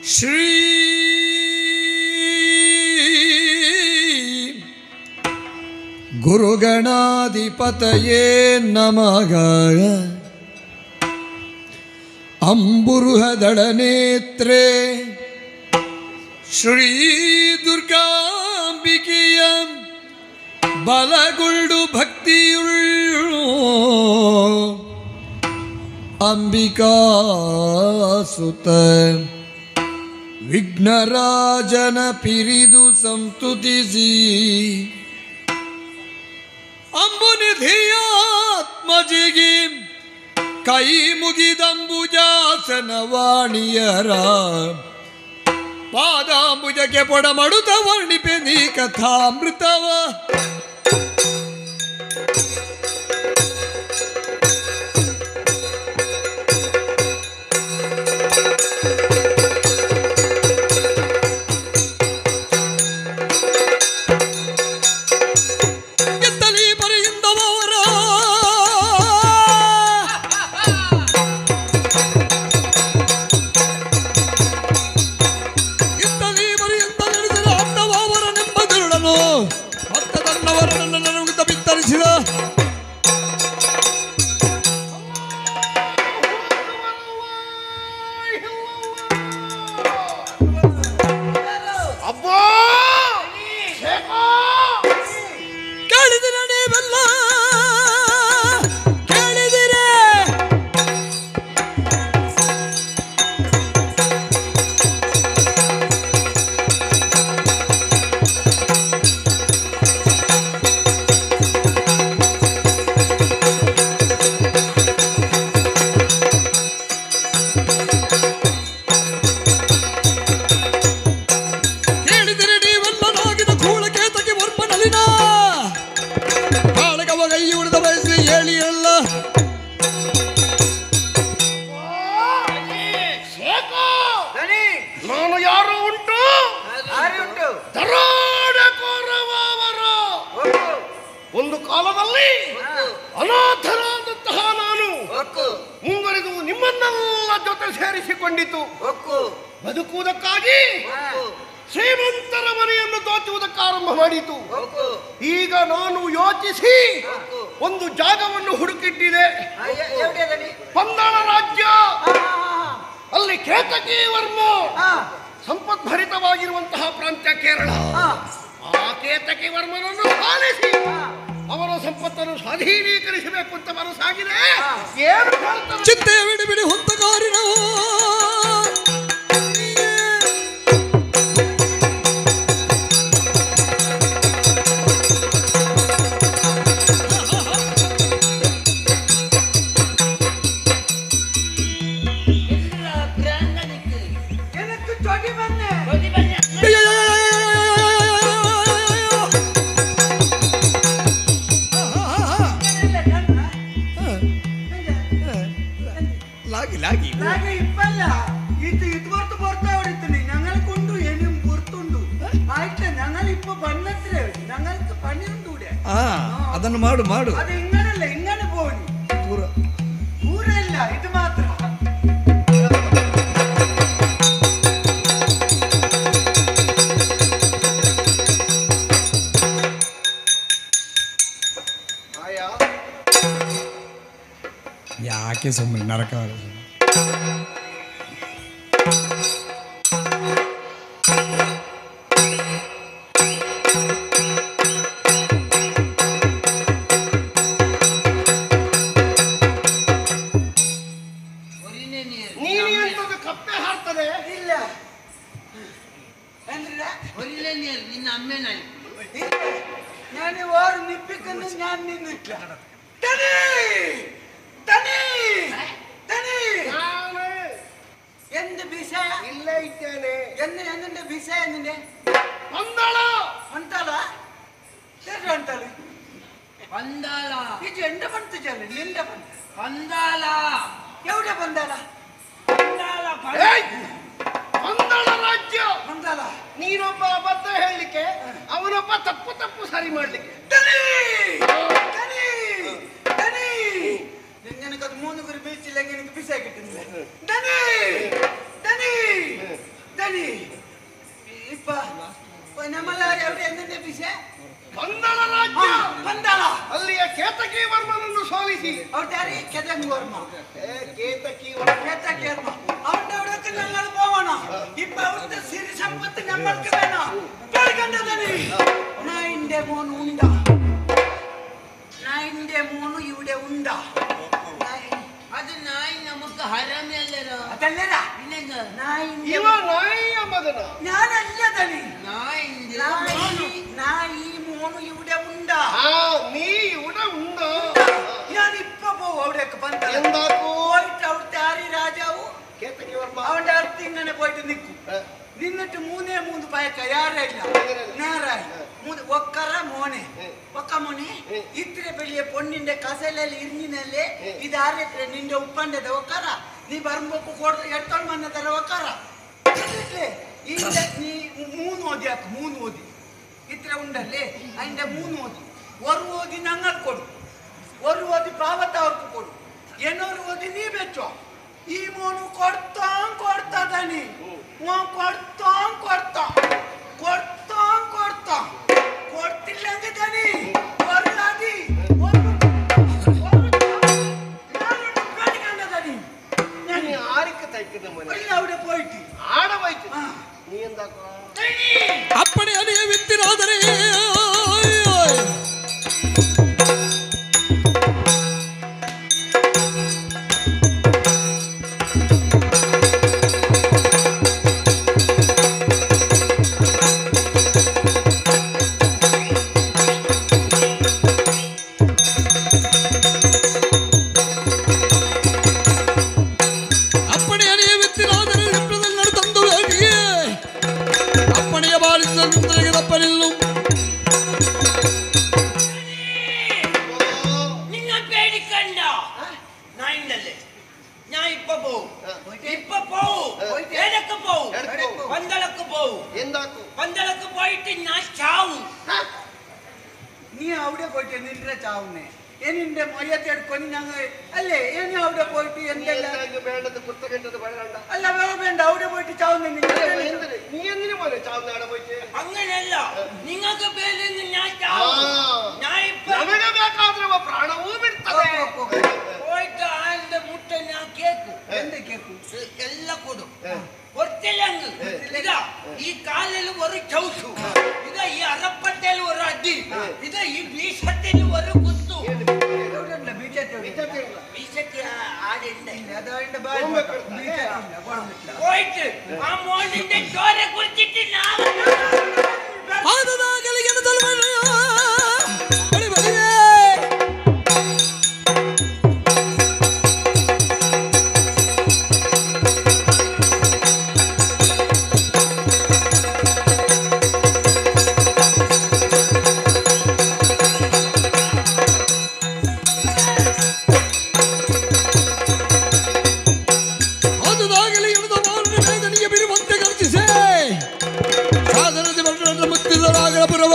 ಶ್ರೀ ಗುರುಗಣಾಧಿಪತಯೇ ನಮಗ ಅಂಬುರುಹದಳನೇತ್ರೇ ಶ್ರೀ ದುರ್ಗಾಂಬಿಕೆಯ ಬಲಗುಳ್ಳು ಭಕ್ತಿಯುಳ್ಳು ಅಂಬಿಕಾ ಸುತ ವಿಘ್ನರಾಜನ ಪಿರಿದು ಸಂಸ್ತುತಿಸಿ ಅಂಬುನಿಧಿಯಾತ್ಮಜಿಗೆ ಕೈ ಮುಗಿದಂಬುಜಾಸನ ವಾಣಿಯರ ಪಾದಾಂಬುಜಕ್ಕೆ ಪೊಡಮಡುತ ವರ್ಣಿಪೆ ನೀ ಕಥಾಮೃತವ ಎತ್ತಲಿ ಬರೆಯಿಂದವರ ಎತ್ತಲಿ ಬರೆಯಿಂದ ನಡೆಸಿದ ಅರ್ಥವಾವರ ನೆಂಬದಿರುಳನು ಭಕ್ತ ತನ್ನವರನ್ನು ನನಗುತ್ತ ಬಿತ್ತರಿಸಿದ ಅಬ್ಬಾ ಶೇಖಾ! ಕೇಳಿದಿರ ನೀವೆಲ್ಲ ಕೇಳಿದಿರೇ ಕೇಳಿದಿರಿ ನೀವೆಲ್ಲ ನಾಗಿದ ಕೂಳಕೇತಕ್ಕೆ ವರ್ಮನಲಿನ ಕಾಳಗವ ಕೈ ಹಿಡಿದ ಬಯಸಿ ಹೇಳಿ ಅಲ್ಲ ಶೇಖಾ! ದನಿ ನಾನು ಯಾರು ಉಂಟು ಯಾರು ಉಂಟು ದರೋಡೆಕೋರವಾವರು ಒಕ್ಕು ಒಂದು ಕಾಲದಲ್ಲಿ ಅನಾಥರಾದಂತಹ ನಾನು ಒಕ್ಕು ಮುಂದುವರೆದು ನಿಮ್ಮನ್ನೆಲ್ಲ ಜೊತೆ ಸೇರಿಸಿಕೊಂಡಿತು ಒಕ್ಕು ಬದುಕುವುದಕ್ಕಾಗಿ ಒಕ್ಕು ಶ್ರೀಮಂತರ ಮನೆಯನ್ನು ದೋಚುವುದಕ್ಕೆ ಆರಂಭ ಮಾಡಿತು ಒಕ್ಕು ಈಗ ನಾನು ಯೋಚಿಸಿ ಒಕ್ಕು ಒಂದು ಜಾಗವನ್ನು ಹುಡುಕಿಟ್ಟಿದೆ ಆ, ಎ- ಎവിടെ ದನಿ ಪಂದಳ ರಾಜ್ಯ ಆ, ಆ, ಅಲ್ಲಿ ಕೇತಕಿ ವರ್ಮ ಆ, ಸಂಪದ್ಭರಿತವಾಗಿರುವಂತಹ ಪ್ರಾಂತ್ಯ ಕೇರಳ ಆ, ಆ ಕೇತಕಿ ವರ್ಮನನ್ನು ಪಾಲಿಸಿ ಆ. ಅವರ ಸಂಪತ್ತನ್ನು ಸ್ವಾಧೀನೀಕರಿಸಬೇಕು ಅಂತ ಮನಸ್ಸಾಗಿದೆ ಹಾ. ಏನು ಹೇಳ್ತಾರೆ ಚಿತ್ತೆಯ ಬಿಡಿ ಬಿಡಿ ಹೊತ್ತಗಾರಿನವು எனக்கு சொடி பண்ணு ലാഗി ലാഗി నాకు ఇప్పల్ల ഇത് ഇതുപോലത്തെ പുറത്തെ ഓടിത്തുണ്ട് ഞങ്ങൾക്കുണ്ടു ഇനിയും പുറത്തുണ്ടു ആയിട്ട് ഞങ്ങൾ ഇപ്പൊ പണ്ണത്രേ ഞങ്ങൾക്ക് പണിയുണ്ട് ഇവിടെ ಆ ಅದನ್ನು ಮಾಡು ಮಾಡು അത് ഇങ്ങനല്ല ഇങ്ങനെ പോണി ಪೂರ ಊರಲ್ಲ ಇದು ಮಾತ್ರ ಆಯಾ ಯಾಕೆ ಸುಮ್ಮನೆ ನರಕ ನೀನು ಎಂತದ್ದು ಕಪ್ಪೆ ಹಾರ್ತದೆ ಇಲ್ಲ ಅಂದ್ರೆ ನಿನ್ನ ಅಮ್ಮೆನಲ್ಲಿ ഞാൻ ഓർ നിപ്പിക്കുന്നു ഞാൻ നിന്നില്ല തനി തനി തനി ನಾನು എന്ത് വിഷയ ಇಲ್ಲೇ ಇದ್ದೇನೆ എന്ന് എന്നെ വിഷയ എന്നെ ಪಂದಳ ಅಂತಾಳ ಸೇರಿ ಅಂತಾಳ ಪಂದಾಲ ಇದು ಎಂಡ ಬಂತ ಚಲ ನಿಂದ ಬಂತ ಪಂದಾಲ ಎവിടെ ಬಂದಾಳ ಪಂದಾಲ ಏಯ್! ಪಂದಳ ರಾಜ್ಯ ಬಂದಾಳ ನೀನೊಬ್ಬ ಅಬದ್ಧ ಹೇಳಲಿಕ್ಕೆ ಅವನೊಬ್ಬ ತಪ್ಪು ತಪ್ಪು ಸರಿ ಮಾಡ್ಲಿಕ್ಕೆ ತನಿ ತನಿ ತನಿ ನಿನಗದು ಮೂನು ಗುರಿ ಬೀಚಿಲ್ಲ ನಿನಗೆ ಬಿಸಿ ಆಗಿಟ್ಟಿಲ್ಲ ತನಿ ತನಿ തനി ഇപ്പൊ നമ്മളെ എവിടെ എന്തിന്റെ വിഷയ ಪಂದಳ ರಾಜ್ಯ പന്താള ಅಲ್ಲಿಯ ಕೇತಕಿ ವರ್ಮನನ್ನು ಸೋಲಿಸಿ അവിടെ ആരെ കെതങ് വർമ്മ ಏ, ಕೇತಕಿ ವರ್ಮ കേതകി വർമ്മ അവന്റെ അവിടേക്ക് ഞങ്ങൾ പോവണം ഇപ്പൊ അവിടുത്തെ സിരി സമ്പത്ത് ഞങ്ങൾക്ക് വേണം കേൾക്കണ്ടതനി നായിന്റെ മോൻ ഉണ്ട നായിന്റെ മോന് ഇവിടെ ഉണ്ട നായി- ಅದು ನಾಯಿ നമുക്ക് ഹരാമിയല്ലല്ലോ അതല്ലടാ പിന്നെന്താ നായിന്റെ ಇವ ನಾಯಿಯ ಮಗನ ഞാനല്ല തനി ನಾಯಿ നായി നായി മോന് ഇവിടെ ഉണ്ട ಆ ನೀ ಇವುಡ ಉಂಡು ഞാൻ ഇപ്പൊ പോവും അവിടേക്ക് പന്താള ಎಂದಾಕು പോയിട്ട് അവിടുത്തെ ആരി രാജാവു ಕೇತಕಿ ವರ್ಮ അവന്റെ അടുത്ത് ഇങ്ങനെ പോയിട്ട് നിൽക്കും ഏ, നിന്നിട്ട് മൂന്നേ മൂന്ന് പയക്ക യാറില്ല നേരായി മൂന്ന് ഒക്കറ മോനെ ഒക്ക മോനെ ഇത്ര വലിയ പൊന്നിന്റെ കസലಲ್ಲಿ ഇരിഞ്ഞിനല്ലേ ഇതാരത്ര നിന്റെ ഉപ്പന്റെ ഒക്കറ നീ വരുമ്പോ കൊടു എടുത്തോണ്ട് വന്നതര ഒക്കറ എന്നിട്ട് ഇതിന്റെ നീ മൂന്ന് ഓതി ആക്കും മൂന്ന് ഓതി ഇത്ര ഉണ്ടല്ലേ അതിന്റെ മൂന്ന് ഓതി ഒരു ഓതി ഞങ്ങൾ കൊടു ഒരു ഓതി പാവത്ത് അവർക്ക് കൊടു എന്നൊരു ഓതി നീ വെച്ചോ ഈ മോന് കൊടുത്താൻ കൊടുത്തതനി മോൻ കൊടുത്താൻ കൊടുത്ത കൊടുത്താൻ കൊടുത്ത കൊടുത്തില്ലെങ്കിൽ തനി ഒരു അതി ഒരു- ഒരു- ഞാനൊന്ന് പേടിക്കണ്ടതനി ഞാൻ ನೀ ಆರಿಕೆ ತೈಕಿದ ಮನೆ ಇಲ್ಲ അവിടെ പോയിട്ട് ಆಡವಾಯ್ತು ആ. ನೀ ಎಂದಾಕು அப்படி அணிய வித்திராதரே அப்படி அணிய வித்திராதரே எப்படிதல் நடத்தந்து வேண்டியே ಅಪ್ಪಣೆಯ ಬಾಳಿಸಿದಂತಪ್ಪನಿಲ್ಲು നിങ്ങ പേടിക്കണ്ട നായിണ്ടല്ലേ ഞാൻ ഇപ്പൊ പോവും ഇപ്പൊ പോവും ഏതൊക്കെ പോവും എടക്ക് പോവും. പന്തളക്ക് പോവും ಎಂದಾಕು പന്തളക്ക് പോയിട്ട് ഞാൻ ചാവും നീ അവിടെ പോയിട്ട് നിന്റെ ചാവുന്നേ എന്നിന്റെ മൊയ്യത്തെ എടുకొని ഞങ്ങൾ അല്ലേ ഇനി അവിടെ പോയിട്ട് എന്തെല്ലാം ಎಂದಾಗ ಬೇಡದ ಪುಸ್ತಕದ ಬೇಡ അല്ല വേ- വേണ്ട അവിടെ പോയിട്ട് ചാവുന്നേ നിങ്ങൾ എന്തിന് നീ എന്തിനു പോലെ ചാവുന്ന ആടെ പോയിട്ട് അങ്ങനല്ല നിങ്ങൾക്ക് പേരിൽ ഞാൻ ആ. ചാവും ഞാൻ ഇപ്പൊ ನಮಗೆ ಬೇಕಾದ್ರೆ ಪ್ರಾಣವೂ ಬಿಡ್ತದೆ പോയിട്ട് ആന്റെ മുട്ട ഞാൻ കേക്കും എന്ത് കേക്കു എല്ലാം കൊടും കൊടുത്തില്ലെങ്കിൽ ഇതാ ഈ കാലിൽ ഒരു ചൗസു ഇതാ ഈ അറപ്പട്ടയിൽ ഒരു അടി ഇതാ ഈ വീശത്തിൽ ഒരു കുത്തു എവിടെയുള്ള ബീച്ചത്തെ വീശക്ക് ആടുണ്ട് അതവന്റെ പോയിട്ട് ആ മോനിന്റെ ചോര കുറിച്ചിട്ട് ഞാൻ ಆದದಾಗಲಿ ಗೆಣದಲ್ವನ ಬಳಿ ಬಳಿಯೇ ಆದದಾಗಲಿ ಗೆಣದ ಮಾರನ ವೇದನೆಗೆ ಬಿರುವಂತೆ ಗರ್ಜಿಸೆ ಸಾಧನದ ಬಣ್ಣ ಮುತ್ತಿದರಾಗಲ ಪುರವ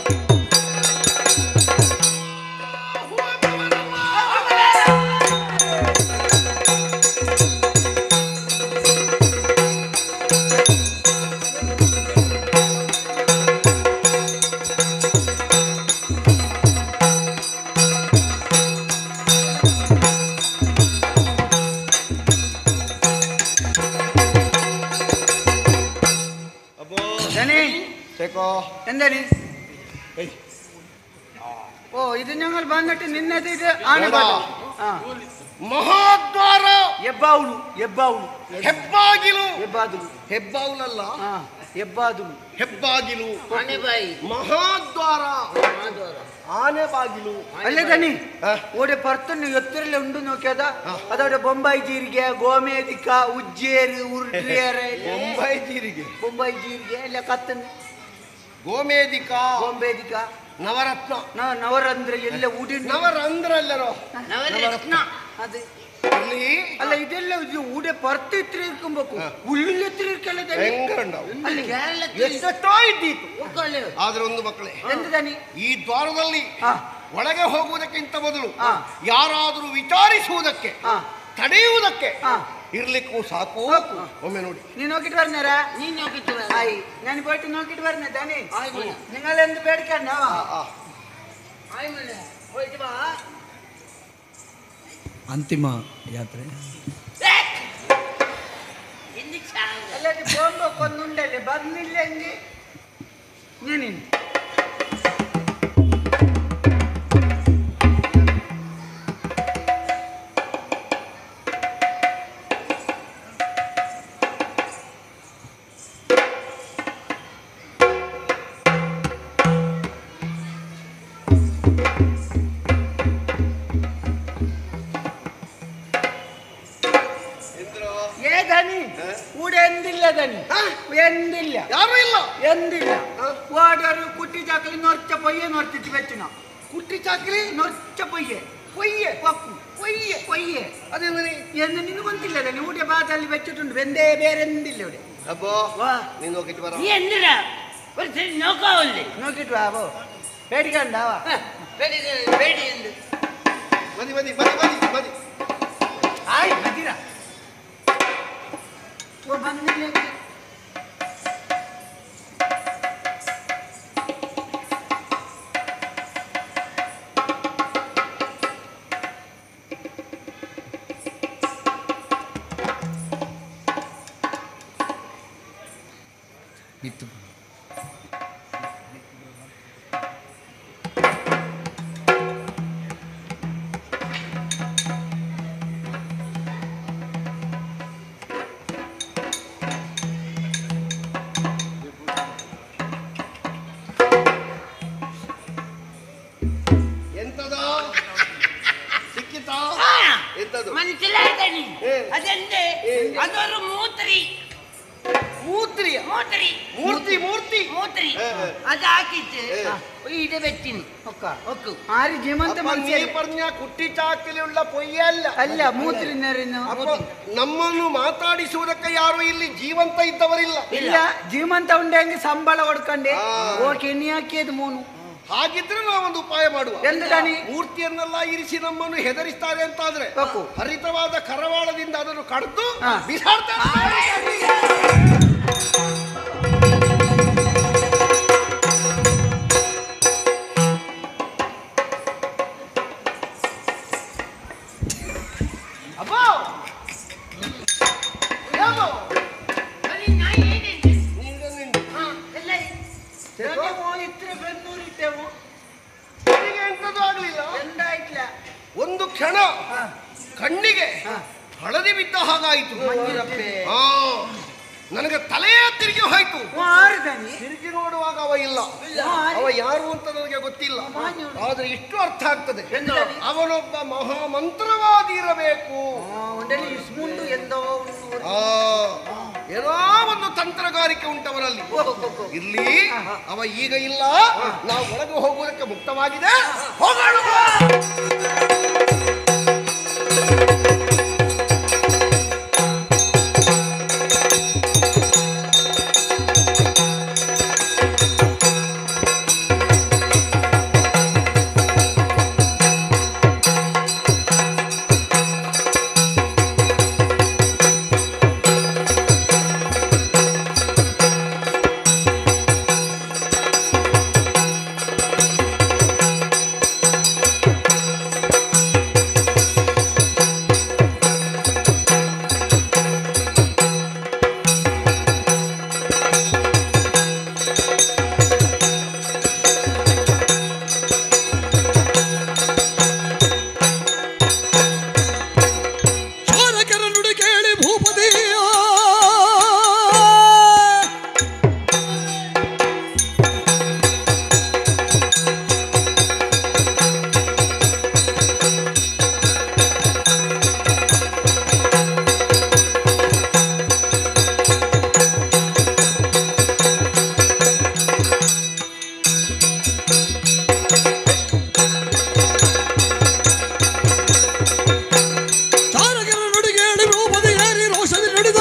എന്താണ് ഓ ഇത് ഞങ്ങൾ വന്നിട്ട് നിന്നത് ഇത് ആണ് എടാ. ആ ಮಹಾದ್ವಾರ ಎಬ್ಬಾವುಳು ಎಬ್ಬಾವುಳು ಹೆಬ್ಬಾಗಿಲು ಎಬ್ಬಾದುಲು ಹೆಬ್ಬಾವುಲಲ್ಲ ಹಾ ಎಬ್ಬಾದುಲು ಹೆಬ್ಬಾಗಿಲು ആനെ ಬಾയി ಮಹಾದ್ವಾರ ಆನೆ ಬಾಗಿಲು അല്ലേ തനി ആ. ഓടെ പുറത്തുനിന്ന് എത്രല്ല ഉണ്ട് നോക്കിയതാ അതവിടെ ബൊമ്പായി ജീರಿಗೆ ಗೋಮೇದಿಕ ಉಜ್ಜೇರಿ ಉರ್ಡ್ರಿಯರೆ ಬೊಂಬೈ ಜೀರಿಗೆ ಬೊಂಬಾಯಿ ಜೀರಿಗೆ ಎಲ್ಲ ಕತ್ತನ್ ಗೋಮೇದಿಕ ಗೋಂಬೇದಿಕ ನವರತ್ನ ನ ನವರಂದ್ರ ಎಲ್ಲ ಉಡಿಂಡು ನವರಂದ್ರಲ್ಲರೋ നവരത്ന ಅದು ಇಲ್ಲಿ ಅಲ್ಲ ಇದೆಲ್ಲ ಇದು ಊಡೆ ಪರ್ತು ಎತ್ತರ ಇರ್ಕೊಬೇಕು ಉಳ್ಳಿಲ್ ಎತ್ತರ ಇರ್ಕಲ್ಲ ತನಿ ಹೆಂಗಂಡವು ಅಲ್ಲಿ കേരളത്തിൽ ಎಷ್ಟೆಷ್ಟೋ ಇದ್ದೀತು ಒಕ್ಕಳು ಆದ್ರೆ ಒಂದು ಮಕ್ಕಳೇ ಎಂತ ತನಿ ಈ ದ್ವಾರದಲ್ಲಿ ಹಾ ಒಳಗೆ ಹೋಗುವುದಕ್ಕಿಂತ ಮೊದಲು ಹಾ. ಯಾರಾದರೂ ವಿಚಾರಿಸುವುದಕ್ಕೆ ಹಾ ತಡೆಯುವುದಕ್ಕೆ ಹಾ. ಇರ್ಲಿಕ್ಕೂ ಸಾಕು ಸಾಕು. ಒಮ್ಮೆ ನೋಡಿ ನೀನು ನೋಕಿಟ್ಟು ಬರ್ನಾರ ನೀನ್ ಹೋಗಿತ್ತು ಆಯ್ ನಾನು போயிட்டு ನೋಕಿಟ್ಟು ಬರ್ನೆ ತಾನೇ ಆಯ್ ಮನೆ നിങ്ങൾ എന്ത് പേടിക്കണ്ട ಆ, ಆ. ಆಯ್ ಮನೆ ಹೋಯ್ತು ಬಾ ಅಂತಿಮ ಯಾತ್ರೆ ಹಿಂದಿ ಚಾಂಗ್ അല്ലാതെ പോകുമ്പോ കൊന്നുണ്ടല്ലേ വന്നില്ലെങ്കിൽ ഞാനിന് ಎಂದ್ರು? ഏ ധനി ഏ? കൂടെ എന്തില്ല ധനി ആ? എന്തില്ല ಯಾರು ಇಲ್ಲ എന്തില്ല ആ? ഓടൊരു കുട്ടി ചാക്കലി നൊറച്ച പൊയ്യെ നൊറച്ചിട്ട് വെച്ചിനോ ಕುಟ್ಟಿ ಚಾಕ್ರಿ ನೊಚ್ಚ ಪೊಯ್ಯೆ ಕೊಯ್ಯೆ ಪಪ್ಪು ಕೊಯ್ಯೆ ಪೊಯ್ಯೆ ಅದೇಂದ್ರೆ എന്ന് നിന്നു കൊന്നില്ല തന്നെ ഊടെ ഭാഗത്തಲ್ಲಿ വെച്ചിട്ടുണ്ട് വെന്തേ ಬೇರೆಂದಿಲ್ಲ ഇവിടെ ಅಬ್ಬೋ വാ ನೀನ್ ಹೋಗಿಟ್ಟು ಬರ ನೀ ಎಂದಿರಾ ഒരു ಸರಿ നോക്കാവല്ലേ നോക്കിട്ട് വാ പോ പേടിക്കണ്ട വാ ಬೇಡಿ ಬೇಡಿ ಎಂದು ಬದಿ ಬದಿ ಬದಿ ಬದಿ ಬದಿ ആയ് മതിര ഓ വന്നില്ലെങ്കിൽ ಬಿತ್ತು ಎಂತದ ಸಿಕ್ಕಿತಾ ആ, ಎಂತದು മനസ്സിലായതനി ഏ. അതെന്ത് ഏ. അതൊരു മൂത്രി ಮೂತ್ರಿ മൂത്രി ಮೂರ್ತಿ ಮೂರ್ತಿ മൂത്രി ഏ, ഏ. അതാക്കിട്ട് ഏ. ഇത് വെച്ചിന് ഒക്ക ഒക്കു ആര് ജീവന്ത ಅಪ್ಪ, ನೀ ಮನುಷ್ಯ പറഞ്ഞ ಕುಟ್ಟಿ ಚಾಕಲಿയുള്ള പൊയ്ಯ ಅಲ್ಲ ಅಲ್ಲ ಮೂತ್ರಿನರಿನ ಅಪ್ಪ ನಮ್ಮನ್ನು ಮಾತಾಡಿಸುವುದಕ್ಕೆ ಯಾರು ಇಲ್ಲಿ ಜೀವಂತ ಇದ್ದವರಿಲ್ಲ ಇಲ್ಲ ಜೀವಂತ ಉಂಡೆಂಗೆ ಸಂಬಳ ಹೊಡ್ಕೊಂಡೆ ಆ. ಓಕೆ ಎಣ್ಣೆ ಹಾಕಿയത് ಮೂನು ಹಾಗಿದ್ರೆ ನಾವೊಂದು ಉಪಾಯ ಮಾಡುವ ಎಂತ ದಾನಿ ಮೂರ್ತಿಯನ್ನೆಲ್ಲ ಇರಿಸಿ ನಮ್ಮನ್ನು ಹೆದರಿಸ್ತಾರೆ ಅಂತಾದ್ರೆ ಸಾಕು. ಹರಿತವಾದ ಕರವಾಳದಿಂದ ಅದನ್ನು ಕಡ್ದು ಹಾ. ಬಿಸಾಡ್ತಾರೆ ಅಬ್ಬೋ ಏನೋ? ಬರೀ ನಾ ಏನಿದೆ ನಿಂಗೆ ನಿಂಗೆ. ಎಲ್ಲ ಇತ್ರ ಬೆನ್ನೂರಿಟ್ಟೆವು ನಿನಗೆ ಎಂತದೂ ಆಗ್ಲಿಲ್ಲ ಎಂದಾಯ್ತಲ್ಲ ಒಂದು ಕ್ಷಣ ಕಣ್ಣಿಗೆ ಹಳದಿ ಬಿದ್ದ ಹಾಗಾಯಿತು ಮಂಜಿರಪ್ಪೆ. ಆ, ನನಗೆ ತಲೆಯೇ ತಿರುಗಿ ಹೋಯ್ತು ಆರು ದನಿ ತಿರುಗಿ ನೋಡುವಾಗ ಅವ ಇಲ್ಲ ಅವ ಯಾರು ಅಂತ ನನಗೆ ಗೊತ್ತಿಲ್ಲ ಆದ್ರೆ ಇಷ್ಟು ಅರ್ಥ ಆಗ್ತದೆ ಎಂತದು? ಅವನೊಬ್ಬ ಮಹಾಮಂತ್ರವಾದಿ ಇರಬೇಕು ಒಂದಲ್ಲಿ ಇಸ್ಮುಂಡು ಎಂದೋ ಒಂದು ಆ, ಏನೋ ಒಂದು ತಂತ್ರಗಾರಿಕೆ ಉಂಟವನಲ್ಲಿ ಇರ್ಲಿ ಅವ ಈಗ ಇಲ್ಲ ನಾವು ಒಳಗೆ ಹೋಗುವುದಕ್ಕೆ ಮುಕ್ತವಾಗಿದೆ ಹೋಗೋಣ ಚಾರಕರ ನುಡಿ ಕೇಳಿ ಭೂಪತಿ ಚಾರಕರ ನುಡಿ ಕೇಳಿ ಭೂಪತಿ ಏರಿ ರೋಷದಿ ನುಡಿದ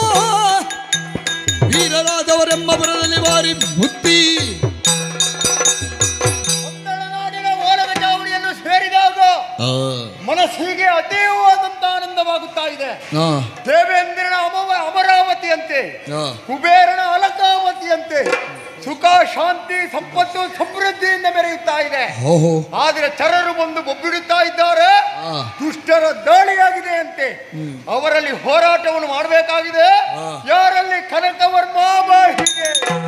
ವೀರರಾದವರೆಂಬ ಬರದಲ್ಲಿ ಬಾರಿ ಮುತ್ತಿ ನಾಡಿನ ಓಲಗ ಚಾವಡಿಯನ್ನು ಸೇರಿದಾಗ ಆ, ಮನಸ್ಸಿಗೆ ಅತೀವಾದಂತ ಆನಂದವಾಗುತ್ತಾ ಇದೆ ಆ, ದೇವೇಂದ್ರನ ಅಮವ ಅಮರಾವತಿಯಂತೆ ಹಾ. ಕುಬೇರನ ಅಲಕಾವತಿಯಂತೆ ಸುಖ ಶಾಂತಿ ಸಂಪತ್ತು ಸಮೃದ್ಧಿಯಿಂದ ಮೆರೆಯುತ್ತಾ ಇದೆ ಓಹೋ ಆದರೆ ಚರರು ಬಂದು ಬೊಬ್ಬಿಡುತ್ತಾ ಇದ್ದಾರೆ ಆ. ದುಷ್ಟರ ದಾಳಿಯಾಗಿದೆ ಅಂತೆ ಅವರಲ್ಲಿ ಹೋರಾಟವನ್ನು ಮಾಡಬೇಕಾಗಿದೆ ಆ. ಯಾರಲ್ಲಿ ಕನಕವರ್ಮ ಬಾಹಿಗೆ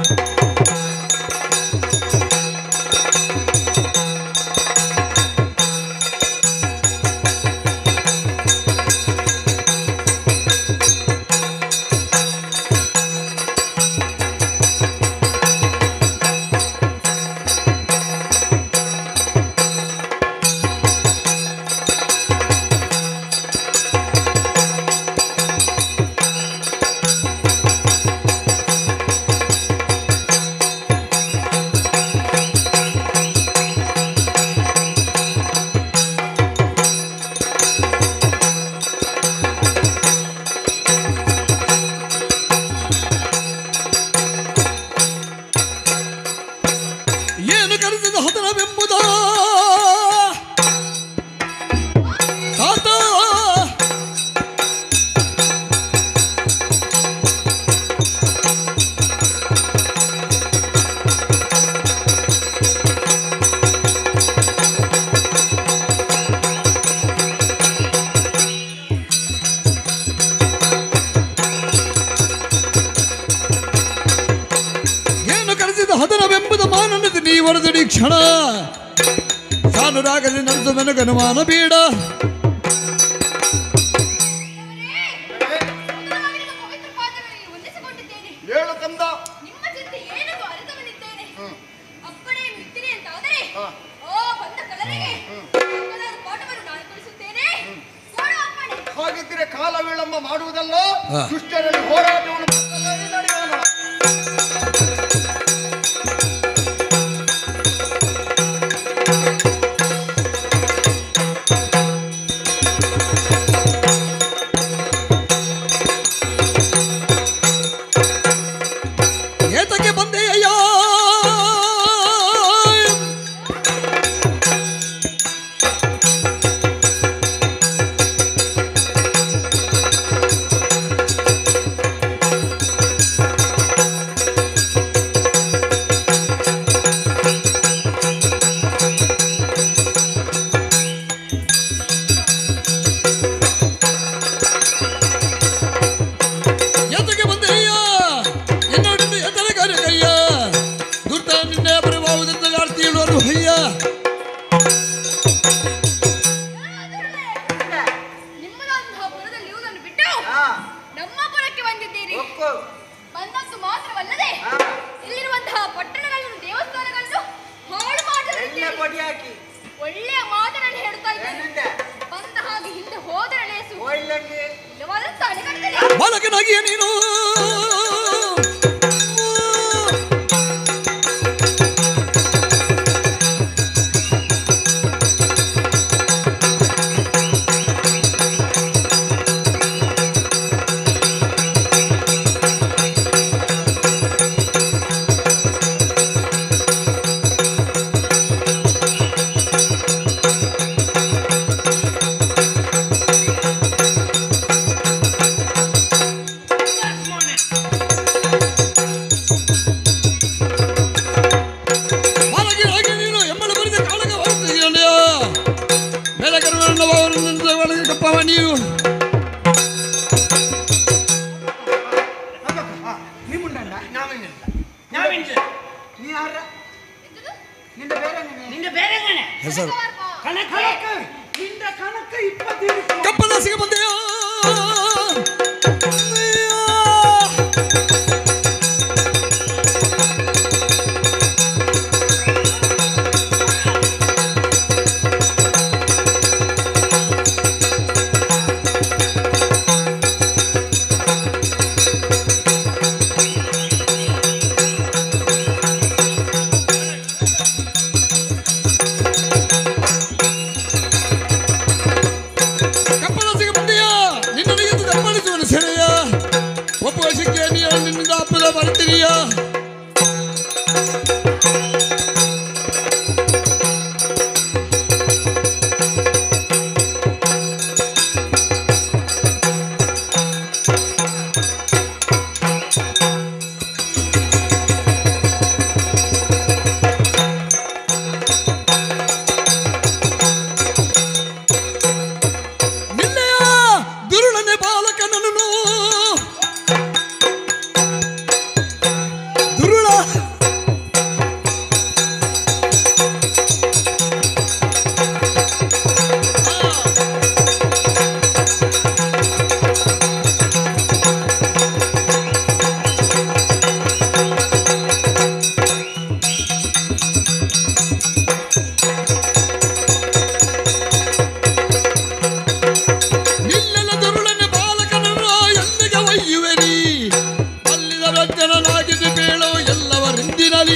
ಏನು ಕರೆಸಿದ ಹತನವೆಂಬುದ ತಾತ ಏನು ಕರೆಸಿದ ಹತನವೆಂಬುದ ಮಾನನದ ನೀವರದಡಿ ಕ್ಷಣ ಸಾನುರಾಗಲಿ ನಂದು ನನಗನುಮಾನ ಬೇಡ ಸುಂದರವಾಗಿರುವ ಪವಿತ್ರ ಪಾದಗಳಲ್ಲಿ ವಂದಿಸಿಕೊಂಡಿದ್ದೇನೆ ಹೇಳು ಕಂದ ನಿಮ್ಮ ಚಿಂತೆ ಏನೆಂದು ಅರಿತವನಿದ್ದೇನೆ ಅಪ್ಪಣೆ ಮಿತ್ತಿರಿ ಅಂತಾದರೆ ಓ ಬಂದ ಕಲರಿಗೆ ತಕ್ಕದಾದ ಪಾಠವನ್ನು ನಾನು ಕಲಿಸುತ್ತೇನೆ ಕೊಡು ಅಪ್ಪಣೆ ಹಾಗಿದ್ದರೆ ಕಾಲ ವಿಳಂಬ ಮಾಡುವುದಲ್ಲ ಹಾ. ದುಷ್ಟರಲ್ಲಿ ಹೋರಾಟವನ್ನು ಮಾಡುವುದಾಗಿ ನಡೆಯೋಣ ಏತಕ್ಕೆ ಬಂದೆ ಅಯ್ಯ ಎತ್ತಕ್ಕೆ ಬಂದೆ ಅಯ್ಯ ಎನ್ನೋಡಿಂದ ಎತ್ತರ ಕಾರ್ಯಕಯ್ಯ ದುರ್ತ ನಿನ್ನೆ ಬರಬಹುದೆಂದು ಆಡ್ತೀಳುವರು ಅಯ್ಯ ನಿಮ್ಮದಂತಹ ಪುರದಲ್ಲಿ ಇರುವುದನ್ನು ಬಿಟ್ಟು ಹಾ ನಮ್ಮ ಪುರಕ್ಕೆ ಬಂದಿದ್ದೀರಿ ಒಪ್ಪು ಬಂದದ್ದು ಮಾತ್ರವಲ್ಲದೆ ಹಾ. ಇಲ್ಲಿರುವಂತಹ ಪಟ್ಟಣಗಳನ್ನು ದೇವಸ್ಥಾನಗಳನ್ನು ಹಾಳು ಎಣ್ಣೆ ಮಾಡಲಿದ್ದೇನೆ ಪೊಡಿ ಹಾಕಿ ಒಳ್ಳೆಯ ಮಾತನ್ನು ಹೇಳ್ತಾ ಇದ್ದೇನೆ ಏನಂದೆ ಬಂದ ಹಾಗೆ ಹಿಂದೆ ಹೋದರೆ ಲೇಸು ಒಳ್ಳಂಗೆ ಇಲ್ಲವಾದ ತಡೆಗಟ್ಟಲೆ ಬಾಲಕನಾಗಿಯ ನೀನು ಬಾಲಕನಾಗಿಯ ನೀನು ಎಂಬಳ ಬರಿದ ಕಾಳಗ ಹೋಗ್ತೀಯಲ್ಲ ಮೇಲೆ ಕರುವಣ್ಣವರು ನಿಂತ ಒಳಗೆ ಕಪ್ಪವ ನೀವು ನಿಮ್ಮುಂಡಣ್ಣ ನಾವೇನಿಲ್ಲ ನಾವೇನಿಲ್ಲ ನೀ ಯಾರ ನಿಂದ ಬೇರೆ ನಿಂದ ಬೇರೆ ಗಣೆ ಹೆಸರು ಕನಕ ಕನಕ ನಿಂದ ಕನಕ ಇಪ್ಪತ್ತೇಳು ಕಪ್ಪದಾಸಿಗೆ ಬಂದೆಯೋ ಕಪ್ಪದಾಸಿಗೆ ಬಂದೆಯೋ ನಿನ್ನ ನಿಗದಿ ದಪ್ಪಳಿಸುವನು ಸೆಳೆಯ ಒಪ್ಪುವ ಶಿಕ್ಷೆ ನೀ ನಿನ್ನಿಂದ ಅಪ್ಪದ ಬರ್ತೀರಿಯ ನಿರ್ಜನನಾಗಿದ್ದು ಬೀಳೋ ಎಲ್ಲವರಿಂದಿನಲಿ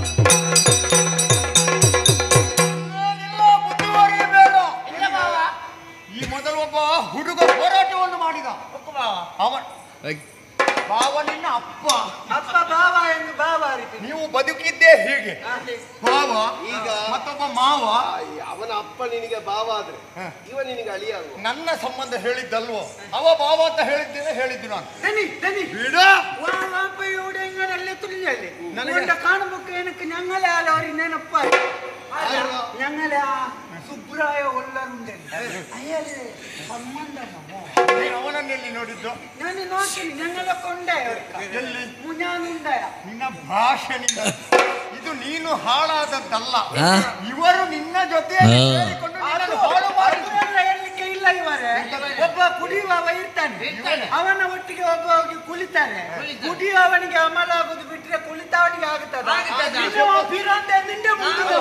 ನಾನಿಲ್ಲ ಮುಂದುವರಿಯಬೇಡ ಈ ಮೊದಲು ಒಬ್ಬ ಹುಡುಗ ಹೋರಾಟವನ್ನು ಮಾಡಿದ ಅವ ಬಾವ ನಿನ್ನ ಅಪ್ಪ ಅಪ್ಪ ಬಾವ ಎಂದು ಬಾವ ಅರಿತೀನಿ ನೀವು ಬದುಕಿದ್ದೇ ಹೀಗೆ ಬಾವ ಈಗ ಮತ್ತೊಬ್ಬ ಮಾವ ಅವನ ಅಪ್ಪ ನಿನಗೆ ಬಾವ ಆದ್ರೆ ಇವ ನಿನಗೆ ಅಳಿಯ ಅಲ್ವ ನನ್ನ ಸಂಬಂಧ ಹೇಳಿದ್ದಲ್ವೋ ಅವ ಬಾವ ಅಂತ ಹೇಳಿದ್ದೇನೆ ಹೇಳಿದ್ದು ನಾನು ದನಿ ದನಿ ಬಿಡ വാവാപ്പയോട് എങ്ങനല്ലേ തുല്യല്ലേ ನನಗೆ- ഞങ്ങളുടെ കാണുമ്പോ എനിക്ക് ഞങ്ങളെ ആലോറി നെനപ്പായി ആരാ? ഞങ്ങളെ ആ സുബ്രായ ഒള്ളറുണ്ടല്ലോ അയാള് സംബന്ധമോ ನೀನು ಅವನನ್ನೆಲ್ಲಿ ನೋಡಿದ್ದು ഞാൻ നോക്കി ഞങ്ങളൊക്കെ ഉണ്ടായ ಎಲ್ಲಿ ഞാനുണ്ടായ ನಿನ್ನ ಭಾಷೆ ನಿನ್ನ ಇದು ನೀನು ಹಾಳಾದದ್ದಲ್ಲ ಆ? ಇವರು ನಿನ್ನ ಜೊತೆ ಆ. ಸೇರಿಕೊಂಡು ನಿನ್ನನ್ನು ಹಾಳು ಮಾಡಿ ಹೇಳಲಿಕ್ಕೆ ಇಲ್ಲ ಇವರೇ ಒಬ್ಬ ಕುಡಿಯುವವ ಇರ್ತಾನೆ ಅವನ ಒಟ್ಟಿಗೆ ಒಬ್ಬ ಹೋಗಿ ಕುಳಿತಾರೆ ಕುಡಿಯುವವನಿಗೆ ಅಮಲ ಆಗುದು ಬಿಟ್ರೆ ಕುಳಿತವನಿಗೆ ಆಗುತ್ತದೆ ನಿನ್ನ ಪಿರಂದೆ ನಿಂದೆ ಮುಂದೆ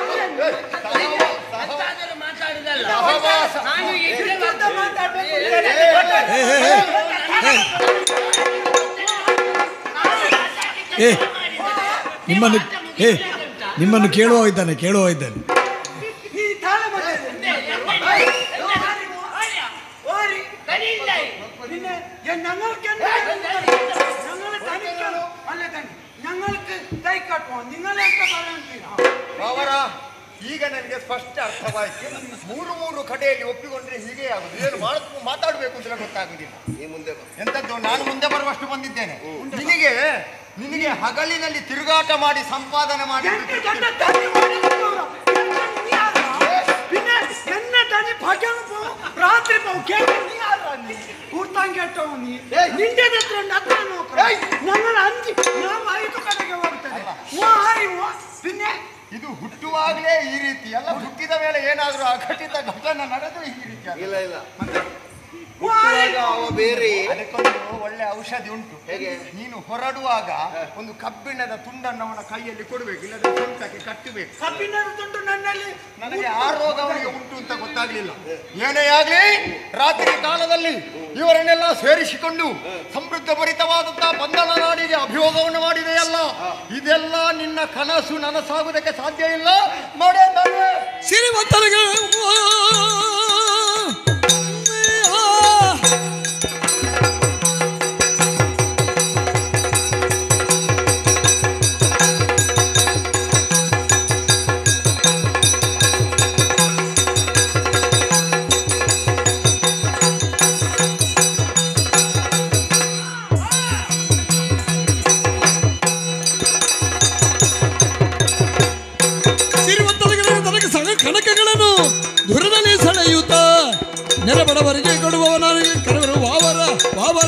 ಎಂತಾದರೂ ಮಾತಾಡುದಲ್ಲ ಸಹವಾಸ. ನಾನು ಇದ್ರೆ ಎಂತ ಮಾತಾಡ್ಬೇಕು ಅಂತ ಏ, ಏ, ಏ, ಏ, ನಿಮ್ಮನ್ನು ಏ ನಿಮ್ಮನ್ನು ಕೇಳುವ ಇದ್ದಾನೆ ಕೇಳುವ ಇದ್ದಾನೆ ನೀ ತಾಳೆ ಮಾಡಿದ್ರೆ ഓരി പിന്നെ ഞങ്ങൾക്ക് എന്താ? ഞങ്ങള് തനിക്കാണ് അല്ല തനി ഞങ്ങൾക്ക് തൈക്കാട്ടോ നിങ്ങൾ എന്താ പറയാൻ ಅವರ ಈಗ ನನಗೆ ಸ್ಪಷ್ಟ ಅರ್ಥವಾಯ್ತು ಮೂರು ಮೂರು ಕಡೆಯಲ್ಲಿ ಒಪ್ಪಿಕೊಂಡ್ರೆ ಹೀಗೆ ಆಗುದು ಏನು ಮಾಡ್- ಮಾತಾಡ್ಬೇಕು ಅಂತ ಗೊತ್ತಾಗುದಿಲ್ಲ ನೀ ಮುಂದೆ ಬಾ ಎಂತದ್ದು ನಾನು ಮುಂದೆ ಬರುವಷ್ಟು ಬಂದಿದ್ದೇನೆ ನಿನಗೆ ನಿನಗೆ ಹಗಲಿನಲ್ಲಿ ತಿರುಗಾಟ ಮಾಡಿ ಸಂಪಾದನೆ ಮಾಡಿ എന്റെ തന്നെ തനി ഓടിക്കൊണ്ടു പിന്നെ എന്നെ തനി ഭജന പോവും രാത്രി പോവും കേട്ടോ നീ ആരാ നീ കൂർത്താൻ കേട്ടോ നീ നിന്റെ എത്ര ഉണ്ട് അത്ര നോക്കണം ഞങ്ങൾ അഞ്ച് ഞാൻ വൈകിട്ട് കടಗೆ ಹೋಗ್ತೇನೆ ಮೂವಾರಿ പിന്നെ ಇದು ಹುಟ್ಟುವಾಗಲೇ ಈ ರೀತಿ ಎಲ್ಲ ಹುಟ್ಟಿದ ಮೇಲೆ ಏನಾದರೂ ಅಘಟಿತ ಘಟನೆ ನಡೆದು ಈ ರೀತಿ ಆಗುತ್ತೆ. ಇಲ್ಲ ಇಲ್ಲ ಮೂವಾರಿ ಹುಟ್ಟುವಾಗ ಅವ ಬೇರೆ ಅದಕ್ಕೊಂದು ಒಳ್ಳೆ ಔಷಧಿ ಉಂಟು ಹೇಗೆ? ನೀನು ಹೊರಡುವಾಗ ಒಂದು ಕಬ್ಬಿಣದ ತುಂಡನ್ನು ಅವನ ಕೈಯಲ್ಲಿ ಕೊಡಬೇಕು ಇಲ್ಲದ್ರೆ ಸೊಂಟಕ್ಕೆ ಕಟ್ಟಬೇಕು ಕಬ್ಬಿಣದ ತುಂಡು ನನ್ನಲ್ಲಿ ನನಗೆ ಆ ರೋಗ ಅವನಿಗೆ ಉಂಟು ಅಂತ ಗೊತ್ತಾಗ್ಲಿಲ್ಲ ಏನೇ ಆಗ್ಲಿ ರಾತ್ರಿ ಕಾಲದಲ್ಲಿ ಇವರನ್ನೆಲ್ಲ ಸೇರಿಸಿಕೊಂಡು ಸಮೃದ್ಧ ಭರಿತವಾದಂತಹ ಬಂಧನ ನಾಡಿಗೆ ಅಭಿಯೋಗವನ್ನು ಮಾಡಿದೆಯಲ್ಲ ಇದೆಲ್ಲ ನಿನ್ನ ಕನಸು ನನಸಾಗುವುದಕ್ಕೆ ಸಾಧ್ಯ ಇಲ್ಲ ಮಾಡೆ ಮಾಡೆ. ಸಿರಿವಂತರಿಗೆ ಸಿರಿವಂತರಿಗೆ ತನಗೆ ಸಹ ಕನಕಗಳನ್ನು ದುರದಲ್ಲಿ ಸೆಳೆಯುತ್ತ ನೆರಬಡವರಿಗೆ ಕೊಡುವವನಿಗೆ ಕರೆವರು ವಾವರ ವಾವರ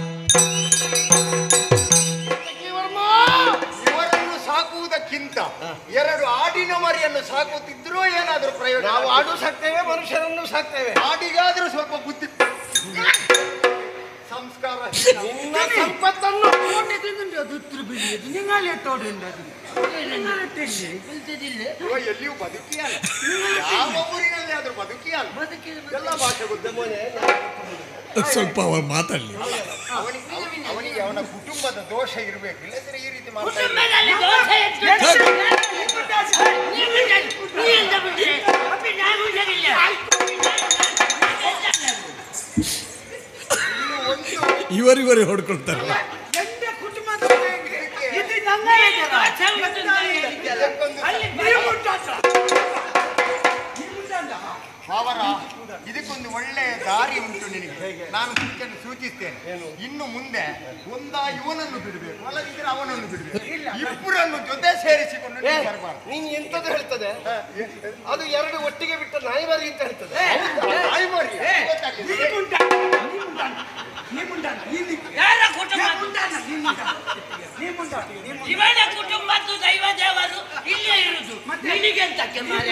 ಇವರನ್ನು ಸಾಕುವುದಕ್ಕಿಂತ ಎರಡು ಆಡಿನ ಮರಿಯನ್ನು ಸಾಕುತ್ತಿದ್ರೂ ಏನಾದರೂ ಪ್ರಯೋಜನ ನಾವು ಆಡು ಸಾಕ್ತೇವೆ ಮನುಷ್ಯರನ್ನು ಸಾಕ್ತೇವೆ ಆಡಿಗಾದ್ರೂ ಸ್ವಲ್ಪ ಬುದ್ಧಿ ಸಂಸ್ಕಾರ ಇಲ್ಲ. ನಿನ್ನ ಸಂಪತ್ತನ್ನು നിങ്ങൾ എട്ടോടുണ്ട് നിങ്ങൾ എട്ടില്ലേ ಇವ ಎಲ್ಲಿಯೂ ಬದುಕಿಯಲ್ಲ ಯಾವ ಊರಿನಲ್ಲಿ ಆದ್ರೂ ಬದುಕಿಯಲ್ಲ ಎಲ್ಲ ಭಾಷೆ ಗೊತ್ತು ಮೊನ್ನೆ ಸ್ವಲ್ಪ ಅವ ಮಾತಾಡಲಿ ಅವನಿಗೆ ಅವನಿಗೆ ಅವನ ಕುಟುಂಬದ ದೋಷ ಇರಬೇಕು ಇಲ್ಲದ್ರೆ ಈ ರೀತಿ ಮಾಡ್ತಾ ಇಲ್ಲ. ಕುಟುಂಬದಲ್ಲಿ ದೋಷ ಹೆಚ್ಚು ನೀವು ನೀ ಎಂತ ಬಿಟ್ರೆ ಅಪ್ಪಿ ನಾನು ಹುಷಾರಿಲ್ಲ ಇನ್ನು ಒಂದು ಇವರಿವರೇ ಹೊಡ್ಕೊಳ್ತಾರೆ എന്റെ കുടുംബത്തിൽ ഇത് ഞങ്ങളെ ದೋಷ ಉಂಟು ಅಂತ ಹೇಳಿದ್ದೆ. ಇದಕ್ಕೊಂದು ಅಲ್ಲಿ ಅವರ ಇದಕ್ಕೊಂದು ಒಳ್ಳೆ ದಾರಿ ಉಂಟು ನಿನಗೆ ನಾನು ಸೂಚನೆ ಸೂಚಿಸ್ತೇನೆ ಇನ್ನು ಮುಂದೆ ಒಂದ ಇವನನ್ನು ಬಿಡಬೇಕು ಅಲ್ಲದಿದ್ರೆ ಅವನನ್ನು ಬಿಡಬೇಕು ಇಬ್ಬರನ್ನು ಜೊತೆ ಸೇರಿಸಿಕೊಂಡು ಏ, ನೀನು ಬರಬಾರ್ದು ನೀನ್ ಎಂತದ್ದು ಹೇಳ್ತದೆ ಅದು ಎರಡು ಒಟ್ಟಿಗೆ ಬಿಟ್ಟ ನಾಯಿ ಮರಿ ಅಂತ ಹೇಳ್ತದೆ ನಾಯಿ ಮರಿ, ಗೊತ್ತಾಗ್ಲಿಲ್ಲ. ಯಾರ ಕುಟುಂಬ ಇವನ ಕುಟುಂಬದ್ದು ದೈವ ದೇವರು ಇಲ್ಲೇ ಇರುದು ನಿನಗೆಂತಕ್ಕೆ ಮಾರ್ರೆ?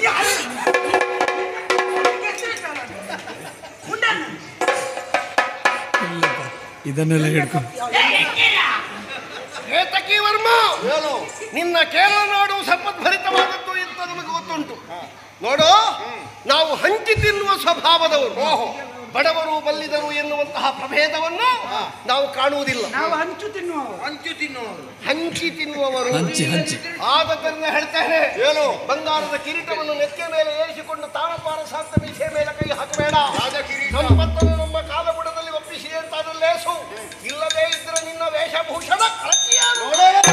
ಇಲ್ಲಪ್ಪ ಇದನ್ನೆಲ್ಲ ಹಿಡ್ಕೊಂಡು ಏ, ಎತ್ತಿರ? ಏತಕಿ ವರ್ಮ ಏನು ನಿನ್ನ ಕೇರಳ ನಾಡು ಸಂಪದ್ಭರಿತವಾದದ್ದು ಅಂತ ನಮಗೆ ಗೊತ್ತುಂಟು ನೋಡು ನಾವು ಹಂಚಿ ತಿನ್ನುವ ಸ್ವಭಾವದವರು ಬಡವರು ಬಲ್ಲಿದರು ಎನ್ನುವಂತಹ ಪ್ರಭೇದವನ್ನು ನಾವು ಕಾಣುವುದಿಲ್ಲ ನಾವು ಹಂಚು ತಿನ್ನುವವರು ಹಂಚು ತಿನ್ನುವರು ಹಂಚಿ ತಿನ್ನುವವರು ಹಂಚಿ ಹಂಚಿ ಆದದ್ದರಿಂದ ಹೇಳ್ತೇನೆ ಏನು ಬಂಗಾರದ ಕಿರೀಟವನ್ನು ನೆತ್ತಿಯ ಮೇಲೆ ಏರಿಸಿಕೊಂಡು ತಾಳಪಾರ ಸಾಂತ ಮೀಸೆಯ ಮೇಲೆ ಕೈ ಹಾಕಬೇಡ ಸಂಪತ್ತನ್ನು ನಮ್ಮ ಕಾಲಗುಡದಲ್ಲಿ ಒಪ್ಪಿಸಿದೆ ಅಂತ ಅದು ಲೇಸು ಇಲ್ಲದೇ ಇದ್ರೆ ನಿನ್ನ ವೇಷಭೂಷಣ ಕಳಚಿಯಾರು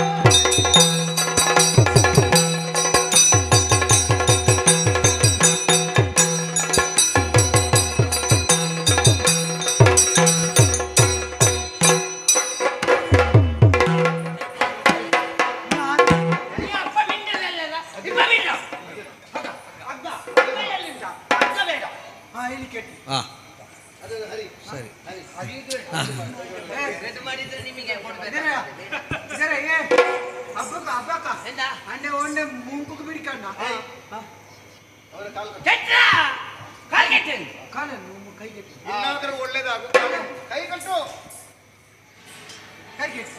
ನೀ ಅಪ್ಪ ಮಿಂಡಲಲ್ಲ ಇಪ್ಪ ಮಿಂಡ ಅಗ್ಗ ಅಗ್ಗ ಎಲ್ಲಿಂದ ಅಗ್ಗ ಬೇಡ ಹಾ ಇಲ್ಲಿ ಕೆಟ್ಟಿ ಹಾ ಅದು ಹರಿ ಸರಿ ರೆಡ್ ಮಾಡಿದ್ರೆ ನಿಮಗೆ ಕೊಡ್ಬೇಕು ಇದರ ಇದರ ಏ ಹಬ್ಬಕ್ಕ ಹಬ್ಬಕ್ಕ ಎಂತ ಅಂಡೆ ಒಂಡೆ ಮುಂಕುಕ್ ಬಿಡಿಕಣ್ಣ ಅವರ ಕಾಲು ಕೆಟ್ಟ ಕಾಲ್ ಕೆಟ್ಟ ಕಾಲ ಕೈ ಕೆಟ್ಟಿ ಇನ್ನಾದ್ರೂ ಒಳ್ಳೇದಾಗು ಕೈ ಕಟ್ಟು ಕೈ ಕೆಟ್ಟಿ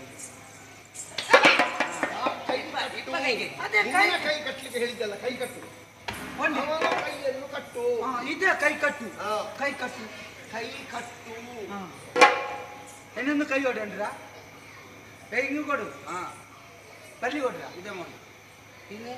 ಇಪ್ಪ ಕೈಗೆ ಅದೇ ಕೈ ನಿನ್ನ ಕೈ ಕಟ್ಟಲಿಕ್ಕೆ ಹೇಳಿದ್ದಲ್ಲ ಕೈ ಕಟ್ಟು ಒಂಡೆ ಅವನ ಕೈಯನ್ನು ಕಟ್ಟು ಹಾ ಇದೆ ಕೈ ಕಟ್ಟು ಹಾ. ಕೈ ಕಟ್ಟು ಕೈ ಕಟ್ಟು ಹಾ ಇನ್ನೊಂದು ಕೈ ಹೊಡ್ರ ಕೈ ಹಿಂಗೆ ಕೊಡು ಹಾ ಬಲ್ಲಿ ಕೊಡ್ರ ಇದೆ ಮಾಡಿ ಇನ್ನು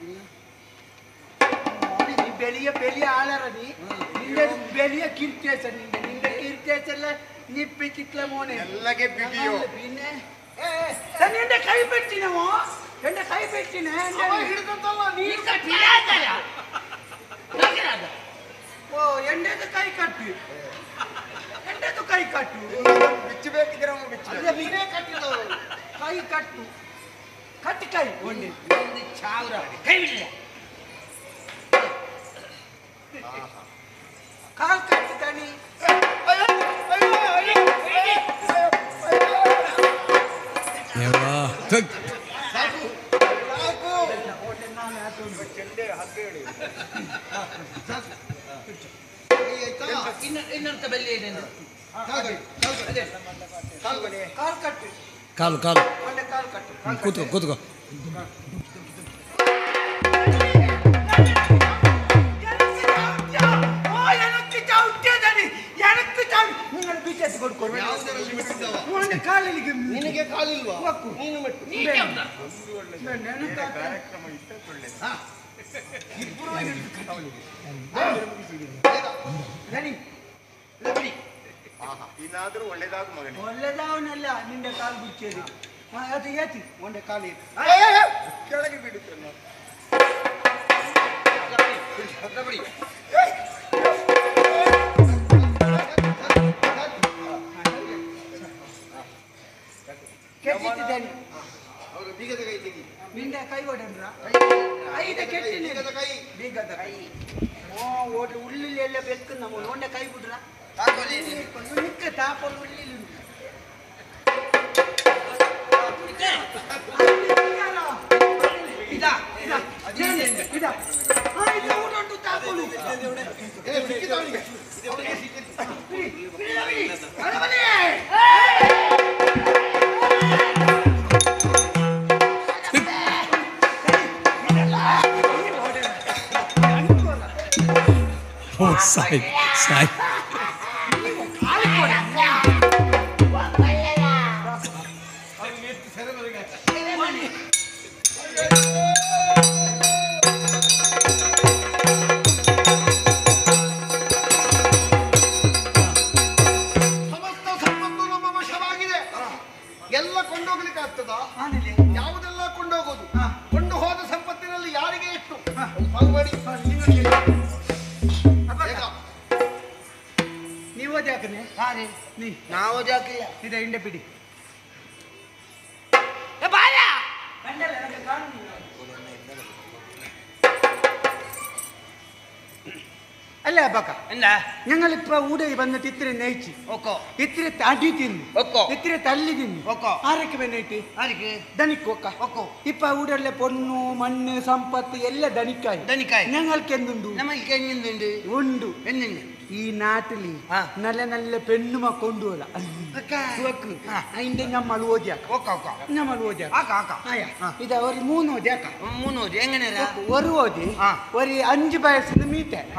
ನೀ ಬೆಳೆಯ ಬೆಳೆಯ ಆಳರದಿ ನಿಂದೆ ಬೆಳೆಯ ಕೀರ್ತಿಯಸ ನಿಂದೆ ನಿಂದೆ ಕೀರ್ತಿಯಸಲ್ಲ ನಿಪ್ಪಿ ಚಿತ್ಲ ಮೋನೆ ಎಲ್ಲಗೆ ಬಿಗಿಯೋ പിന്നെ എന്റെ കൈ പെട്ടിനമോ എന്റെ കൈ പെട്ടിനെ ಅವ ಹಿಡಿದಂತಲ್ಲ ನೀ ಈಗ ಪಿರಾದಲ್ಲ ನಗರದ ഓ എന്റേത് കൈ കട്ട് എന്റേത് കൈ കട്ടു ಬಿಚ್ಚಬೇಕಿದ್ರೆ ಅವನು ಬಿಚ್ಚ അല്ല പിന്നെ കട്ടിದವರು കൈ കട്ടു കട്ടി കൈ ഉണ്ട് ಒಂದು ಚಾವ್ರ ಕೈ ಬಿಡಲಿ ಕಾಲ್ ಕಟ್ಟು ತಣಿ ಯವ್ವಾ ಥಕ್. ಇನ್ನು ಇನ್ನೊಂದು ಬೆಲ್ಲಿ ಇದೆ ಕಾಲ್ ಕಟ್ಟು ಕಾಲು ಕಾಲು ಒಂಡೆ ಕಾಲ್ ಕಟ್ಟು ಹ್ಮ್, ಕೂತ್ಕೋ ಕೂತ್ಕೋ ಯಾವುದರಲ್ಲಿ ಬಿಟ್ಟಿದ್ದವ ಒಂಡೆ ಕಾಲಿಗೆ ನಿನಗೆ ಕಾಲಿಲ್ವಾ ಒಕ್ಕು. ನೀನು ಮೆಟ್ಟು ನಡಿ ಇನ್ನಾದ್ರೂ ಒಳ್ಳೇದಾಗು ಮಗನೇ ಒಳ್ಳೆದವನಲ್ಲ ನಿಂದೆ ಕಾಲು ಬಿಚ್ಚೇರಿ ಅದು ಏತಿ ಒಂಡೆ ಕಾಲಿ ಕೆಳಗೆ ಬಿಡುತ್ತಲ್ಲ ಕೆಟ್ಟಿದ್ದೇನೆ ಅವರು ಬೀಗದ ಕೈ ತೆಗಿ ನಿಂದೆ ಕೈ ಹೊಡೆನ್ರ ಐದ ಕೆಟ್ಟಿನಿ ಬೀಗದ ಕೈ ಬೀಗದ ಕೈ ಓ ಓಡಿ ಉಳ್ಳಿಲಿ ಎಲ್ಲ ಬೆಕ್ಕು ನಮ್ಮ ಒಂಡೆ ಕೈ ಬಿಡ್ರ ನಿಕ್ಕ ತಾಪಲ್ ಉಳ್ಳಿಲಿ ಉಂಟು. ಇದಾ ಇದ, ಇದ, ಇದ. ಆ, ಇದು ಊರುಂಟು ತಾಪಲು. ಏ, ಸಿಕ್ಕಿತು ಅವನಿಗೆ ಅವನಿಗೆ ಸಿಕ್ಕಿತು ಬಿಡಿ, ಬಿಡಿ, ಬಿಡಿ. ಬರ, ಬನ್ನಿ. ಓ ಸಾಯ್ ಸಾಯ್ ಸಮಸ್ತ ಸಂಪತ್ತು ನಮ್ಮ ವಶವಾಗಿದೆ ಎಲ್ಲ ಕೊಂಡೋಗ್ಲಿಕ್ಕೆ ಆಗ್ತದ ಆಮೇಲೆ ಯಾವುದೆಲ್ಲ ಕೊಂಡೋಗೋದು ಹಾ. ಕೊಂಡು ಹೋದ ಸಂಪತ್ತಿನಲ್ಲಿ ಯಾರಿಗೆ ಎಷ್ಟು ಒಂದು ಪಾಲು ಮಾಡಿ ಹಾ, ನೀವು ಹೇಳಿ. ಅಪ್ಪ, ಬೇಗ. ನೀವು ಓದಿ ಹಾಕನೆ ನೀ ನಾವು ಜಾಕಿಲ್ಲ ಇದೆ ಹಿಂಡೆ ಬಿಡಿ ಬಾಯ ಕಂಡಲ್ಲ ನನಗೆ ಕಾಣುವುದಿಲ್ಲ. അല്ലേ അപ്പക്ക എന്താ ഞങ്ങളിപ്പോ ഊടെ വന്നിട്ട് ഇത്തിരി നെയ്ച്ച് ഒക്കോ ഇത്തിരി തടി തിന്നു ഒക്കോ ഇത്തിരി തല്ലി തിന്നു ഒക്കോ ആരൊക്കെ വേണ്ടിട്ട് ആർക്ക് ധനിക്കൊക്ക ഒക്കോ ഇപ്പൊ ഊടെ പൊണ്ണു മണ്ണ് സമ്പത്ത് എല്ലാം ധനിക്കായി ധനിക്കായി ഞങ്ങൾക്ക് എന്തുണ്ടു നമ്മൾക്ക് എങ്ങുന്നുണ്ട് ഉണ്ട് എന്നുണ്ട് ഈ നാട്ടില് ആ. നല്ല നല്ല പെണ്ണുമ കൊണ്ടുപോല സുവക്ക് ആ. അതിന്റെ നമ്മൾ ഓതിയാക്കാം ഒക്ക ഒക്ക നമ്മൾ ഓതിയാക്കാം ആക്ക ആക്ക ആയാ ഇത് ഒരു മൂന്ന് ഓതിയാക്കാം മൂന്നൂര് എങ്ങനെയാ ഒരു ഓതി ആ. ഒരു അഞ്ച് വയസ്സിന് മീറ്റർ ആ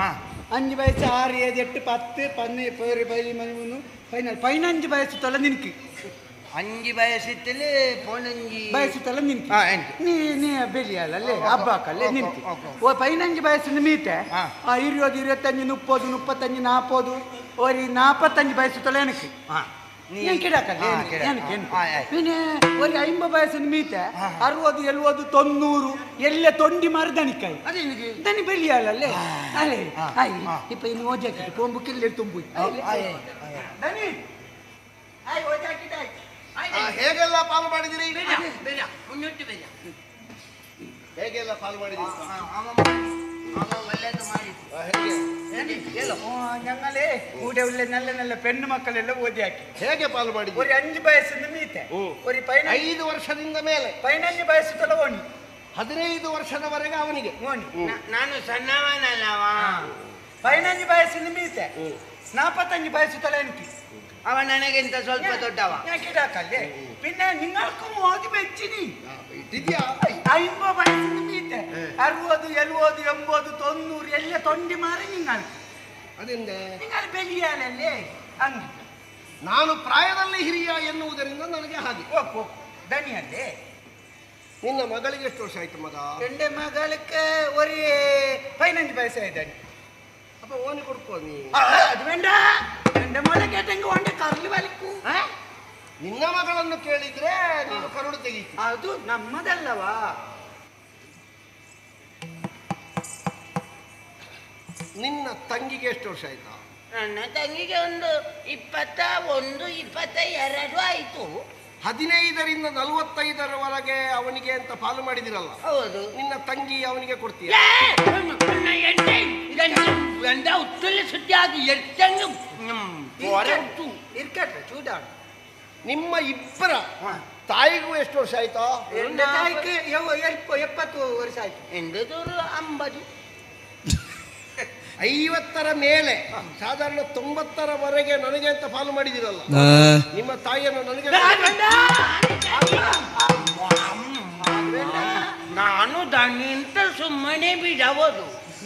അഞ്ച് വയസ്സ് ആറ് ഏഴ് എട്ട് പത്ത് പന്ന് പേര് പതിമൂന്ന് പതിനാല് പതിനഞ്ച് വയസ്സ് തൊല നിനക്ക് അഞ്ച് വയസ്സത്തില് പതിനഞ്ച് വയസ്സ് തൊല നിനക്ക് ആ, എനിക്ക്. നീ നീ ബലിയല്ലേ ಹಬ್ಬಕ್ಕಲ್ಲೇ ನಿನ್ಗೆ ಓ ಪೈನಂಜು ವಯಸ್ಸಿನ ಮೀತೆ ಹಾ. ಆ ಇರುವುದು ಇರುವತ್ತಂಜು ಮುಪ್ಪದು ಮುಪ್ಪತ್ತಂಜು ನಾಪದು ഒരു നാപ്പത്തഞ്ച് വയസ്സ് തൊല എനിക്ക് ആ നീ ഞാൻ കിടക്കല്ലേ ആ, എനിക്ക്, കിടക്ക. എനിക്ക്, എനിക്ക്. ആ, ആ. പിന്നെ ഒരു അമ്പത് വയസ്സിന് മീത്തെ അറുപത് എഴുപത് തൊണ്ണൂറ് ಎಲ್ಲ ತೊಂಡಿ ಮಾರಿ ದಣಿಕಾಯಿ അതെനിക്ക് ದನಿ ಬೆಳಿಯಲ್ಲೇ ಅಲ್ಲೇ ಆಯ್ ಇಪ್ಪ ಇನ್ನು ಓಜಾಕಿಟ್ಟು ಕೊಂಬುಕ್ಕೆಲ್ಲ ತುಂಬು ದನಿ ಆಯ್ ಓಜಾಕಿಟ್ಟು ಆಯ್ ಆ, ಹೇಗೆಲ್ಲ ಪಾಲು ಮಾಡಿದಿರಿ ಬೇಡ ಮುನ್ನೂറ്റി ಬೇಡ ಹೇಗೆಲ್ಲ ಪಾಲು ಮಾಡಿದಿರಿ ಅವ ಅವ ಒಳ್ಳೇದು ಮಾಡಿ ಆ, ಹೇಗೆ ಹೇಳು ഞങ്ങളെ കൂടെ ഉള്ള നല്ല നല്ല പെണ്ണു മക്കളെല്ലാം ഓജാക്കി ಹೇಗೆ ಪಾಲು ಮಾಡಿದಿರಿ ഒരു അഞ്ച് വയസ്സിന് മീത്തെ ಹ್ಮ್. ഒരു പതിനഞ്ച് ಐದು ವರ್ಷದಿಂದ ಮೇಲೆ പതിനഞ്ച് വയസ്സ് ತೊಲಗೋಣಿ ಹದಿನೈದು ವರ್ಷದವರೆಗೆ ಅವನಿಗೆ ಓಣಿ ನ- ನಾನು ಸಣ್ಣವನಲ್ಲವ പതിനഞ്ച് വയസ്സിന് മീത്തെ നാപ്പത്തഞ്ച് വയസ്സ് തല എനിക്ക് ಅವ ನನಗಿಂತ ಸ್ವಲ್ಪ ದೊಡ್ಡವ ഞാൻ കിടാക്കല്ലേ പിന്നെ നിങ്ങൾക്കും ഓതി വെച്ചിനി ಆ, ಇಟ್ಟಿದ್ಯಾ അമ്പത് വയസ്സിന് മീത്തെ അറുപത് എഴുപത് എൺപത് തൊണ്ണൂറ് എല്ലാം തൊണ്ടി മാറി നിങ്ങൾ ಅದೆಂದೆ നിങ്ങൾ ബലിയാലല്ലേ അങ്ങ് ನಾನು ಪ್ರಾಯದಲ್ಲಿ ಹಿರಿಯ ಎನ್ನುವುದರಿಂದ ನನಗೆ ಹಾಗೆ ഓ ധനിയല്ലേ ನಿನ್ನ ಮಗಳಿಗೆ ಎಷ್ಟು ವರ್ಷ ಆಯ್ತು ಮಗ എന്റെ മകൾക്ക് ഒരു പതിനഞ്ച് വയസ്സായതാണ് ಅಪ್ಪ ಓನಿ ಕೊಡ್ಕೋ ನೀ അത് വേണ്ട എന്റെ മോനെ കേട്ടെങ്കിൽ ഓന്റെ കറല് വലിക്കൂ ನಿನ್ನ ಮಗಳನ್ನು ಕೇಳಿದ್ರೆ ನೀನು ಕರುಳು ತೆಗೀತಿ ಅದು ನಮ್ಮದಲ್ಲವಾ ನಿನ್ನ ತಂಗಿಗೆ ಎಷ್ಟು ವರ್ಷ ಆಯ್ತಾ ನನ್ನ ತಂಗಿಗೆ ಒಂದು ಇಪ್ಪತ್ತ ಒಂದು ಇಪ್ಪತ್ತ ಎರಡು ಆಯ್ತು ಹದಿನೈದರಿಂದ ನಲವತ್ತೈದರವರೆಗೆ ಅವನಿಗೆ ಅಂತ ಪಾಲು ಮಾಡಿದಿರಲ್ಲ ಹೌದು ನಿನ್ನ ತಂಗಿ ಅವನಿಗೆ ಕೊಡ್ತೀಯ ಎಂದ ಉತ್ತಲ ಸುದ್ದಿ ಅದು ಎಷ್ಟಂಗೆ ಹೊರಟು ഇരിക്കട്ടെ ചൂടാണ് ನಿಮ್ಮ ಇಬ್ಬರ ತಾಯಿಗೂ ಎಷ್ಟು ವರ್ಷ ಆಯ್ತಾ എന്റെ തായ്ക്ക് എവ- എൽപ്പ- എപ്പത്ത് ವರ್ಷ ಆಯ್ತು ಎಂದದೂರು ಅಂಬದು ಐವತ್ತರ ಮೇಲೆ ಸಾಧಾರಣ ತೊಂಬತ್ತರವರೆಗೆ ನನಗೆ ಅಂತ ಪಾಲು ಮಾಡಿದಿರಲ್ಲ ನಿಮ್ಮ ತಾಯಿಯನ್ನು ನನಗೆ ನಾನು ದಣಿಂತ ಸುಮ್ಮನೆ ಬಿಡಬಹುದು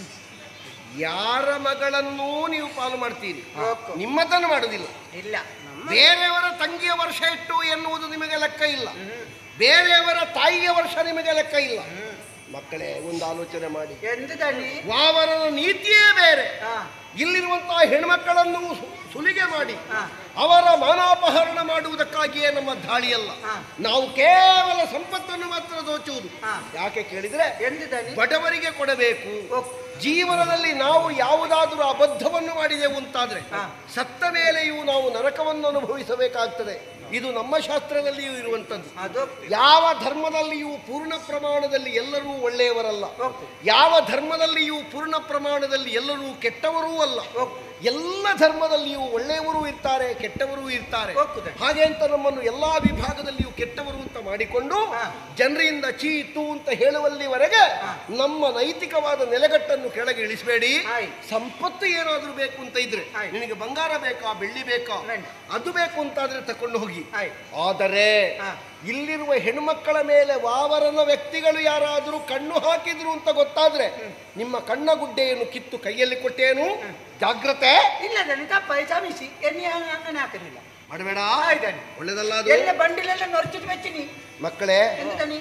ಯಾರ ಮಗಳನ್ನೂ ನೀವು ಪಾಲು ಮಾಡ್ತೀರಿ ನಿಮ್ಮದನ್ನು ಮಾಡುವುದಿಲ್ಲ ഇല്ല ಬೇರೆಯವರ ತಂಗಿಯ ವರ್ಷ ಎಷ್ಟು ಎನ್ನುವುದು ನಿಮಗೆ ಲೆಕ್ಕ ಇಲ್ಲ ಬೇರೆಯವರ ತಾಯಿಯ ವರ್ಷ ನಿಮಗೆ ಲೆಕ್ಕ ಇಲ್ಲ ಮಕ್ಕಳೇ ಒಂದು ಆಲೋಚನೆ ಮಾಡಿ എന്ത് തനി ವಾವರನ ನೀತಿಯೇ ಬೇರೆ ആ ಇಲ್ಲಿರುವಂತಹ ಹೆಣ್ಮಕ್ಕಳನ್ನು ಸು- ಸುಲಿಗೆ ಮಾಡಿ ಹಾ. ಅವರ ಮಾನಾಪಹರಣ ಮಾಡುವುದಕ್ಕಾಗಿಯೇ ನಮ್ಮ ದಾಳಿಯಲ್ಲ ಹಾ. ನಾವು ಕೇವಲ ಸಂಪತ್ತನ್ನು ಮಾತ್ರ ದೋಚುವುದು ಹಾ. ಯಾಕೆ ಕೇಳಿದ್ರೆ എന്ത് തനി ಬಡವರಿಗೆ ಕೊಡಬೇಕು ಓ, ಜೀವನದಲ್ಲಿ ನಾವು ಯಾವುದಾದರೂ ಅಬದ್ಧವನ್ನು ಮಾಡಿದೆವು ಅಂತಾದ್ರೆ ಹಾ. ಸತ್ತ ಮೇಲೆಯೂ ನಾವು ನರಕವನ್ನು ಅನುಭವಿಸಬೇಕಾಗ್ತದೆ ಇದು ನಮ್ಮ ಶಾಸ್ತ್ರದಲ್ಲಿಯೂ ಇರುವಂಥದ್ದು ಅದು ಯಾವ ಧರ್ಮದಲ್ಲಿಯೂ ಪೂರ್ಣ ಪ್ರಮಾಣದಲ್ಲಿ ಎಲ್ಲರೂ ಒಳ್ಳೆಯವರಲ್ಲ ಓಕೆ. ಯಾವ ಧರ್ಮದಲ್ಲಿಯೂ ಪೂರ್ಣ ಪ್ರಮಾಣದಲ್ಲಿ ಎಲ್ಲರೂ ಕೆಟ್ಟವರೂ ಅಲ್ಲ ಓಕೆ. ಎಲ್ಲ ಧರ್ಮದಲ್ಲಿಯೂ ಒಳ್ಳೆಯವರೂ ಇರ್ತಾರೆ ಕೆಟ್ಟವರೂ ಇರ್ತಾರೆ ಒಪ್ಪುದೆ. ಹಾಗೆ ಅಂತ ನಮ್ಮನ್ನು ಎಲ್ಲಾ ವಿಭಾಗದಲ್ಲಿಯೂ ಕೆಟ್ಟವರು ಅಂತ ಮಾಡಿಕೊಂಡು ಹಾ. ಜನರಿಂದ ಚೀ ತೂ ಅಂತ ಹೇಳುವಲ್ಲಿವರೆಗೆ ನಮ್ಮ ನೈತಿಕವಾದ ನೆಲೆಗಟ್ಟನ್ನು ಕೆಳಗೆ ಇಳಿಸಬೇಡಿ ಆಯ್ತು. ಸಂಪತ್ತು ಏನಾದರೂ ಬೇಕು ಅಂತ ಇದ್ರೆ ಆಯ್ತು. ನಿನಗೆ ಬಂಗಾರ ಬೇಕಾ ಬೆಳ್ಳಿ ಬೇಕಾ ಬೇಡ. ಅದು ಬೇಕು ಅಂತಾದ್ರೆ ತಕೊಂಡು ಹೋಗಿ ಆಯ್ತು. ಆದರೆ ಹಾ. ಇಲ್ಲಿರುವ ಹೆಣ್ಮಕ್ಕಳ ಮೇಲೆ ವಾವರನ ವ್ಯಕ್ತಿಗಳು ಯಾರಾದರೂ ಕಣ್ಣು ಹಾಕಿದ್ರು ಅಂತ ಗೊತ್ತಾದ್ರೆ ನಿಮ್ಮ ಕಣ್ಣ ಗುಡ್ಡೆಯನ್ನು ಕಿತ್ತು ಕೈಯಲ್ಲಿ ಕೊಟ್ಟೇನು ಜಾಗ್ರತೆ ಇಲ್ಲ ತನಿ ತಪ್ಪಾയി ಕ್ಷಮಿಸಿ ಎಣ್ಣೆ അങ്ങനെ ಹಾಕಲಿಲ್ಲ ಮಾಡಬೇಡ ಆಯ್ತಾನೆ. ಒಳ್ಳೇದಲ್ಲ ಅದು ಎಲ್ಲ ಬಂಡಿಲೆಲ್ಲ ನೊರ್ಚಿಟ್ಟು ಬೆಚ್ಚಿನಿ ಮಕ್ಕಳೇ ಎಂತ ತನಿ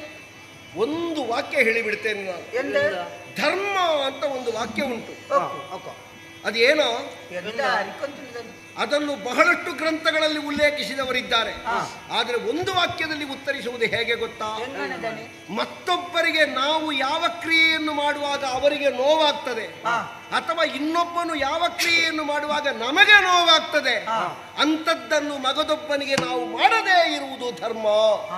ಒಂದು ವಾಕ್ಯ ಹೇಳಿಬಿಡ್ತೇನೆ ನಾನು ಎಂತ ಧರ್ಮ ಅಂತ ಒಂದು ವಾಕ್ಯ ಉಂಟು ಒಪ್ಪು. ಅದೇನೋ ಎಂತ ಅರಿಕೊಂತಿಲ್ಲ ತನಿ ಅದನ್ನು ಬಹಳಷ್ಟು ಗ್ರಂಥಗಳಲ್ಲಿ ಉಲ್ಲೇಖಿಸಿದವರಿದ್ದಾರೆ ಆದರೆ ಒಂದು ವಾಕ್ಯದಲ್ಲಿ ಉತ್ತರಿಸುವುದು ಹೇಗೆ ಗೊತ್ತಾ ಹೆಂಗಣ್ಣ ತನಿ ಮತ್ತೊಬ್ಬರಿಗೆ ನಾವು ಯಾವ ಕ್ರಿಯೆಯನ್ನು ಮಾಡುವಾಗ ಅವರಿಗೆ ನೋವಾಗ್ತದೆ ಹಾ. ಅಥವಾ ಇನ್ನೊಬ್ಬನು ಯಾವ ಕ್ರಿಯೆಯನ್ನು ಮಾಡುವಾಗ ನಮಗೆ ನೋವಾಗ್ತದೆ ಹಾ. ಅಂಥದ್ದನ್ನು ಮಗದೊಬ್ಬನಿಗೆ ನಾವು ಮಾಡದೇ ಇರುವುದು ಧರ್ಮ ಹಾ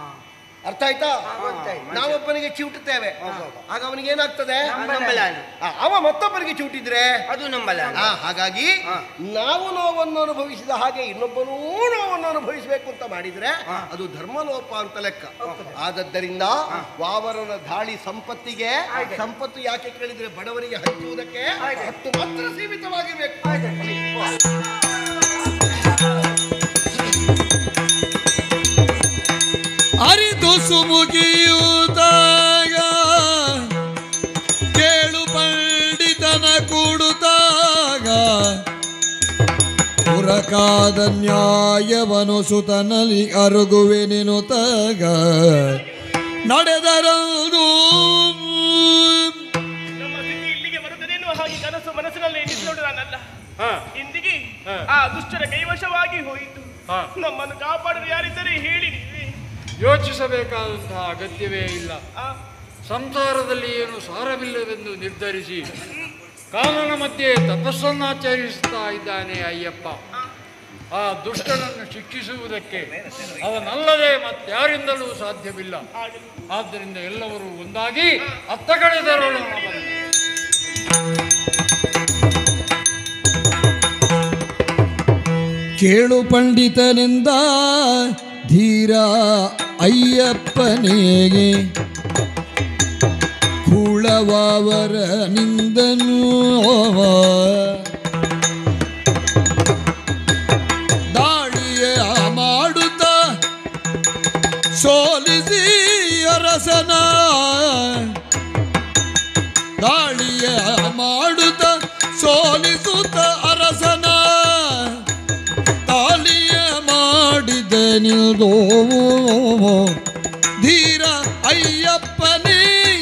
ಅರ್ಥ ಆಯ್ತಾ ಗೊತ್ತಾಯ್ತು. ನಾವೊಬ್ಬನಿಗೆ ಚಿವುಟುತ್ತೇವೆ ಆಗ ಅವನಿಗೆ ಏನಾಗ್ತದೆ ನಂಬಲಾನ ಆ, ಅವ ಮತ್ತೊಬ್ಬರಿಗೆ ಚಿವುಟಿದ್ರೆ ಅದು ನಂಬಲಾನ ಆ, ಹಾಗಾಗಿ ನಾವು ನೋವನ್ನು ಅನುಭವಿಸಿದ ಹಾಗೆ ಇನ್ನೊಬ್ಬನೂ ನೋವನ್ನು ಅನುಭವಿಸಬೇಕು ಅಂತ ಮಾಡಿದ್ರೆ ಅದು ಧರ್ಮಲೋಪ ಅಂತ ಲೆಕ್ಕ ಆದದ್ದರಿಂದ ವಾವರನ ದಾಳಿ ಸಂಪತ್ತಿಗೆ ಸಂಪತ್ತು ಯಾಕೆ ಕೇಳಿದ್ರೆ ಬಡವರಿಗೆ ಹಂಚುವುದಕ್ಕೆ ಅಷ್ಟು ಮಾತ್ರ ಸೀಮಿತವಾಗಿರ್ಬೇಕು ಅರಿತು ಸುಮುಗಿಯುತ್ತಾಗ ಕೇಳು ಪಂಡಿತನ ಕೂಡುತ್ತಾ ಬರಕಾದ ನ್ಯಾಯವನು ಸುತನಲಿ ಅರುಗುವೆನೆನು ತಗ ನಡೆದರದು ನಮ್ಮ ಸ್ಥಿತಿ ಇಲ್ಲಿಗೆ ಬರುತ್ತದೆ ಎನ್ನುವ ಹಾಗೆ ಕನಸು ಮನಸ್ಸಿನಲ್ಲಿ ಎಣಿಸಿಕೊಂಡು ನಾನಲ್ಲ ಇಂದಿಗೆ ಆ ದುಷ್ಟರ ಕೈವಶವಾಗಿ ಹೋಯಿತು ನಮ್ಮನ್ನು ಕಾಪಾಡಲು ಯಾರಿದ್ದರೆ ಹೇಳಿ ನೀವೇ ಯೋಚಿಸಬೇಕಾದಂತಹ ಅಗತ್ಯವೇ ಇಲ್ಲ ಆ, ಸಂಸಾರದಲ್ಲಿ ಏನು ಸಾರವಿಲ್ಲವೆಂದು ನಿರ್ಧರಿಸಿ ಕಾನನ ಮಧ್ಯೆ ತಪಸ್ಸನ್ನಾಚರಿಸುತ್ತಾ ಇದ್ದಾನೆ ಅಯ್ಯಪ್ಪ ಆ ದುಷ್ಟನನ್ನು ಶಿಕ್ಷಿಸುವುದಕ್ಕೆ ಅವನಲ್ಲದೆ ಮತ್ತಾರಿಂದಲೂ ಸಾಧ್ಯವಿಲ್ಲ ಆದ್ದರಿಂದ ಎಲ್ಲರೂ ಒಂದಾಗಿ ಅತ್ತ ಕಡೆ ತೆರಳೋಣ ಬನ್ನಿ. ಕೇಳು ಪಂಡಿತನಿಂದ ಧೀರ ಅಯ್ಯಪ್ಪನಿಗೆ ಕುಳವಾವರ ನಿಂದನು ದಾಳಿಯ ಮಾಡುತ್ತ ಸೋಲಿಸಿ ಅರಸನ ದಾಳಿಯ ಮಾಡುತ್ತ ಸೋಲಿಸುತ್ತ ಅರಸನ ತಾಳಿಯ ಮಾಡಿದ ನಿಲ್ದೋ ಧೀರ ಅಯ್ಯಪ್ಪನೇ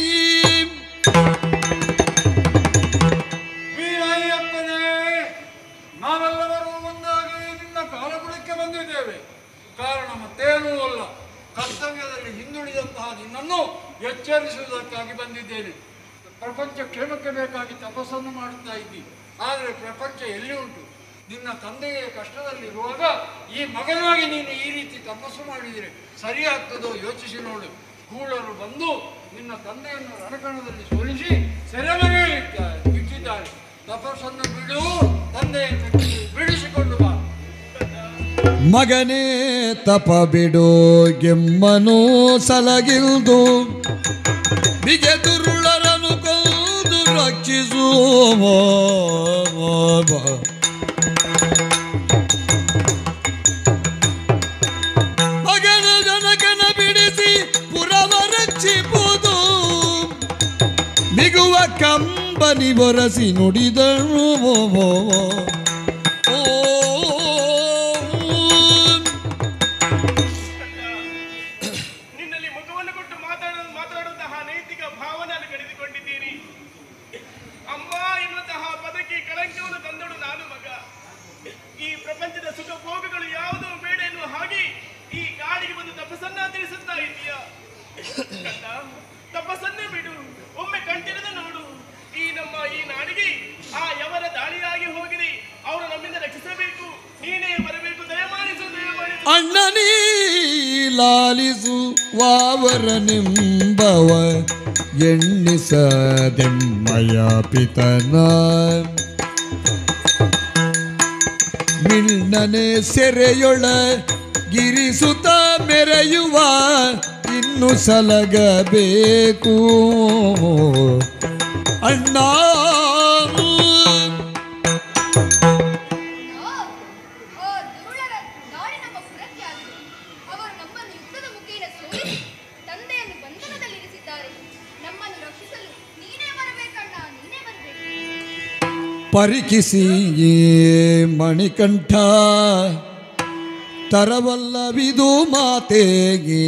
ವೀರ ಅಯ್ಯಪ್ಪನೇ ನಾವೆಲ್ಲರೂ ಒಂದಾಗಿ ನಿನ್ನ ಕಾಲಗುಣಕ್ಕೆ ಬಂದಿದ್ದೇವೆ ಕಾರಣ ಮತ್ತೇನೂ ಅಲ್ಲ ಕರ್ತವ್ಯದಲ್ಲಿ ಹಿಂದುಳಿದಂತಹ ನಿನ್ನನ್ನು ಎಚ್ಚರಿಸುವುದಕ್ಕಾಗಿ ಬಂದಿದ್ದೇನೆ ಪ್ರಪಂಚ ಕ್ಷೇಮಕ್ಕೆ ಬೇಕಾಗಿ ತಪಸ್ಸನ್ನು ಮಾಡುತ್ತಾ ಇದ್ದಿ ಆದರೆ ಪ್ರಪಂಚ ಎಲ್ಲಿ ಉಂಟು ನಿನ್ನ ತಂದೆಯ ಕಷ್ಟದಲ್ಲಿರುವಾಗ ಈ ಮಗನಾಗಿ ನೀನು ಈ ರೀತಿ ತಪಸ್ಸು ಮಾಡಿದರೆ ಸರಿಯಾಗ್ತದೋ ಯೋಚಿಸಿ ನೋಡು ಗೂಢರು ಬಂದು ನಿನ್ನ ತಂದೆಯನ್ನು ರಣಕಣದಲ್ಲಿ ಸೋಲಿಸಿ ಸೆರೆಮನೆಯಲ್ಲಿದ್ದಾರೆ ಇಟ್ಟಿದ್ದಾರೆ ತಪಸ್ಸನ್ನು ಬಿಡು ತಂದೆಯನ್ನು ಬಿಡಿಸಿಕೊಂಡು ಬಾ ಮಗನೇ ತಪ ಬಿಡು ಗೆಮ್ಮನು ಸಲಗಿಲ್ದು ಬಿಗೆ ದುರುಳರನು ಕೊಂದು ರಕ್ಷಿಸುವ ಮಗನ ಜನಕನ ಬಿಡಿಸಿ ಪುರವ ರಕ್ಷಿಪುದು ಬಿಗುವ ಕಂಬನಿ ಬೊರಸಿ ನುಡಿದಳು ಓ ನಿನ್ನಲ್ಲಿ ಮುಖವನ್ನು ಕೊಟ್ಟು ಮಾತಾಡ ಮಾತನಾಡುವಂತಹ ನೈತಿಕ ಭಾವನೆಯನ್ನು ಕಳೆದುಕೊಂಡಿದ್ದೀರಿ ಅಮ್ಮ ಎನ್ನುವಂತಹ ಪದಕ್ಕೆ ಕಳಂಕವನ್ನು ತಂದಳು ನಾನು ಮಗ ಈ ಪ್ರಪಂಚದ ಸುಖ ಭೋಗಗಳು ಯಾವುದೂ ಬೇಡ ಎನ್ನುವ ಹಾಗೆ ಈ ಕಾಡಿಗೆ ಬಂದು ತಪಸ್ಸನ್ನ ತಿಳಿಸುತ್ತಾ ಇದೀಯ ಕಂದ ತಪಸ್ಸನ್ನೇ ಬಿಡು ಒಮ್ಮೆ ಕಂಟಿರದ ನೋಡು ಈ ನಮ್ಮ ಈ ನಾಡಿಗೆ ಆ ಯವರ ದಾಳಿಯಾಗಿ ಹೋಗಿದೆ ಅವರು ನಮ್ಮಿಂದ ರಕ್ಷಿಸಬೇಕು ನೀನೇ ಬರಬೇಕು ದಯಮಾಡಿಸು ದಯಮಾಡಿಸು ಅಣ್ಣನೀ ಲಾಲಿಸು ವಾವರ ನಿಂಬವ ಎಣ್ಣಿಸದೆಮ್ಮಯ ಪಿತನ ಮಿಣ್ಣನೆ ಸೆರೆಯೊಳ ಗಿರಿಸುತ್ತ ಮೆರೆಯುವ ಇನ್ನು ಸಲಗಬೇಕು ಅಣ್ಣ ಓ ದುರುಳರ ದಾಳಿ ನಮ್ಮ ಪುರಕ್ಕೆ ಆಗಿದೆ ಅವರು ನಮ್ಮನ್ನು ಯುದ್ಧದ ಮುಖೇನ ಸೋಲಿಸಿ ತಂದೆಯನ್ನು ಬಂಧನದಲ್ಲಿರಿಸಿದ್ದಾರೆ ನಮ್ಮನ್ನು ರಕ್ಷಿಸಲು ನೀನೇ ಬರಬೇಕಣ್ಣ ನೀನೇ ಬರಬೇಕು ಪರಿಕಿಸಿ ಈ ಮಣಿಕಂಠ ತರವಲ್ಲವಿದು ಮಾತೆಗೆ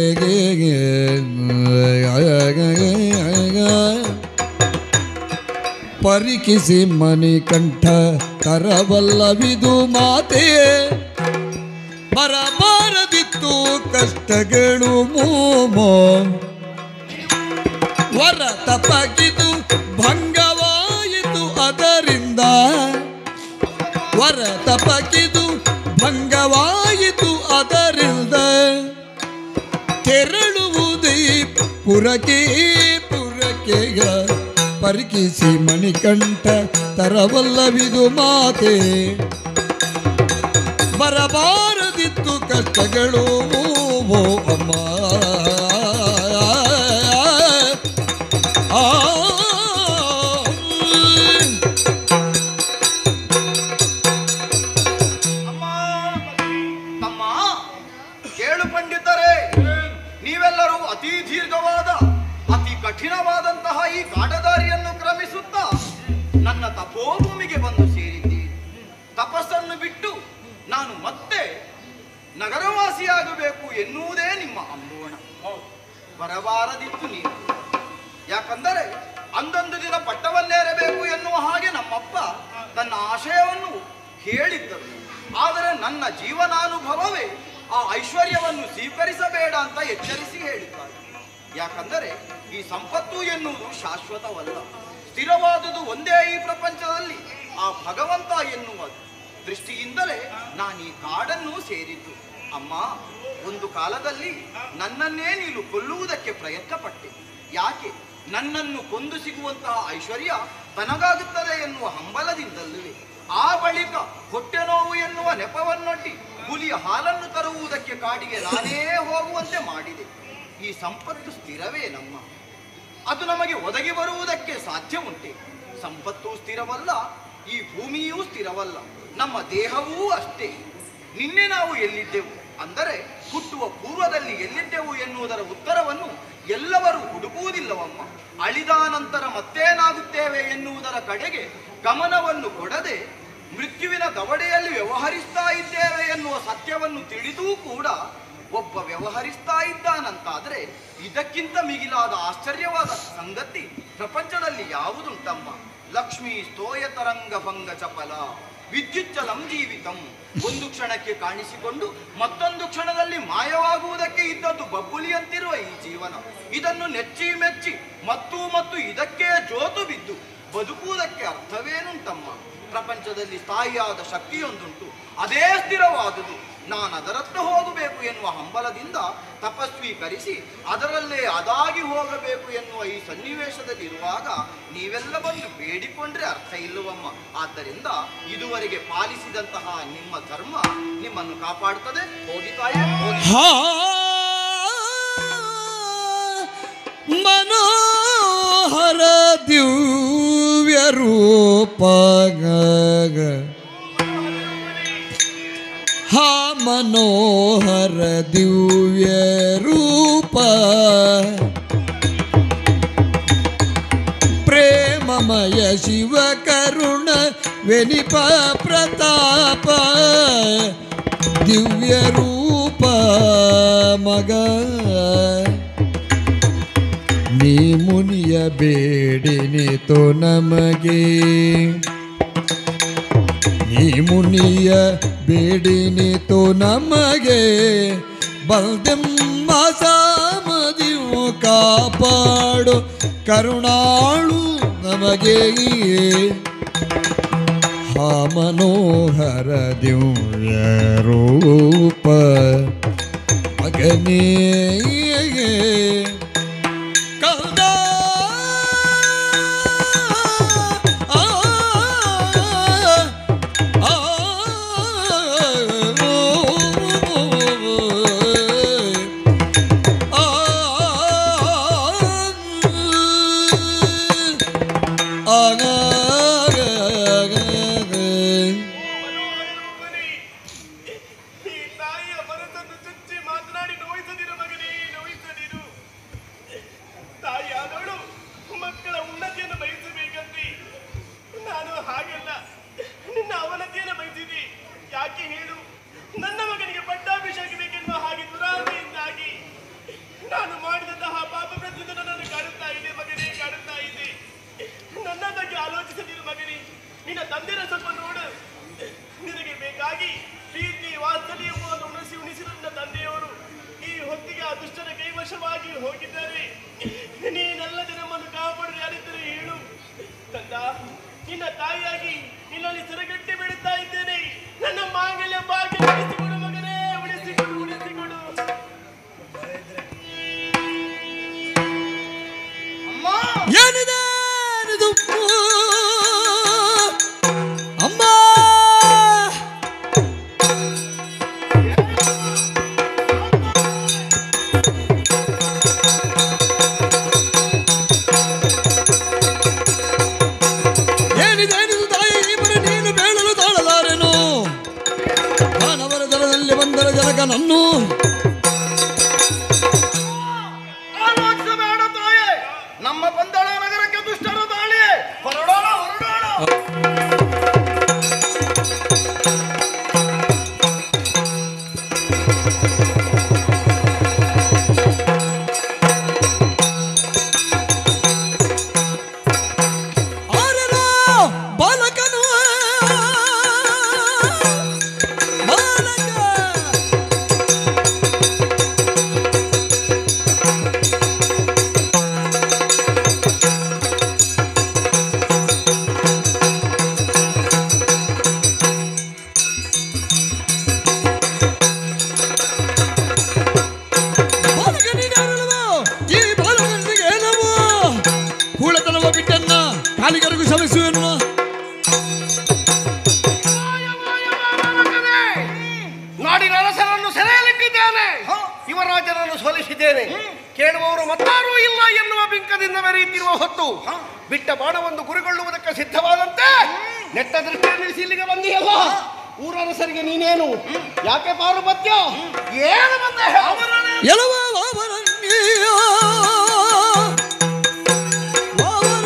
ಪರಿಕಿಸಿ ಮಣಿಕಂಠ ತರವಲ್ಲವಿದು ಮಾತೆ ಬರಬಾರದಿತ್ತು ಕಷ್ಟಗಳು ಮೋಮೋ ವರ ತಪಗಿದು ಭಂಗವಾಯಿತು ಅದರಿಂದ ವರ ತಪಗಿದು ಭಂಗವಾಯಿತು ಅದರಿಂದ ತೆರಳುವುದೇ ಪುರಕ್ಕೆ ಪುರಕ್ಕೆಗ ಪರಿಕಿಸಿ ಮಣಿಕಂಠ ತರವಲ್ಲವಿದು ಮಾತೆ ಬರಬಾರದಿತ್ತು ಕಷ್ಟಗಳು ಓ ಅಮ್ಮ ಆ ಅಮ್ಮ ತಮ್ಮ ಕೇಳು ಪಂಡಿತರೇ ನೀವೆಲ್ಲರೂ ಅತಿ ದೀರ್ಘವಾದ ಅತಿ ಕಠಿಣವಾದಂತಹ ಈ ಕಾಡದಾರಿಯನ್ನು ಕ್ರಮಿಸುತ್ತಾ ನನ್ನ ತಪೋಭೂಮಿಗೆ ಬಂದು ಸೇರಿದ್ದೀರಿ ತಪಸ್ಸನ್ನು ಬಿಟ್ಟು ನಾನು ಮತ್ತೆ ನಗರವಾಸಿಯಾಗಬೇಕು ಎನ್ನುವುದೇ ನಿಮ್ಮ ಅಂಬೋಣ ಬರಬಾರದಿತ್ತು ನೀವು ಯಾಕಂದರೆ ಅಂದೊಂದು ದಿನ ಪಟ್ಟವನ್ನೇರಬೇಕು ಎನ್ನುವ ಹಾಗೆ ನಮ್ಮಪ್ಪ ತನ್ನ ಆಶಯವನ್ನು ಹೇಳಿದ್ದರು ಆದರೆ ನನ್ನ ಜೀವನಾನುಭವವೇ ಆ ಐಶ್ವರ್ಯವನ್ನು ಸ್ವೀಕರಿಸಬೇಡ ಅಂತ ಎಚ್ಚರಿಸಿ ಹೇಳಿದ್ದಾರೆ ಯಾಕಂದರೆ ಈ ಸಂಪತ್ತು ಎನ್ನುವುದು ಶಾಶ್ವತವಲ್ಲ ಸ್ಥಿರವಾದುದು ಒಂದೇ ಈ ಪ್ರಪಂಚದಲ್ಲಿ ಆ ಭಗವಂತ ಎನ್ನುವ ದೃಷ್ಟಿಯಿಂದಲೇ ನಾನು ಈ ಕಾಡನ್ನು ಸೇರಿದ್ದು ಅಮ್ಮ ಒಂದು ಕಾಲದಲ್ಲಿ ನನ್ನನ್ನೇ ನೀನು ಕೊಲ್ಲುವುದಕ್ಕೆ ಪ್ರಯತ್ನ ಪಟ್ಟೆ ಯಾಕೆ ನನ್ನನ್ನು ಕೊಂದು ಸಿಗುವಂತಹ ಐಶ್ವರ್ಯ ತನಗಾಗುತ್ತದೆ ಎನ್ನುವ ಹಂಬಲದಿಂದಲ್ಲವೇ ಆ ಬಳಿಕ ಹೊಟ್ಟೆ ನೋವು ಎನ್ನುವ ನೆಪವನ್ನೊಡ್ಡಿ ಹುಲಿಯ ಹಾಲನ್ನು ತರುವುದಕ್ಕೆ ಕಾಡಿಗೆ ನಾನೇ ಹೋಗುವಂತೆ ಮಾಡಿದೆ ಈ ಸಂಪತ್ತು ಸ್ಥಿರವೇ ನಮ್ಮ ಅದು ನಮಗೆ ಒದಗಿ ಬರುವುದಕ್ಕೆ ಸಾಧ್ಯ ಉಂಟೆ ಸಂಪತ್ತು ಸ್ಥಿರವಲ್ಲ ಈ ಭೂಮಿಯೂ ಸ್ಥಿರವಲ್ಲ ನಮ್ಮ ದೇಹವೂ ಅಷ್ಟೇ ನಿನ್ನೆ ನಾವು ಎಲ್ಲಿದ್ದೆವು ಅಂದರೆ ಹುಟ್ಟುವ ಪೂರ್ವದಲ್ಲಿ ಎಲ್ಲಿದ್ದೆವು ಎನ್ನುವುದರ ಉತ್ತರವನ್ನು ಎಲ್ಲವರು ಹುಡುಕುವುದಿಲ್ಲವಮ್ಮ ಅಳಿದ ನಂತರ ಮತ್ತೇನಾಗುತ್ತೇವೆ ಎನ್ನುವುದರ ಕಡೆಗೆ ಗಮನವನ್ನು ಕೊಡದೆ ಮೃತ್ಯುವಿನ ದವಡೆಯಲ್ಲಿ ವ್ಯವಹರಿಸ್ತಾ ಇದ್ದೇವೆ ಎನ್ನುವ ಸತ್ಯವನ್ನು ತಿಳಿದೂ ಕೂಡ ಒಬ್ಬ ವ್ಯವಹರಿಸ್ತಾ ಇದ್ದಾನಂತಾದ್ರೆ ಇದಕ್ಕಿಂತ ಮಿಗಿಲಾದ ಆಶ್ಚರ್ಯವಾದ ಸಂಗತಿ ಪ್ರಪಂಚದಲ್ಲಿ ಯಾವುದುಂಟಮ್ಮ ಲಕ್ಷ್ಮೀ ಸ್ತೋಯ ತರಂಗ ಭಂಗ ಚಪಲ ವಿದ್ಯುಚ್ಚಲಂ ಜೀವಿತಂ ಒಂದು ಕ್ಷಣಕ್ಕೆ ಕಾಣಿಸಿಕೊಂಡು ಮತ್ತೊಂದು ಕ್ಷಣದಲ್ಲಿ ಮಾಯವಾಗುವುದಕ್ಕೆ ಇದ್ದದ್ದು ಬಬ್ಬುಲಿಯಂತಿರುವ ಈ ಜೀವನ ಇದನ್ನು ನೆಚ್ಚಿ ಮೆಚ್ಚಿ ಮತ್ತು ಮತ್ತು ಇದಕ್ಕೆ ಜೋತು ಬಿದ್ದು ಬದುಕುವುದಕ್ಕೆ ಅರ್ಥವೇನುಂಟಮ್ಮ ಪ್ರಪಂಚದಲ್ಲಿ ಸ್ಥಾಯಿಯಾದ ಶಕ್ತಿಯೊಂದುಂಟು ಅದೇ ಸ್ಥಿರವಾದುದು ನಾನು ಅದರತ್ತ ಹೋಗಬೇಕು ಎನ್ನುವ ಹಂಬಲದಿಂದ ತಪಸ್ವೀಕರಿಸಿ ಅದರಲ್ಲೇ ಅದಾಗಿ ಹೋಗಬೇಕು ಎನ್ನುವ ಈ ಸನ್ನಿವೇಶದಲ್ಲಿರುವಾಗ ನೀವೆಲ್ಲ ಬಂದು ಬೇಡಿಕೊಂಡ್ರೆ ಅರ್ಥ ಇಲ್ಲವಮ್ಮ ಆದ್ದರಿಂದ ಇದುವರೆಗೆ ಪಾಲಿಸಿದಂತಹ ನಿಮ್ಮ ಧರ್ಮ ನಿಮ್ಮನ್ನು ಕಾಪಾಡುತ್ತದೆ ಹೋಗಿ ತಾಯೇ ಹೋಗಿ ಹಾ ಮನೋಹರ ದಿವ್ಯ ರೂಪ ಹಾ ಮನೋಹರ ದಿವ್ಯ ರೂಪ ಪ್ರೇಮಮಯ ಶಿವ ಕರುಣ ವೆನಿಪ ಪ್ರತಾಪ ದಿವ್ಯ ರೂಪ ಮಗ ನೀ ಮುನಿಯ ಬೇಡಿನಿತು ನಮಗೆ ನೀ ಮುನಿಯ ಬೇಡಿನಿತು ನಮಗೆ ಬಲ್ದೆಮ್ಮ ಸಾಮದಿವು ಕಾಪಾಡು ಕರುಣಾಳು ನಮಗೆ ಹಾ ಮನೋಹರ ದಿವ್ಯ ರೂಪ ಮಗನೇ ಕಂದ ಆ, ಆ, ಆ, ಮನೋಹರಮಣಿ, ಈ ತಾಯಿಯ ಮನಸ್ಸನ್ನು ಚುಚ್ಚಿ ಮಾತನಾಡಿ ನೋಯಿಸದಿರು ಮಗನೇ ನೋಯಿಸದಿರು ತಾಯಿಯಾದವಳು ಮಕ್ಕಳ ಉನ್ನತಿಯನ್ನು ಬಯಸಬೇಕಂತೆ ನಾನು ಹಾಗೆಲ್ಲ ನಿನ್ನ ಅವನತಿಯನ್ನು ಬಯಸಿದೆ ಯಾಕೆ ಹೇಳು ನನ್ನ ಮಗನಿಗೆ ಪಟ್ಟಾಭಿಷೇಕ ಬೇಕೆನ್ನುವ ಹಾಗೆ ದುರಾಸೆಯಿಂದಾಗಿ ನಾನು ಮಾಡಿದಂತಹ ಪಾಪ ಪ್ರತಿಯಿಂದ ನನ್ನನ್ನು ಕಾಡುತ್ತಾ ಇದೆ ಮಗನೇ ಕಾಡುತ್ತಾ ಇದೆ ನನ್ನ ಬಗ್ಗೆ ಆಲೋಚಿಸದಿರು ಮಗನೇ ನಿನ್ನ ತಂದೆನ ಸ್ವಲ್ಪ ನೋಡು ನಿನಗೆ ಬೇಕಾಗಿ ಪ್ರೀತಿ ವಾತ್ಸಲ್ಯ ಎಂಬುದನ್ನು ಉಣಿಸಿ ಉಣಿಸಿದ ನನ್ನ ತಂದೆಯವರು ಈ ಹೊತ್ತಿಗೆ ಆ ದುಷ್ಟರ ಕೈವಶವಾಗಿ ಹೋಗಿದ್ದಾರೆ ನೀನೆಲ್ಲದೆ ನಮ್ಮನ್ನು ಕಾಪಾಡಲು ಯಾರಿದ್ದರೂ ಹೇಳು ತಂದ ನಿನ್ನ ತಾಯಿಯಾಗಿ ನಿನ್ನಲ್ಲಿ ಸೆರಗಟ್ಟಿ ಬೀಳುತ್ತಾ ಇದ್ದೇನೆ ನನ್ನ ಮಾಂಗಲ್ಯ ಭಾಗ್ಯ ಉಳಿಸಿಕೊಡು ಮಗನೇ ಉಳಿಸಿಕೊಡು ಉಳಿಸಿಕೊಡು ಅಮ್ಮ ಏನಿದೆ ಇದು? ಅಮ್ಮ ಏನಿದೆ ಏನಿದು ತಾಯಿ ಈ ಮನೆ ನೀನು ಬೇಡಲು ಆಲಿಸಿದ್ದೇನೆ ಕೇಳುವವರು ಮತ್ತಾರೂ ಇಲ್ಲ ಎನ್ನುವ ಬಿಂಕದಿಂದ ಮೆರೆಯುತ್ತಿರುವ ಹೊತ್ತು ಬಿಟ್ಟ ಬಾಣವನ್ನು ಗುರಿಗೊಳ್ಳುವುದಕ್ಕೆ ಸಿದ್ಧವಾದಂತೆ ನೆಟ್ಟ ದೃಷ್ಟಿಯಲ್ಲಿ ಇಲ್ಲಿಗೆ ಬಂದಿಯಲ್ಲ ಊರರಸರಿಗೆ ನೀನೇನು ಯಾಕೆ ಪಾರುಪತ್ಯ ಏನು ಬಂದೆ ಎಲವ ವಾವರಣ್ಯ ವಾವರ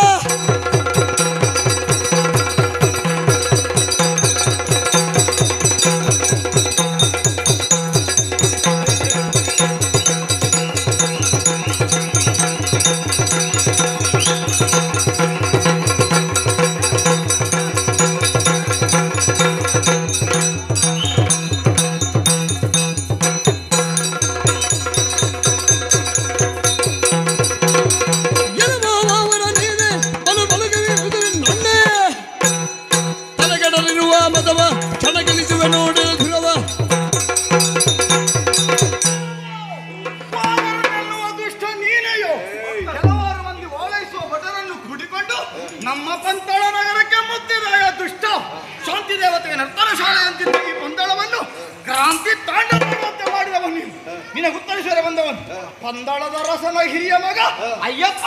ಎಲವ ವಾವರ ನೀನೆ ಬಲು ಬಲಗವಿ ಉದುರಿ ನನ್ನೆ ತಲೆಗಡಲಿರುವ ಮದವ ಕ್ಷಣಗಳಿಸುವೆ ನೋಡಿದ ಧುರವ ಪಾವರನೆನ್ನುವ ದುಷ್ಟ ನೀನೆಯೋ ಕೆಲವಾರು ಮಂದಿ ಓಲೈಸುವ ಭಟರನ್ನು ಕುಡಿಕೊಂಡು ನಮ್ಮ ಪಂತಳ ನಗರಕ್ಕೆ ಮುತ್ತಿದಾಯ ದುಷ್ಟ ಶಾಂತಿ ದೇವತೆಗೆ ನರ್ತನ ಶಾಲೆ ಅಂತಿದ್ದ ಈ ಪಂದಳವನ್ನು ಕ್ರಾಂತಿ ತಾಂಡ ಮಾಡುವಂತೆ ಮಾಡಿದವನು ನೀನು ನಿನಗೆ ಉತ್ತರಿಸರೆ ಬಂದವನು ಪಂದಳದ ರಸನ ಹಿರಿಯ ಮಗ ಅಯ್ಯಪ್ಪ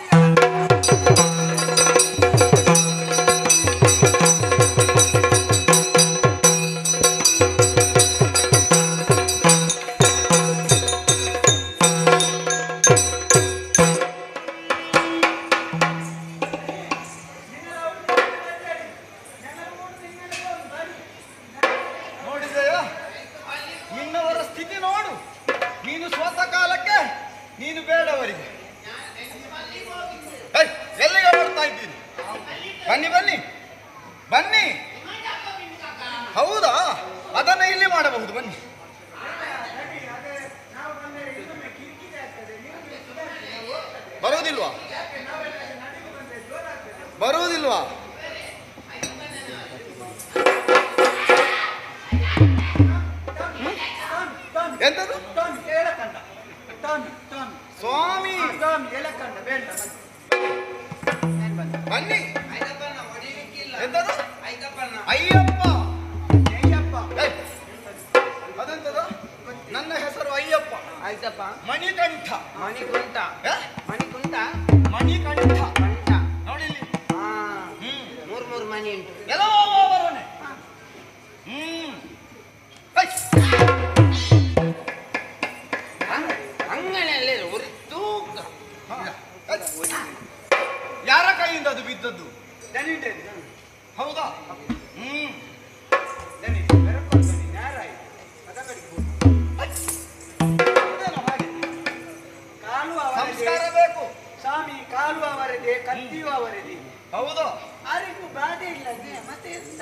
ನೋಡಿದೆಯಾ ನಿನ್ನವರ ಸ್ಥಿತಿ ನೋಡು ನೀನು ಸ್ವತ ಕಾಲಕ್ಕೆ ನೀನು ಬೇಡವರಿಗೆ ಏಯ್, ಎಲ್ಲಿಗೆ ಬರ್ತಾ ಇದ್ದೀನಿ ಬನ್ನಿ ಬನ್ನಿ ಬನ್ನಿ ಹೌದಾ ಅದನ್ನ ಇಲ್ಲಿ ಮಾಡಬಹುದು ಬನ್ನಿ ಬರುವುದಿಲ್ವಾ ಬರುವುದಿಲ್ವಾ ಎಂತದು ಟಾಮಿ ಏಳಕಂಡ ಟಾಮಿ ಟಾಮಿ ಸ್ವಾಮಿ ಟಾಮಿ ಏಳಕಂಡ ಬೇಡ ಬನ್ನಿ ಎಂತದು ಐದಪ್ಪನ ಅಯ್ಯಪ್ಪ ಅಯ್ಯಪ್ಪ ಏಯ್, ಅದೆಂತದು ನನ್ನ ಹೆಸರು ಅಯ್ಯಪ್ಪ ಆಯ್ತಪ್ಪ ಮಣಿಕಂಠ ಮಣಿಕುಂಟ ಏ? ಮಣಿಕುಂಟ ಮಣಿಕಂಠ ಕಂಠ ನೋಡಿಲ್ಲಿ ಹಾ ಹ್ಮ್ ಮೂರ್ ಮೂರ್ ಮನಿ ಉಂಟು ಎಲ್ಲೋ ಬರೋನೆ ಹ್ಮ್ ಏಯ್, ಅಂಗನೆಯಲ್ಲಿ ಒಂದು ತೂಕ ಹಾ. ಏಯ್. ಯಾರ ಕೈಯಿಂದ ಅದು ಬಿದ್ದದ್ದು ದನಿಂಟೆ ಹೌದಾ ಹ್ಮ್ ದನಿ ಬೆರಕೊಂಡು ನೇರಾಯಿ ಅದಕ್ಕಡಿಗೆ ಅದೇನೋ ಹಾಗೆ ಕಾಲು ಅವರದೇ ಸಂಸ್ಕಾರ ಬೇಕು ಸ್ವಾಮಿ ಕಾಲು ಅವರದೇ ಕತ್ತಿಯು ಅವರದೇ ಹೌದು ಯಾರಿಗೂ ಬಾಧೆ ಇಲ್ಲದೆ ಮತ್ತೆ ಎಂತ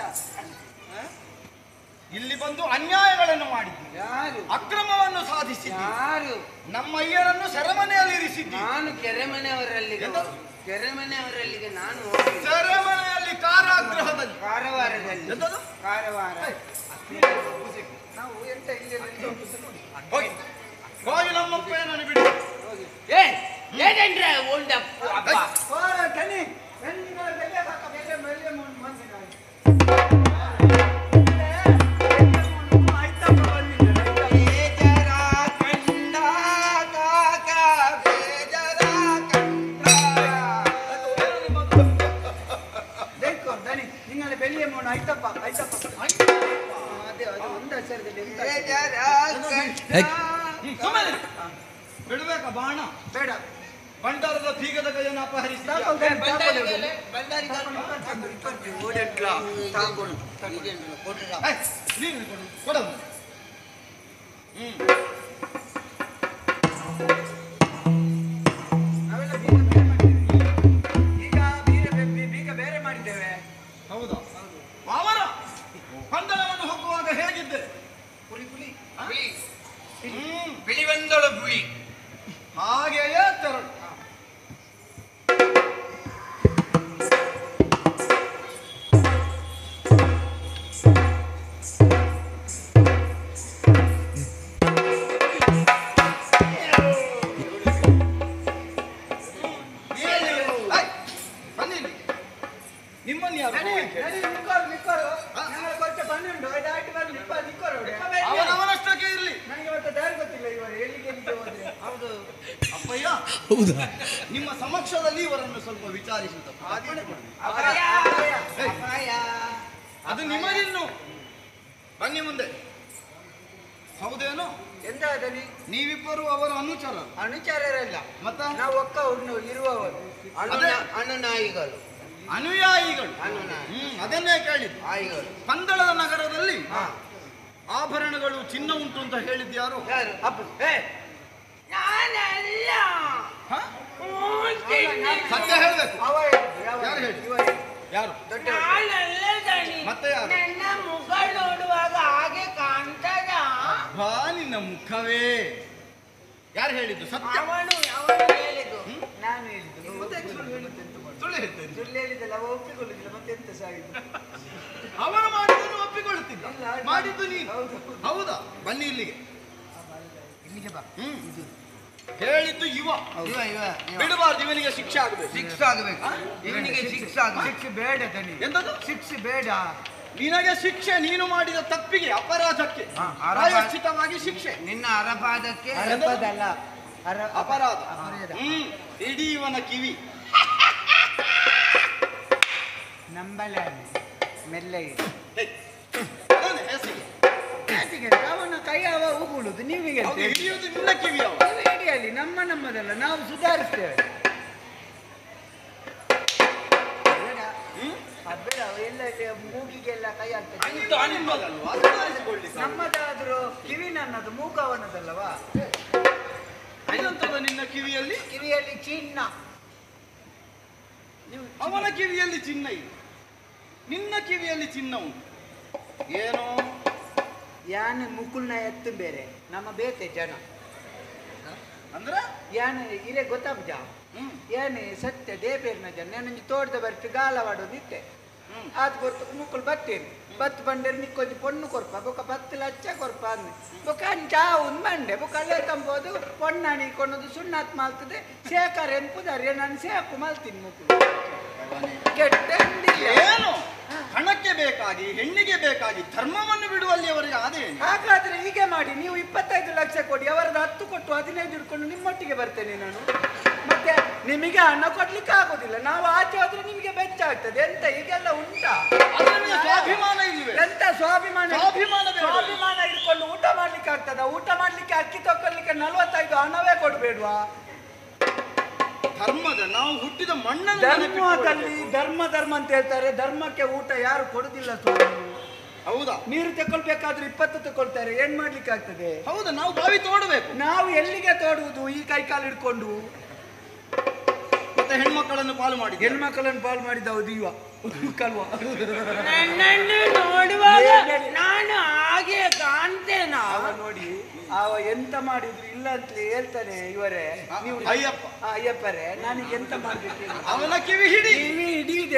ಇಲ್ಲಿ ಬಂದು ಅನ್ಯಾಯಗಳನ್ನು ಮಾಡಿದ್ದಿ ಯಾರು ಅಕ್ರಮವನ್ನು ಸಾಧಿಸಿದ್ದಿ ಯಾರು ನಮ್ಮ ಅಯ್ಯನನ್ನು ಸೆರೆಮನೆಯಲ್ಲಿ ಇರಿಸಿದ್ದಿ ನಾನು ಕೆರೆಮನೆಯವರಲ್ಲಿಗೆ ಎಂತ? ಕೆರೆಮನೆಯವರಲ್ಲಿಗೆ ನಾನು ಹೋಗಿ ಸೆರೆಮನೆಯಲ್ಲಿ ಕಾರಾಗೃಹದಲ್ಲಿ ಕಾರವಾರದಲ್ಲಿ ಎಂತದು? ಕಾರವಾರ ನಾವು ಎಂತ ಇಲ್ಲಿ ಹೋಗಿ ಹೋಗಿ ನಮ್ಮಪ್ಪ ಏನನ್ನು ಬಿಡಿ ಏ ಏನೇನ್ರ ಉಂಡಪ್ಪ ಅಪ್ಪ ಹೋರ ದನಿ ಬೆನ್ನಿನ ಬೆಲೆ ಹಾಕ ಬೇರೆ ಮೇಲೆ ಮಂದಿನ ಆಯ್ತಪ್ಪ ಬಂದಿದ್ದೆ ಬೇಜರ ಕಂಡ ಕಾಕ ಬೇಜರ ಕಂಡ ಬೇಕು ದನಿ ನಿಂಗಲ್ಲಿ ಬೆಳ್ಳಿಯ ಮೋಣ ಆಯ್ತಪ್ಪ ಆಯ್ತಪ್ಪ ಅದೇ ಅದು ಒಂದು ಹೆಸರದಲ್ಲಿ ಎಂತ ಬೇಜರ ಏಯ್. ಕಂಡ ಬಿಡ್ಬೇಕಾ ಬಾಣ ಬೇಡ ಬಂಡಾರದ ಬೀಗದ ಕೈಯನ್ನು ಅಪಹರಿಸಿದ ತಾಕೋಲ್ ದನಿ, ತಾಕೋಲ್ ಹಿಡ್ದು. ಬಂದಾರಿ ಓಡಟ್ಲ ತಾಕೊಂಡು ಕೊಟ್ರ ಏಯ್, ನೀನು ಕೊಡು, ಕೊಡಮ್ಮ ಹ್ಮ್ ನಾವೆಲ್ಲ ಬೀಗ ಬೇರೆ ಮಾಡಿದ್ದೇವೆ ಈಗ ಬೀಗ ಬೇ- ಬೀಗ ಬೇರೆ ಮಾಡಿದ್ದೇವೆ ಹೌದಾ ಅವರ ಪಂದಳವನ್ನು ಹೋಗುವಾಗ ಹೇಗಿದ್ದೆ ಪುಲಿ ಪುಲಿ ಪುಲಿ ಹ್ಮ್ ಬಿಳಿ ಬಂದಳು ಪುಲಿ ಹಾಗೆಯೇ ತೆರಳು ಏಯ್, ಬನ್ನಿ ಇಲ್ಲಿ. ನಿಮ್ಮನ್ನು ಯಾರು ನಡಿ, ಹೋಗಿ ಕೇಳಿ? ನಡಿ, ನಿಕ್ಕೋರು, ನಿಕ್ಕೋರು. ನನಗೆ ಗೊತ್ತ ಬಂದುಂಟು, ದಾಟಿ ಬಂದು ನಿಪ್ಪ- ನಿಕ್ಕೋರು ಅವ್ರೆ. ಅವನವನಷ್ಟಕ್ಕೆ ಇರ್ಲಿ ನನಗೆ ಮತ್ತೆ ದಾರಿ ಗೊತ್ತಿಲ್ಲ ಇವರು ಎಲ್ಲಿಗೆ ಎಲ್ಲಿಗೆ ಹೌದು ಅಪ್ಪಯ್ಯ ಹೌದಾ ನಿಮ್ಮ ಸಮಕ್ಷದಲ್ಲಿ ಇವರನ್ನು ಸ್ವಲ್ಪ ವಿಚಾರಿಸಿದ ಅಪಾಯ, ಅಪಾಯ. ಅದು ನಿಮಗಿನ್ನು ಬನ್ನಿ ಮುಂದೆ ಹೌದೇನೋ ಎಂತ ಅದನಿ ನೀವಿಬ್ಬರು ಅವರ ಅನುಚರ ಅನುಚಾರರಲ್ಲ ಮತ್ತ ನಾವು ಒಕ್ಕ ಉಣ್ಣು ಇರುವವರು ಅದೇ. ಅನುನಾಯಿಗಳು ಅನುಯಾಯಿಗಳು ಅನುನಾಯಿ ಹ್ಮ್ ಅದನ್ನೇ ಕೇಳಿದ್ದು ಆಯಿಗಳು ಪಂದಳದ ನಗರದಲ್ಲಿ ಹಾ ಆಭರಣಗಳು ಚಿನ್ನ ಉಂಟು ಅಂತ ಹೇಳಿದ್ಯಾರು ಯಾರು ಅಪ್ಪ ಏ ನಾನಲ್ಲ ಹ? ಹ್ಮ್, ತಿನ್ನಿ. ಸತ್ಯ ಹೇಳ್ಬೇಕು ಅವ ಹೇಳಿದ್ದು, ಯಾವ ಯಾರು ಹೇಳಿದ್ದು? ಹೇಳಿದ್ದು? ಇವ ಹೇಳಿದ್ದು. ಯಾರು ದೊಡ್ಡ ನಾನಲ್ಲ ದಣಿ. ಮತ್ತೆ ಯಾರು? ನನ್ನ ಮುಖ ನೋಡುವಾಗ ಹಾಗೆ ಕಾಣ್ತದ ಬಾ ನಿನ್ನ ಮುಖವೇ ಯಾರು ಹೇಳಿದ್ದು ಸತ್ಯ ಅವನು ಅವನು ಹೇಳಿದ್ದು ನಾನು ಹೇಳಿದ್ದು ನೀವು ಮತ್ತೆ ಸುಳ್ಳು ಹೇಳಿದ್ದು ಎಂತ ಮಾಡುದು? ಸುಳ್ಳು ಹೇಳ್ತೇನೆ ಸುಳ್ಳು ಹೇಳಿದ್ದಲ್ಲ ಅವ ಒಪ್ಪಿಕೊಳ್ಳುದಿಲ್ಲ ಮತ್ತೆ ಎಂತ ಸಾಗಿದ್ದು ಅವರು ಮಾಡಿದ್ದನ್ನು ಒಪ್ಪಿಕೊಳ್ಳುತ್ತಿದ್ದ ಇಲ್ಲ, ಅದು- ಮಾಡಿದ್ದು ನೀನು ಹೌದು. ಹೌದಾ ಬನ್ನಿ ಇಲ್ಲಿಗೆ ಇಲ್ಲಿಗೆ ಬಾ ಹ್ಮ್ ಹೇಳಿದ್ದು ಇವ ಇವ ಇವ ಬಿಡಬಾರ್ದು ಇವನಿಗೆ ಶಿಕ್ಷೆ ಆಗಬೇಕು ಸಿಕ್ಸ್ ಆಗಬೇಕು ಇವನಿಗೆ ಸಿಕ್ಸ್ ಆಗ ಸಿಕ್ಸ್ ಬೇಡ ತನಿ ಎಂತದು ಸಿಕ್ಸ್ ಬೇಡ ನಿನಗೆ ಶಿಕ್ಷೆ ನೀನು ಮಾಡಿದ ತಪ್ಪಿಗೆ ಅಪರಾಧಕ್ಕೆ ಹಾ, ಅಪರಾಧ. ಪ್ರಾಯಶ್ಚಿತವಾಗಿ ಶಿಕ್ಷೆ ನಿನ್ನ ಅರಪಾದಕ್ಕೆ ಅರಪಾದಲ್ಲ ಅರ ಅಪರಾಧ ಅಪರಾಧ ಹ್ಮ್ ಇಡೀ ಇವನ ಕಿವಿ ನಂಬಲ ಮೆಲ್ಲ ಹೇ, ಅದನ್ನೇ ಹೆಸರಿಗೆ. ಅವನ ಕೈ ಅವ ಉಗುಳುದು ನೀವಿಗೆ ಹೌದು, ಹಿಡಿಯುವುದು ನಿನ್ನ ಕಿವಿ ಅವ ನೀವು ಹಿಡಿಯಲಿ ನಮ್ಮ ನಮ್ಮದಲ್ಲ ನಾವು ಸುಧಾರಿಸ್ತೇವೆ ಬೇಡ ಹ್ಮ್? ಅದ್ ಬೇಡ ಎಲ್ಲ ಇಲ್ಲಿ ಮೂಗಿಗೆಲ್ಲ ಕೈ ಆಗ್ತದೆ ಅಂತ ನಿಮ್ಮದಲ್ವಾ ಸುಧಾರಿಸಿಕೊಳ್ಳಿಕ್ಕೆ ನಮ್ಮದಾದ್ರೂ ಕಿವಿ ನನ್ನದು ಮೂಗು ಅವನದಲ್ಲವಾ ಏನಂತದ ನಿನ್ನ ಕಿವಿಯಲ್ಲಿ ಕಿವಿಯಲ್ಲಿ ಚಿನ್ನ ನೀವು ಅವನ ಕಿವಿಯಲ್ಲಿ ಚಿನ್ನ ಇದೆ ನಿನ್ನ ಕಿವಿಯಲ್ಲಿ ಚಿನ್ನ ಉಂಟು ಏನೋ ಯಾನ ಮುಕುಲ್ನ ಎತ್ತು ಬೇರೆ ನಮ್ಮ ಬೇತೆ ಜನ ಅಂದ್ರೆ ಯಾನ ಇರೆ ಗೊತ್ತಾಗ್ಜ ಹ್ಮ್ ಏನೆ ಸತ್ಯ ದೇಪೇರ್ನ ಜನ ನಾನು ತೋಟದ ಬರ್ತಿ ಗಾಲವಾಡೋದಿತ್ತೆ ಹ್ಮ್. ಅದು ಕೊರ್ಪ ಮುಕ್ಕಳು ಬತ್ತೇನೆ ಬತ್ತು ಬಂಡೇರು ನಿಕ್ಕೊಂದು ಪೊಣ್ಣು ಕೊರ್ಪ ಬೊಕ್ಕ ಬತ್ತು ಲಚ್ಚ ಕೊರ್ಪ ಅಂದೆ ಬೊಕ್ಕ ಅಂಚಾ ಒಂದು ಮಂಡೆ ಬೊಕ್ಕ ಅಲ್ಲೇ ತಂಬೋದು ಪೊಣ್ಣಾಣಿ ಕೊನ್ನದು ಸುಣ್ಣಾತ್ ಮಾಲ್ತದೆ ಸೇಕಾರ ಏನು ಪುದಾರಿ ನಾನು ಸೇಕು ಮಾಲ್ತೀನಿ ಮುಕ್ಕಳು ಕೆಟ್ಟ ಅಂದಿಲ್ಲ. ಏನು ಹಣಕ್ಕೆ ಬೇಕಾಗಿ ಹೆಣ್ಣಿಗೆ ಬೇಕಾಗಿ ಧರ್ಮವನ್ನು ಬಿಡುವಲ್ಲಿ ಅವರಿಗೆ ಆದೇನು ಹಾಗಾದ್ರೆ ಹೀಗೆ ಮಾಡಿ ನೀವು ಇಪ್ಪತ್ತೈದು ಲಕ್ಷ ಕೊಡಿ ಅವರದ್ದು ಹತ್ತು ಕೊಟ್ಟು ಹದಿನೈದು ಹಿಡ್ಕೊಂಡು ನಿಮ್ಮೊಟ್ಟಿಗೆ ಬರ್ತೇನೆ ನಾನು ಮತ್ತೆ ನಿಮಗೆ ಹಣ ಕೊಡ್ಲಿಕ್ಕೆ ಆಗೋದಿಲ್ಲ ನಾವು ಆಚೆ ಹೋದ್ರೆ ನಿಮಗೆ ಬೆಚ್ಚ ಆಗ್ತದೆ ಎಂತ ಈಗೆಲ್ಲ ಉಂಟಾ ಅದರಲ್ಲಿ ಸ್ವಾಭಿಮಾನ ಇಲ್ವೇ ಎಂತ ಸ್ವಾಭಿಮಾನ ಸ್ವಾಭಿಮಾನ ಬೇಡ. ಸ್ವಾಭಿಮಾನ ಇಟ್ಕೊಂಡು ಊಟ ಮಾಡ್ಲಿಕ್ಕೆ ಆಗ್ತದ ಊಟ ಮಾಡ್ಲಿಕ್ಕೆ ಅಕ್ಕಿ ತಕೊಳ್ಳಿಕ್ಕೆ ನಲ್ವತ್ತೈದು ಹಣವೇ ಕೊಡ್ಬೇಡ್ವಾ ಧರ್ಮದ ನಾವು ಹುಟ್ಟಿದ ಮಣ್ಣನ್ನು ಧರ್ಮದಲ್ಲಿ ನೆನಪಿಟ್ಟುಕೊಳ್ಳಬೇಕು. ಧರ್ಮ ಧರ್ಮ ಅಂತ ಹೇಳ್ತಾರೆ ಧರ್ಮಕ್ಕೆ ಊಟ ಯಾರು ಕೊಡುದಿಲ್ಲ ಸ್ವಾಮಿ ಹೌದಾ ನೀರು ತಕೊಳ್ಬೇಕಾದ್ರೆ ಇಪ್ಪತ್ತು ತಕೊಳ್ತಾರೆ ಏನ್ ಮಾಡ್ಲಿಕ್ಕೆ ಆಗ್ತದೆ ಹೌದಾ ನಾವು ಬಾವಿ ತೋಡಬೇಕು ನಾವು ಎಲ್ಲಿಗೆ ತೋಡುವುದು ಈ ಕೈ ಕಾಲು ಹಿಡ್ಕೊಂಡು ಮತ್ತೆ ಹೆಣ್ಮಕ್ಕಳನ್ನು ಪಾಲು ಮಾಡಿ ಹೆಣ್ಮಕ್ಕಳನ್ನು ಪಾಲ್ ಮಾಡಿದ ಹೌದು ಇವ ಕಲ್ವ ನನ್ನನ್ನು ನೋಡುವಾಗ ನಾನು ಹಾಗೆ ಕಾಣ್ತೇನಾ ಅವ ನೋಡಿ ಅವ ಎಂತ ಮಾಡಿದ್ರು ಇಲ್ಲ ಅಂತ ಹೇಳ್ತಾನೆ ಇವರೇ ನೀವು ಅಯ್ಯಪ್ಪ ಆ, ಅಯ್ಯಪ್ಪರೇ ನನಗೆ ಎಂತ ಮಾಡ್ಬೇಕು ಅವನ ಕಿವಿ ಹಿಡಿ ಟಿವಿ ಹಿಡಿಯುದೆ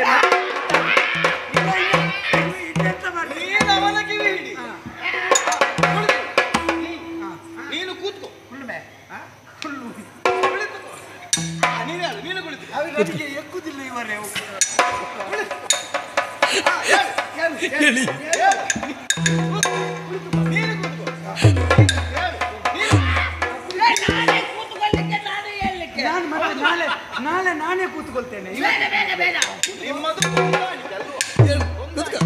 ಎಂತ ಮಾಡ್ಬೇಕು ನೀನು ಅವನ ಕಿವಿ ಹಿಡಿ ಕುಳಿತು. ನೀನು ಕೂತ್ಕೋ ಹುಲ್ಮೆ ಹುಲ್ಲು ಕುಳಿತುಕೋ ಆ, ನೀನು ಹೇಳು ನೀನು ಕುಳಿತು ಅವರಿಗೆ ಎಕ್ಕುದಿಲ್ಲ ಇವರೇ ಹೇಳಿ ನೀನು ಕೂತ್ಕೋ ಹೇಳು ನೀನು ನಾನೇ ಕೂತ್ಕೊಳ್ಳಿಕ್ಕೆ ನಾನು ಹೇಳಲಿಕ್ಕೆ ನಾನು ಮತ್ತೆ ನಾಳೆ ನಾಳೆ ನಾನೇ ಕೂತ್ಕೊಳ್ತೇನೆ ಬೇಡ ಬೇಡ ಬೇಡ ನಿಮ್ಮದು ಹೊಂದಾಣಿಕೆ ಅಲ್ವಾ? ಹೇಳು ಕೂತ್ಕೋ.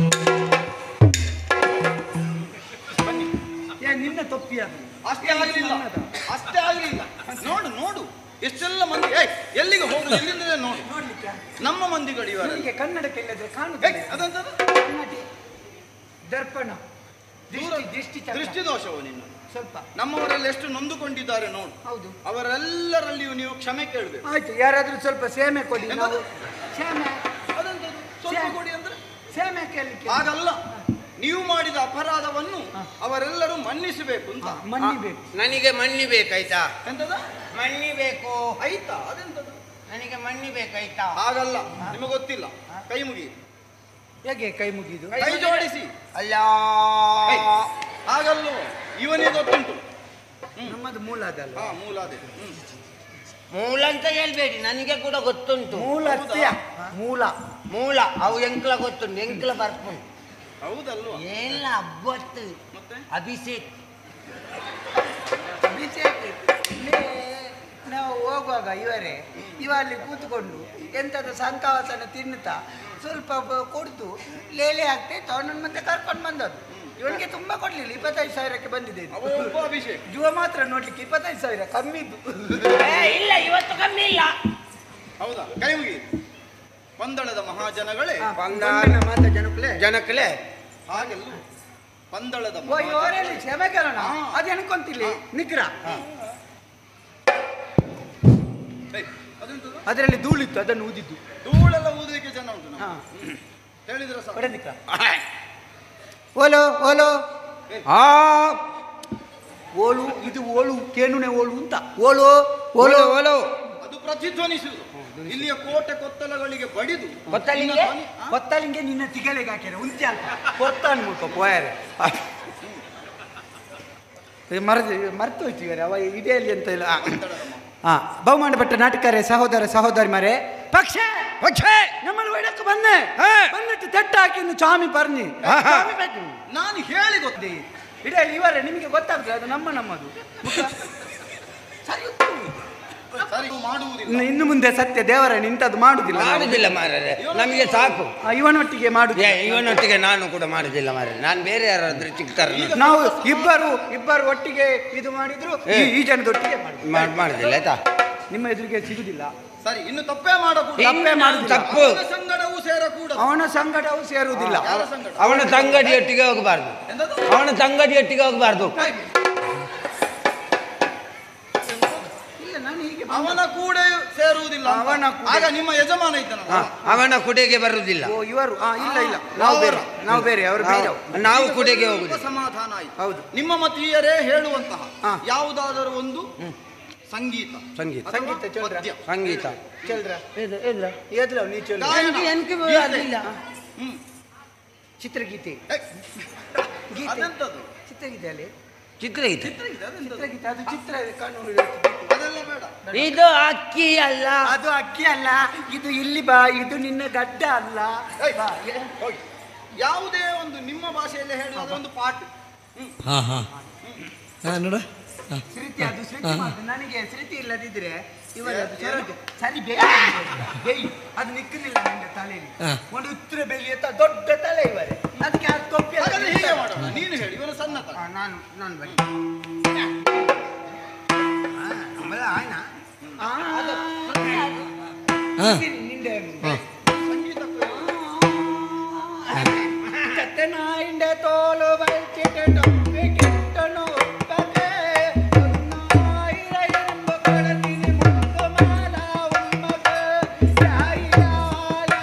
ಬನ್ನಿ ಏ ನಿನ್ನ ತೊಪ್ಪಿ ಅದು ಅಷ್ಟೇ ಆಗಲಿಲ್ಲ ಅಷ್ಟೇ ಆಗಲಿಲ್ಲ ನೋಡು ನೋಡು ಎಷ್ಟೆಲ್ಲ ಮಂದಿ ಏಯ್ ಎಲ್ಲಿಗೆ ಹೋಗು ಎಲ್ಲಿಂದ ನೋಡು ನೋಡ್ಲಿಕ್ಕೆ ನಮ್ಮ ಮಂದಿಗಳು ಇವರು ನಿನಗೆ ಕನ್ನಡಕ್ಕೆ ಇಲ್ಲದ್ರೆ ಏಯ್, ಕಾಣುತ್ತದೆ ಅದಂತದು ಕನ್ನಡಿ. ದರ್ಪಣ ದೃಷ್ಟಿ ದೃಷ್ಟಿ ಚಕ್ರ. ದೃಷ್ಟಿ ದೋಷವು ನಿನ್ನ ಸ್ವಲ್ಪ ನಮ್ಮವರಲ್ಲಿ ಎಷ್ಟು ನೊಂದುಕೊಂಡಿದ್ದಾರೆ ನೋಡು ಹೌದು ಅವರೆಲ್ಲರಲ್ಲಿಯೂ ನೀವು ಕ್ಷಮೆ ಕೇಳಬೇಕು ಆಯ್ತು ಯಾರಾದ್ರೂ ಸ್ವಲ್ಪ ಸೇಮೆ ಕೊಡಿ ನಾವು ಎಂತದು? ಸೇಮೆ ಅದಂತದು ಸ್ವಲ್ಪ ಛೆ. ಕೊಡಿ ಅಂದ್ರೆ ಸೇಮೆ ಕೇಳಲಿಕ್ಕೆ ಹಾಗಲ್ಲ ನೀವು ಮಾಡಿದ ಅಪರಾಧವನ್ನು ಅವರೆಲ್ಲರೂ ಮನ್ನಿಸಬೇಕು ಅಂತ ಮನ್ನಿಬೇಕು ನನಗೆ ಮಣ್ಣಿ ಬೇಕಾಯ್ತಾ ಎಂತದ ಮಣ್ಣಿ ಬೇಕು ಆಯ್ತಾ ಅದೆಂತದು ನನಗೆ ಮಣ್ಣಿ ಬೇಕಾಯ್ತಾ ಹಾಗಲ್ಲ ನಿಮಗೆ ಗೊತ್ತಿಲ್ಲ ಕೈ ಮುಗಿ ಹೇಗೆ ಕೈ ಮುಗಿದು ಕೈ ಜೋಡಿಸಿ ಅಲ್ಲ ಏಯ್, ಹಾಗಲ್ಲೋ ಇವನೇ ಗೊತ್ತುಂಟು ನಮ್ಮದು ಮೂಲ ಅದಲ್ಲ ಹಾ ಮೂಲ ಅದೇ ಹ್ಮ್. ಮೂಲ ಅಂತ ಹೇಳ್ಬೇಡಿ ನನಗೆ ಕೂಡ ಗೊತ್ತುಂಟು ಮೂಲ ಅತ್ಯ ಮೂಲ ಮೂಲ ಅವು ಎಂಕ್ಲ ಗೊತ್ತುಂಟು ಎಂಕ್ಲ ಬರ್ಪುಂಟು ಹೌದಲ್ವಾ ಎಲ್ಲ ಅಬ್ಬತ್ತು ಮತ್ತೆ ಅಭಿಷೇಕ್ ಅಭಿಷೇಕ್ ಇಲ್ಲೇ ಹೋಗುವಾಗ ಇವರೇ ಇವ ಅಲ್ಲಿ ಕೂತ್ಕೊಂಡು ಎಂಥದ್ದು ಸಂಕವಾಸನ ತಿನ್ನುತ್ತಾ ಸ್ವಲ್ಪ ಬ- ಕುಡ್ದು ಲೇಲೆ ಆಗ್ತೈತೆ ಅವನನ್ನು ಮತ್ತೆ ಕರ್ಕೊಂಡು ಬಂದದ್ದು ಇವನಿಗೆ ತುಂಬಾ ಕೊಡ್ಲಿಲ್ಲ ಇಪ್ಪತ್ತೈದು ಸಾವಿರಕ್ಕೆ ಬಂದಿದೆ ಇದು. ಒಬ್ಬ ಅಭಿಷೇಕ್ ಜುವ ಮಾತ್ರ ನೋಡ್ಲಿಕ್ಕೆ ಇಪ್ಪತ್ತೈದು ಸಾವಿರ ಕಮ್ಮಿ ಇದ್ದು ಏ, ಇಲ್ಲ ಇವತ್ತು ಕಮ್ಮಿ ಇಲ್ಲ ಹೌದಾ ಕೈ ಮುಗಿ ಪಂದಳದ ಮಹಾಜನಗಳೇ ಬಂಗಾರನ ಮಾತ ಜನಕ್ಕಲೇ ಜನಕ್ಕಲೇ ಹಾಗೆಲ್ಲ ಪಂದಳದ ಓ ಮಹಾಜನ- ಇವರಲ್ಲಿ ಕ್ಷಮೆ ಕೇಳೋಣ ಅದು ಎನ್ಕೊಂತಿಲ್ಲ ನಿಗ್ರ ಏಯ್, ಅದೆಂತದು? ಅದರಲ್ಲಿ ಧೂಳಿತ್ತು ಅದನ್ನು ಊದಿದ್ದು ಧೂಳೆಲ್ಲ ಊದಲಿಕ್ಕೆ ಜನ ಉಂಟು ಹಾ ನಮ್ಗೆ. ಹೇಳಿದ್ರೆ ಸಾಕು. ಹೊಡೆ ನಿಗ್ರ ಓಲೋ ಓಲೋ ಆ ಓಳು ಇದು ಓಳು ಕೇನುನೆ ಓಳು ಅಂತ ಓಳು ಓಳು ಓಲೋ ಓಲೋ ಅದು ಪ್ರತಿಧ್ವನಿಸುವುದು ಇಲ್ಲಿಯ ಕೋಟೆ ಕೊತ್ತಲಗಳಿಗೆ ಬಡಿದು ಕೊತ್ತಲಿಂಗೆ ನಿನ್ನ ಧ್ವನಿ- ಆ? ಕೊತ್ತಲಿಂಗೆ ನಿನ್ನ ತಿಗಲೆಗೆ ಹಾಕ್ಯಾರ ಉಂಚೆ ಅಂತ ಕೊತ್ತಾನ್ ಮುಖ ಪೋಯಾರೆ ಮರೆದು ಮರ್ತು ಹೋಯ್ತು ಇವರೇ ಅವ ಇದೆಯಲ್ಲಿ ಅಂತ ಇಲ್ಲ ಹಾ ಬಹುಮಾನ ಪಟ್ಟ ನಾಟಕರೇ ಸಹೋದರ ಸಹೋದರಿ ಮರೆ ಪಕ್ಷ ಪಕ್ಷ നമ്മൾ ഇവിടേക്ക് വന്ന് ആ. വന്നിട്ട് തെട്ടാക്കിന്ന് സ്വാമി പറഞ്ഞ് ആഹാ. സ്വാമി പറഞ്ഞു ನಾನು ಹೇಳಿ ಗೊತ್ತೇ ಇಡೇ ಇವರೇ ನಿಮಗೆ ಗೊತ್ತಾಗ್ತದೆ ಅದು ನಮ್ಮ ನಮ್ಮದು ಮುಖ. ಸರಿ ಉಂಟು. ಸರಿ ಮಾಡುವುದಿಲ್ಲ ಇನ್ನು- ಇನ್ನು ಮುಂದೆ ಸತ್ಯ ದೇವರ ನಿಂತದ್ದು ಮಾಡುದಿಲ್ಲ ನಾವು. ಮಾಡುದಿಲ್ಲ ಮಾರರೆ ನಮಗೆ ಸಾಕು ಆ, ಇವನೊಟ್ಟಿಗೆ ಮಾಡುದು ಏ ಇವನೊಟ್ಟಿಗೆ ನಾನು ಕೂಡ ಮಾಡುದಿಲ್ಲ ಮಾರರೆ ನಾನು ಬೇರೆ ಯಾರಾದ್ರೂ ಚಿಕ್ತಾರ ನಾವು ಇಬ್ಬರು ಇಬ್ಬರು ಒಟ್ಟಿಗೆ ಇದು ಮಾಡಿದ್ರು ಈ- ಈ ಜನದೊಟ್ಟಿಗೆ ಮಾಡಿದ್ರು ಮಾಡುದಿಲ್ಲ ಆಯ್ತಾ ನಿಮ್ಮ ಎದುರಿಗೆ ಸಿಗುದಿಲ್ಲ ಸರಿ ಇನ್ನು ತಪ್ಪೇ ಮಾಡಕೂಡದು ತಪ್ಪೇ ಮಾಡುದಿಲ್ಲ ತಪ್ಪು ಅವನ ಸಂಗಡವೂ ಸೇರಕೂಡದು ಅವನ ಸಂಗಡವು ಸೇರುವುದಿಲ್ಲ ಯಾರ ಸಂಗಡ ಅವನ ತಂಗಡಿಯೊಟ್ಟಿಗೆ ಹೋಗಬಾರ್ದು ಎಂತದು? ಅವನ ತಂಗಡಿಯೊಟ್ಟಿಗೆ ಹೋಗಬಾರ್ದು ಇಲ್ಲ ನಾನು ಹೀಗೆ ಅವನ ಕೂಡ ಸೇರುವುದಿಲ್ಲ ಅಂತ. ಅವನ ಕೂಡ. ಆಗ ನಿಮ್ಮ ಯಜಮಾನ ಇದ್ದಾನಲ್ಲ ಹ, ಅವನ ಕುಡೆಗೆ ಬರುವುದಿಲ್ಲ ಓ ಇವರು ಆ, ಇಲ್ಲ ಇಲ್ಲ ನಾವು ಬೇರೆ ನಾವು ಬೇರೆ ಅವರು ಬೇರೆ ನಾವು- ನಾವು ಕುಡೆಗೆ ಸ್ವಲ್ಪ ಹೋಗುದು ಸಮಾಧಾನ ಆಯ್ತು ಹೌದು ನಿಮ್ಮ ಮತೀಯರೇ ಹೇಳುವಂತಹ ಹಾ. ಯಾವುದಾದರೂ ಒಂದು ಸಂಗೀತ ಸಂಗೀತ ಅಥವಾ ಸಂಗೀತ ಚಂದ್ರ. ಪದ್ಯ. ಸಂಗೀತ ಚೆಲ್ರ ಎದ್ಲ ನೀ ಚೆಲ್ರ ಗಾಯನ. ಅದಿಲ್ಲ ಹ್ಮ್. ಚಿತ್ರಗೀತೆ ಏ, ಗೀತೆ ಅದೆಂತದು ಚಿತ್ರಗೀತೆ ಅಲ್ಲಿ ಚಿತ್ರಗೀತೆ ಚಿತ್ರಗೀತೆ ಅದೆಂತದು? ಚಿತ್ರಗೀತೆ ಅದು ಚಿತ್ರ ಕಾಣು ಅದೆಲ್ಲ ಬೇಡ ಇದು ಅಕ್ಕಿ ಅಲ್ಲ ಅದು ಅಕ್ಕಿ ಅಲ್ಲ ಇದು ಇಲ್ಲಿ ಬಾ ಇದು ನಿನ್ನ ಗಡ್ಡ ಅಲ್ಲ ಏಯ್, ಬಾ. ಹೋಗಿ. ಯಾವುದೇ ಒಂದು ನಿಮ್ಮ ಭಾಷೆಯಲ್ಲಿ ಹೇಳುವ ಒಂದು ಪಾಠ ಹಾ ಹಾ ಹಾ ನೋಡ ಹಾ. ಶ್ರುತಿ ಅದು ಶ್ರುತಿ ಮಾತು ನನಗೆ ಶ್ರುತಿ ಇಲ್ಲದಿದ್ರೆ ಇವರ ಅದು ಸರೋಜ. ಸರಿ ಬೇಯಿ ಬೇಯಿ ಅದು ನಿಕ್ಕಲಿಲ್ಲ ನನ್ನ ತಲೆಯಲ್ಲಿ ಹಾ. ಒಂದು ಉತ್ತರ ಬೆಳಿ ಅಂತ ದೊಡ್ಡ ತಲೆ ಇವರೇ ಅದಕ್ಕೆ ಅದು ತೊಪ್ಪಿ ಎಲ್ಲ ಹಾಗಾದ್ರೆ ಹೀಗೆ ನಿಲ್ತದೆ. ಮಾಡೋಣ ನೀನು ಹೇಳಿ ಇವನು ಸಣ್ಣ ತಲೆ. ಆ, ನಾನು ನಾನು ಬನ್ನಿ ಆ, ಆಮೇಲೆ ಆಯ್ನ? ಆ, ಹಾ. ನಿಂದೆ ಹಾ. ಕತ್ತನಾಯಿಂಡೆ ತೋಲು ಬಲ್ಚಿಟ್ಟು ಟೊಪ್ಪಿ ಕಿಟ್ಟನು ಉಪ್ಪಗೆ. ಉನ್ನಾಯಿರ ಎಂಬ ಕೊಳತಿನಿ ಮುದ್ದು ಮಾಲ ಉಮ್ಮಗೆ. ಲಾಯಿ ಲಾಲ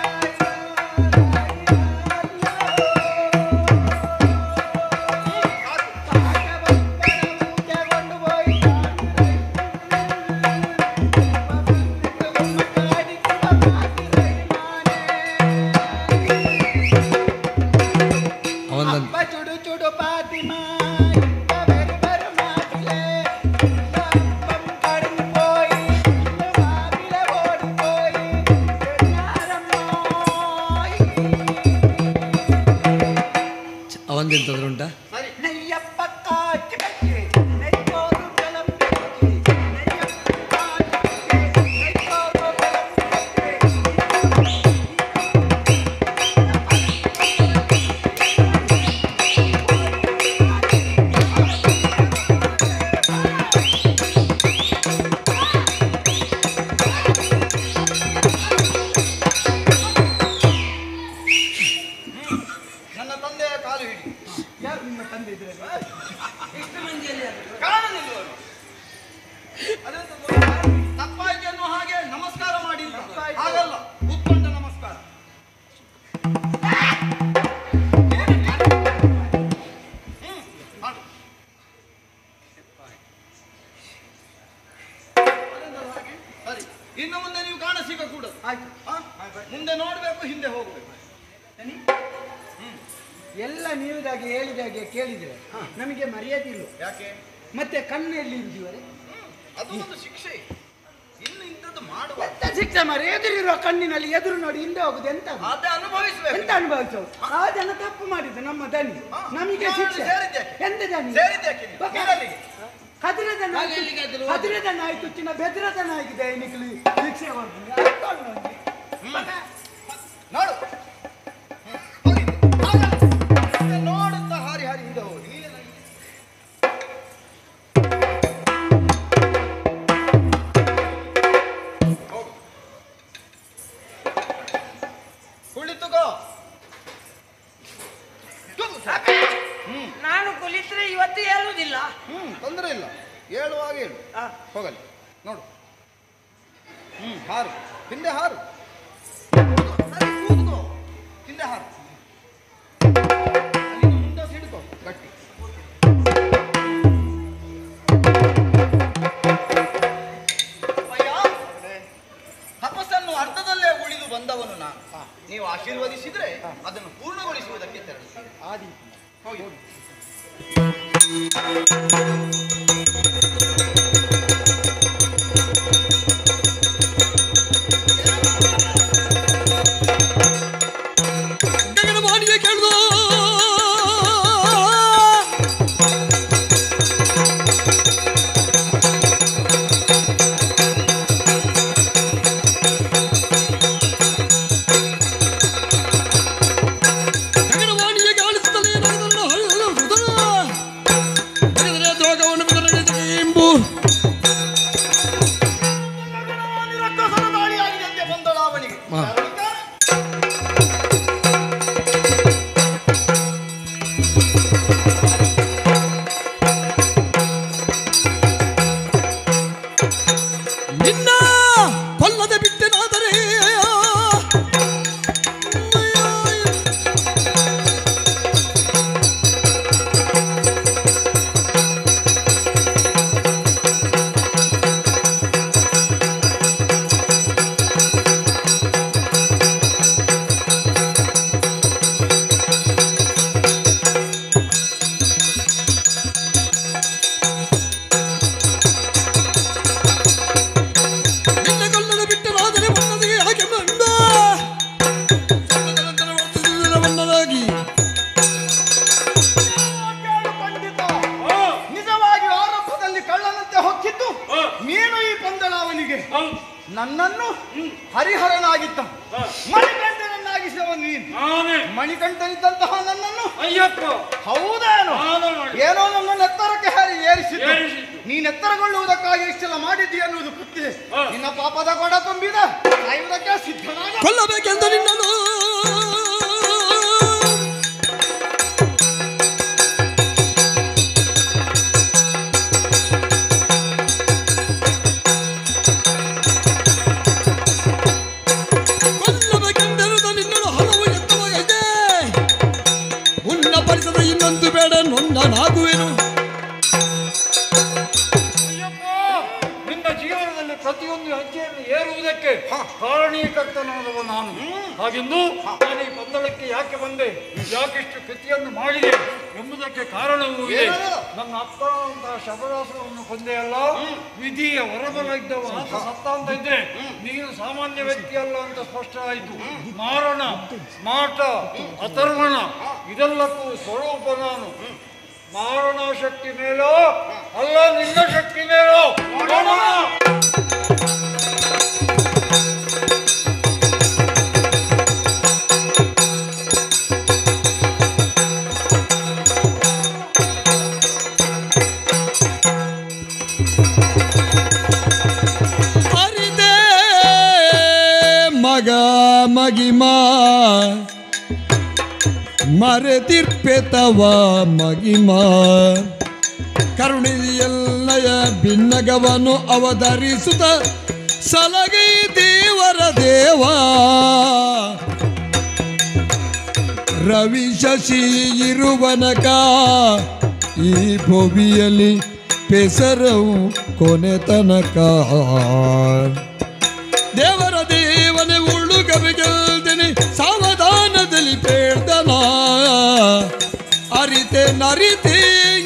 ಅವನೊಂದು ಅಪ್ಪ ಚುಡು ಚುಡು ಪಾತಿಮಾ ಇಂತ ಬೆರು ಬೆರು ಮಾತಿಲೆ ಅಪ್ಪಂ ಕಡಿಮೆ போய் மாவில ஓடி போய் ಅವಂದೆಂತದ್ರು ಉಂಟಾ நெய்யப்ப காய்ச்சி வச்சு நெய்யோரு பலம் வச்சு நெய்யப்ப காய்ச்சி வச்சு நெய்யோரு பலம் வச்சு ನನ್ನ ತಂದೆಯ ಕಾಲು ಹಿಡಿ ಯಾರು ನಿಮ್ಮ ತಂದೆ ಇದ್ರಲ್ಲಿ ಕಾಣಲಿಲ್ವರು ಅದೆಂತದು? ತಪ್ಪಾಯ್ತು ಅನ್ನುವ ಹಾಗೆ ನಮಸ್ಕಾರ ಮಾಡಿ ಅಂತ. ಹಾಗಲ್ಲ ಉತ್ಕೊಂಡ ನಮಸ್ಕಾರ ಹ್ಮ್, ಮಾಡು. ಅದೆಂತದು ಹಾಗೆ? ಸರಿ ಇನ್ನು ಮುಂದೆ ನೀವು ಕಾಣ ಸಿಗಕೂಡದು ಆಯ್ತು ಆ? ಮುಂದೆ ನೋಡ್ಬೇಕು ಹಿಂದೆ ಹೋಗ್ಬೇಕು ಎಲ್ಲ ನೀವಿದಾಗೆ ಹೇಳಿದಾಗೆ ಕೇಳಿದ್ರೆ ನಮಗೆ ಮರ್ಯಾದೆ ಇಲ್ಲ ಯಾಕೆ ಮತ್ತೆ ಕಣ್ಣಲ್ಲಿ ಇದ್ದೀವರೆ ಅದು ಒಂದು ಶಿಕ್ಷೆ ಇನ್ನು ಇಂಥದ್ದು ಮಾಡುವ ಎಂತ ಶಿಕ್ಷೆ ಮರ ಎದುರಿರುವ ಕಣ್ಣಿನಲ್ಲಿ ಎದುರು ನೋಡಿ ಹಿಂದೆ ಹೋಗುದು ಎಂತ ಅದು? ಅದೇ ಅನುಭವಿಸ್ಬೇಕು ಎಂತ ಅನುಭವಿಸೋ ಆ ಜನ ತಪ್ಪು ಮಾಡಿದ್ದು ನಮ್ಮ ದನಿ ಹಾ. ನಮಗೆ ನಾನು ಶಿಕ್ಷೆ ಸೇರಿದ್ಯಾಕೆ? ಎಂತ ದನಿ ಸೇರಿದ್ಯಾಕೆ ನೀವು? ಬಕ- ನೀರಲ್ಲಿಗೆ? ಹದಿರದ ನಾಯಿ ನಾನು ಎಲ್ಲಿಗಾದ್ರೂ ಹೋದೆ? ಹದಿರದ ನಾಯಿ ತುಚ್ಚಿನ ಬೆದರದ ನಾಯಿಗೆ ನಿಕ್ಲಿ ಭಿಕ್ಷೆ ಮಾಡ್ತೀನಿ ನೋಡು ಹೋಗಿದ್ದು. ಹಾಗಲ್ಲ. ನೋಡುತ್ತಾ ಹಾರಿ ಹಾರಿ ಹಿಂದೆ ಹೋಗಿ ನೀನೇ ನನಗೆ ಹೋಗು. ಕುಳಿತುಕೋ ಕೂಗು ಸಾಕು. ನಾನು ಕುಲಿತ್ರೆ ಇವತ್ತು ಹೇಳುವುದಿಲ್ಲ ಹ್ಮ್ ತೊಂದರೆ ಇಲ್ಲ ಹೇಳುವಾಗ ಹೇಳು ಹೋಗಲಿ ನೋಡು ಹ್ಮ್ ಹಾರು ಹಿಂದೆ ಹಾರು ಸರಿ, ಕೂತ್ಕೋ. ಹಿಂದೆ ಹಾರು ಅಲ್ಲಿಂದ ಮುಂದೆ ಸಿಡ್ಕೋ ಗಟ್ಟಿ ಅಯ್ಯ, ತಪಸ್ಸನ್ನು ಅರ್ಧದಲ್ಲೇ ಉಳಿದು ಬಂದವನು ನಾನು ನೀವು ಆಶೀರ್ವದಿಸಿದ್ರೆ ಅದನ್ನು ಪೂರ್ಣಗೊಳಿಸುವುದಕ್ಕೆ ತೆರಳಿ ಆದಿ ಹೋಗಿ ಗಗನವಾಣಿಗೆ ಕೇಳಿದ ಗಗನವಾಣಿಗೆ ಗಾಳಿಸುತ್ತಲೇ ನಗರನ್ನು ಹರಿದ ಹೃದಯ. ಬಗೆದರೆ ದ್ರೋಗವನ್ನು ಬಿದರಡಿದ ಎಂಬು ರಕ್ಕಸನ ದಾಳಿಯಾಗಿದಂತೆ ಬಂದಳ ಅವನಿಗೆ ಹಾ. ನಿನ್ನ ಕೊಲ್ಲದೆ ಬಿಟ್ಟೆನಾದರೆ ನಿನ್ನ ಕೊಲ್ಲದೆ ಬಿಟ್ಟೆನಾದರೆ ಮನ್ನದಿಗೆ ಹಾಗೆ ಮಂದ ನಂತರ ವರ್ತಿಸಿದ ಮನ್ನದಾಗಿ ಪಂಡಿತ ನಿಜವಾಗಿ ಆರಂಭದಲ್ಲಿ ಕಳ್ಳನಂತೆ ಹೊಕ್ಕಿದ್ದು ನೀನು ಈ ಪಂದಳ ಅವನಿಗೆ ನನ್ನನ್ನು ಹರಿಹರನಾಗಿದ್ದ ಮಣಿಕಂಠನನ್ನಾಗಿಸಿದವ ನೀನು ನಾನೇ ಮಣಿಕಂಠನಿದ್ದಂತಹ ನನ್ನನ್ನು ಅಯ್ಯಪ್ಪ ಹೌದೇನು ನಾನು ಮಾಡಿ ಏನೋ ನನ್ನ ಎತ್ತರಕ್ಕೆ ಹಾರಿ ಏರಿಸಿದ್ದು ಏರಿಸಿದ್ದು. ನೀನ್ ಎತ್ತರಗೊಳ್ಳುವುದಕ್ಕಾಗಿ ಇಷ್ಟೆಲ್ಲ ಮಾಡಿದ್ದೀಯ ಅನ್ನುವುದು ಗೊತ್ತಿದೆ ಹಾ. ನಿನ್ನ ಪಾಪದ ಕೊಡ ತುಂಬಿದ ಸಾಯುವುದಕ್ಕೆ ಸಿದ್ಧನಾದ ಕೊಲ್ಲಬೇಕೆಂದು ನಿನ್ನನು ಕೊಲ್ಲಬೇಕೆಂದಿರದ ನಿನ್ನನು ಹಲವು ಎತ್ತವಾಗಿದೆ ಉನ್ನ ಪರಿಸದ ಇನ್ನೊಂದು ಬೇಡ ನೊಂದನಾಗುವೆನು ಅಯ್ಯಪ್ಪ ನಿನ್ನ ಜೀವನದಲ್ಲಿ ಪ್ರತಿಯೊಂದು ಹೆಜ್ಜೆಯನ್ನು ಏರುವುದಕ್ಕೆ ಕಾರಣೀಕರ್ತನಾದವ ನಾನು ಹಾಗೆಂದು ನಾನು ಈ ಪಂದಳಕ್ಕೆ ಯಾಕೆ ಬಂದೆ ಯಾಕಿಷ್ಟು ಕೃತಿಯನ್ನು ಮಾಡಿದೆ ಎಂಬುದಕ್ಕೆ ಕಾರಣವೂ ಇದೆ ಏನದು? ನನ್ನ ಅಪ್ಪ ಅಂತ ಶಬರಾಸುರವನ್ನು ಕೊಂದೆ ಅಲ್ಲ ವಿಧಿಯ ಹೊರಬಲ ಇದ್ದವ ಆತ ಸತ್ತ ಅಂತ ಇದ್ರೆ ನೀನು ಸಾಮಾನ್ಯ ವ್ಯಕ್ತಿ ಅಲ್ಲ ಅಂತ ಸ್ಪಷ್ಟ ಆಯಿತು ಮಾರಣ ಮಾಟ ಅಥರ್ವಣ ಇದೆಲ್ಲಕ್ಕೂ ಸ್ವರೂಪ ನಾನು ಮಾರಣ ಶಕ್ತಿ ಮೇಲೋ ಅಲ್ಲ ನಿನ್ನ ಶಕ್ತಿ ಮೇಲೋ ನೋಡೋಣ ಅರಿದೆ ಮಗ ಮಗಿಮಾ ಮರೆತಿರ್ಪೆತವ ಮಗಿಮಾ ಕರುಣಿಯಲ್ಲಯ ಭಿನ್ನಗವನು ಅವತರಿಸುತ್ತ ಸಲಗೈ ದೇವರ ದೇವ ರವಿ ಶಶಿ ಇರುವನಕ ಈ ಭುವಿಯಲ್ಲಿ ಪೆಸರವು ಕೊನೆ ತನಕ ದೇವರ ದೇವನೇ ಉಳ್ಳು ಕವಿಗೆಲ್ದೆನೆ ಸಾವಧಾನದಲ್ಲಿ ಪೇಳ್ದನ ಅರಿತೆ ನರಿತೆ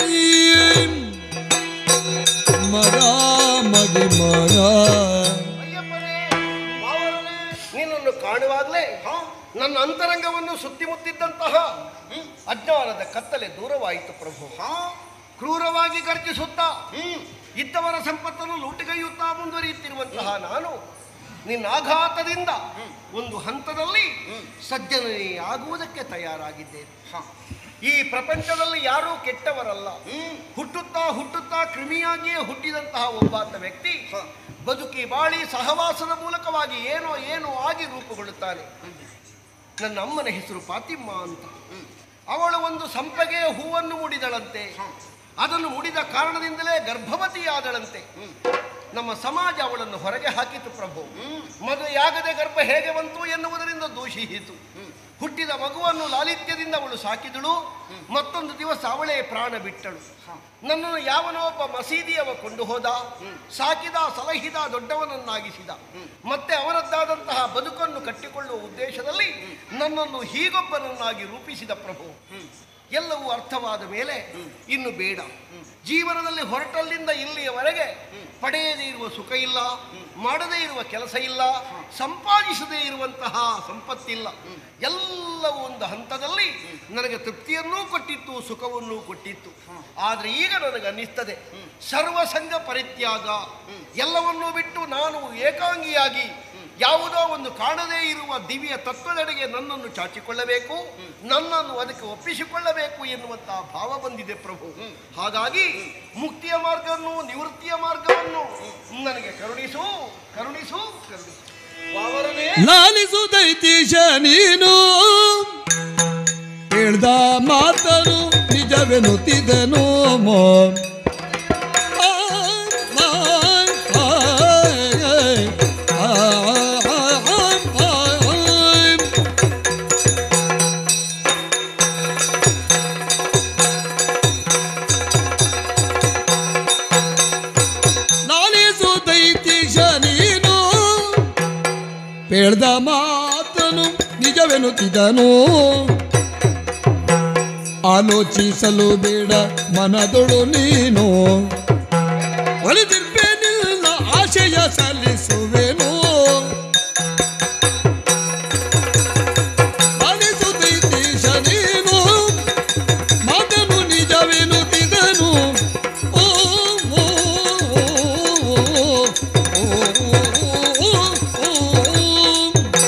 ಮಗ ಮಗಿ ಮಗ ಅಯ್ಯಪ್ಪನೇ ಮಾವರನೇ ನಿನ್ನನ್ನು ಕಾಣುವಾಗಲೇ ನನ್ನ ಅಂತರಂಗವನ್ನು ಸುತ್ತಿಮುತ್ತಿದ್ದಂತಹ ಹ್ಮ್, ಅಜ್ಞಾನದ ಕತ್ತಲೆ ದೂರವಾಯಿತು ಪ್ರಭು ಕ್ರೂರವಾಗಿ ಗರ್ಜಿಸುತ್ತಾ ಇದ್ದವರ ಸಂಪತ್ತನ್ನು ಲೂಟಿಗೈಯುತ್ತಾ ಮುಂದುವರಿಯುತ್ತಿರುವಂತಹ ನಾನು ನಿನ್ನ ಆಘಾತದಿಂದ ಒಂದು ಹಂತದಲ್ಲಿ ಸಜ್ಜನನೇ ಆಗುವುದಕ್ಕೆ ತಯಾರಾಗಿದ್ದೇನೆ ಈ ಪ್ರಪಂಚದಲ್ಲಿ ಯಾರೂ ಕೆಟ್ಟವರಲ್ಲ ಹುಟ್ಟುತ್ತಾ ಹುಟ್ಟುತ್ತಾ ಕ್ರಿಮಿಯಾಗಿಯೇ ಹುಟ್ಟಿದಂತಹ ಒಬ್ಬಾತ ವ್ಯಕ್ತಿ ಬದುಕಿ ಬಾಳಿ ಸಹವಾಸದ ಮೂಲಕವಾಗಿ ಏನೋ ಏನೋ ಆಗಿ ರೂಪುಗೊಳ್ಳುತ್ತಾನೆ ನನ್ನ ಅಮ್ಮನ ಹೆಸರು ಫಾತಿಮ್ಮ ಅಂತ ಅವಳು ಒಂದು ಸಂಪಗೆಯ ಹೂವನ್ನು ಮುಡಿದಳಂತೆ ಅದನ್ನು ಮುಡಿದ ಕಾರಣದಿಂದಲೇ ಗರ್ಭವತಿಯಾದಳಂತೆ ನಮ್ಮ ಸಮಾಜ ಅವಳನ್ನು ಹೊರಗೆ ಹಾಕಿತು ಪ್ರಭು ಮದುವೆಯಾಗದೆ ಗರ್ಭ ಹೇಗೆ ಬಂತು ಎನ್ನುವುದರಿಂದ ದೂಷಿಸಿತು ಹುಟ್ಟಿದ ಮಗುವನ್ನು ಲಾಲಿತ್ಯದಿಂದ ಅವಳು ಸಾಕಿದಳು ಮತ್ತೊಂದು ದಿವಸ ಅವಳೇ ಪ್ರಾಣ ಬಿಟ್ಟಳು ನನ್ನನ್ನು ಯಾವನೋ ಒಬ್ಬ ಮಸೀದಿಯವ ಕೊಂಡು ಹೋದ ಸಾಕಿದ ಸಲಹಿದ ದೊಡ್ಡವನನ್ನಾಗಿಸಿದ ಮತ್ತೆ ಅವರದ್ದಾದಂತಹ ಬದುಕನ್ನು ಕಟ್ಟಿಕೊಳ್ಳುವ ಉದ್ದೇಶದಲ್ಲಿ ನನ್ನನ್ನು ಹೀಗೊಬ್ಬನನ್ನಾಗಿ ರೂಪಿಸಿದ ಪ್ರಭು ಎಲ್ಲವೂ ಅರ್ಥವಾದ ಮೇಲೆ ಇನ್ನು ಬೇಡ ಜೀವನದಲ್ಲಿ ಹೊರಟಲ್ಲಿಂದ ಇಲ್ಲಿಯವರೆಗೆ ಪಡೆಯದೇ ಇರುವ ಸುಖ ಇಲ್ಲ ಮಾಡದೇ ಇರುವ ಕೆಲಸ ಇಲ್ಲ ಸಂಪಾದಿಸದೇ ಇರುವಂತಹ ಸಂಪತ್ತಿಲ್ಲ ಎಲ್ಲವೂ ಒಂದು ಹಂತದಲ್ಲಿ ನನಗೆ ತೃಪ್ತಿಯನ್ನೂ ಕೊಟ್ಟಿತ್ತು ಸುಖವನ್ನೂ ಕೊಟ್ಟಿತ್ತು ಆದರೆ ಈಗ ನನಗೆ ಅನ್ನಿಸ್ತದೆ ಸರ್ವಸಂಗ ಪರಿತ್ಯಾಗ ಎಲ್ಲವನ್ನೂ ಬಿಟ್ಟು ನಾನು ಏಕಾಂಗಿಯಾಗಿ ಯಾವುದೋ ಒಂದು ಕಾಣದೇ ಇರುವ ದಿವ್ಯ ತತ್ವದೆಡೆಗೆ ನನ್ನನ್ನು ಚಾಚಿಕೊಳ್ಳಬೇಕು ನನ್ನನ್ನು ಅದಕ್ಕೆ ಒಪ್ಪಿಸಿಕೊಳ್ಳಬೇಕು ಎನ್ನುವಂತಹ ಭಾವ ಬಂದಿದೆ ಪ್ರಭು ಹಾಗಾಗಿ ಮುಕ್ತಿಯ ಮಾರ್ಗವನ್ನು ನಿವೃತ್ತಿಯ ಮಾರ್ಗವನ್ನು ನನಗೆ ಕರುಣಿಸು ಕರುಣಿಸು ಕರುಣಿಸು ವಾವರನೇ ಲಾಲಿಸು ದೈತೀಶ ನೀನು ಹೇಳ್ದ ಮಾತನು ನಿಜವೆನ್ನುತ್ತಿದ್ದನು ಮೋ ಆ, ಆ, ಆ, ಆ, ಆ, ಆ, ಆ. ಲಾಲಿಸು ದೈತೀಶ ನೀನು ಪೇಳ್ದ ಮಾತನು ನಿಜವೆನ್ನುತ್ತಿದ್ದನು ಆಲೋಚಿಸಲು ಬೇಡ ಮನದೊಳು ನೀನು ಒಲಿದಿರ್ಬೇನಿಲ್ಲ ಆಶಯ ಸಲ್ಲಿಸುವೆನು ಆಲಿಸುತ್ತೈತೀಶ ನೀನು ಮಾತನು ನಿಜವೆನ್ನುತ್ತಿದ್ದನು ಓ ಓ, ಓ, ಓ, ಓ, ಓ, ಓ, ಓ.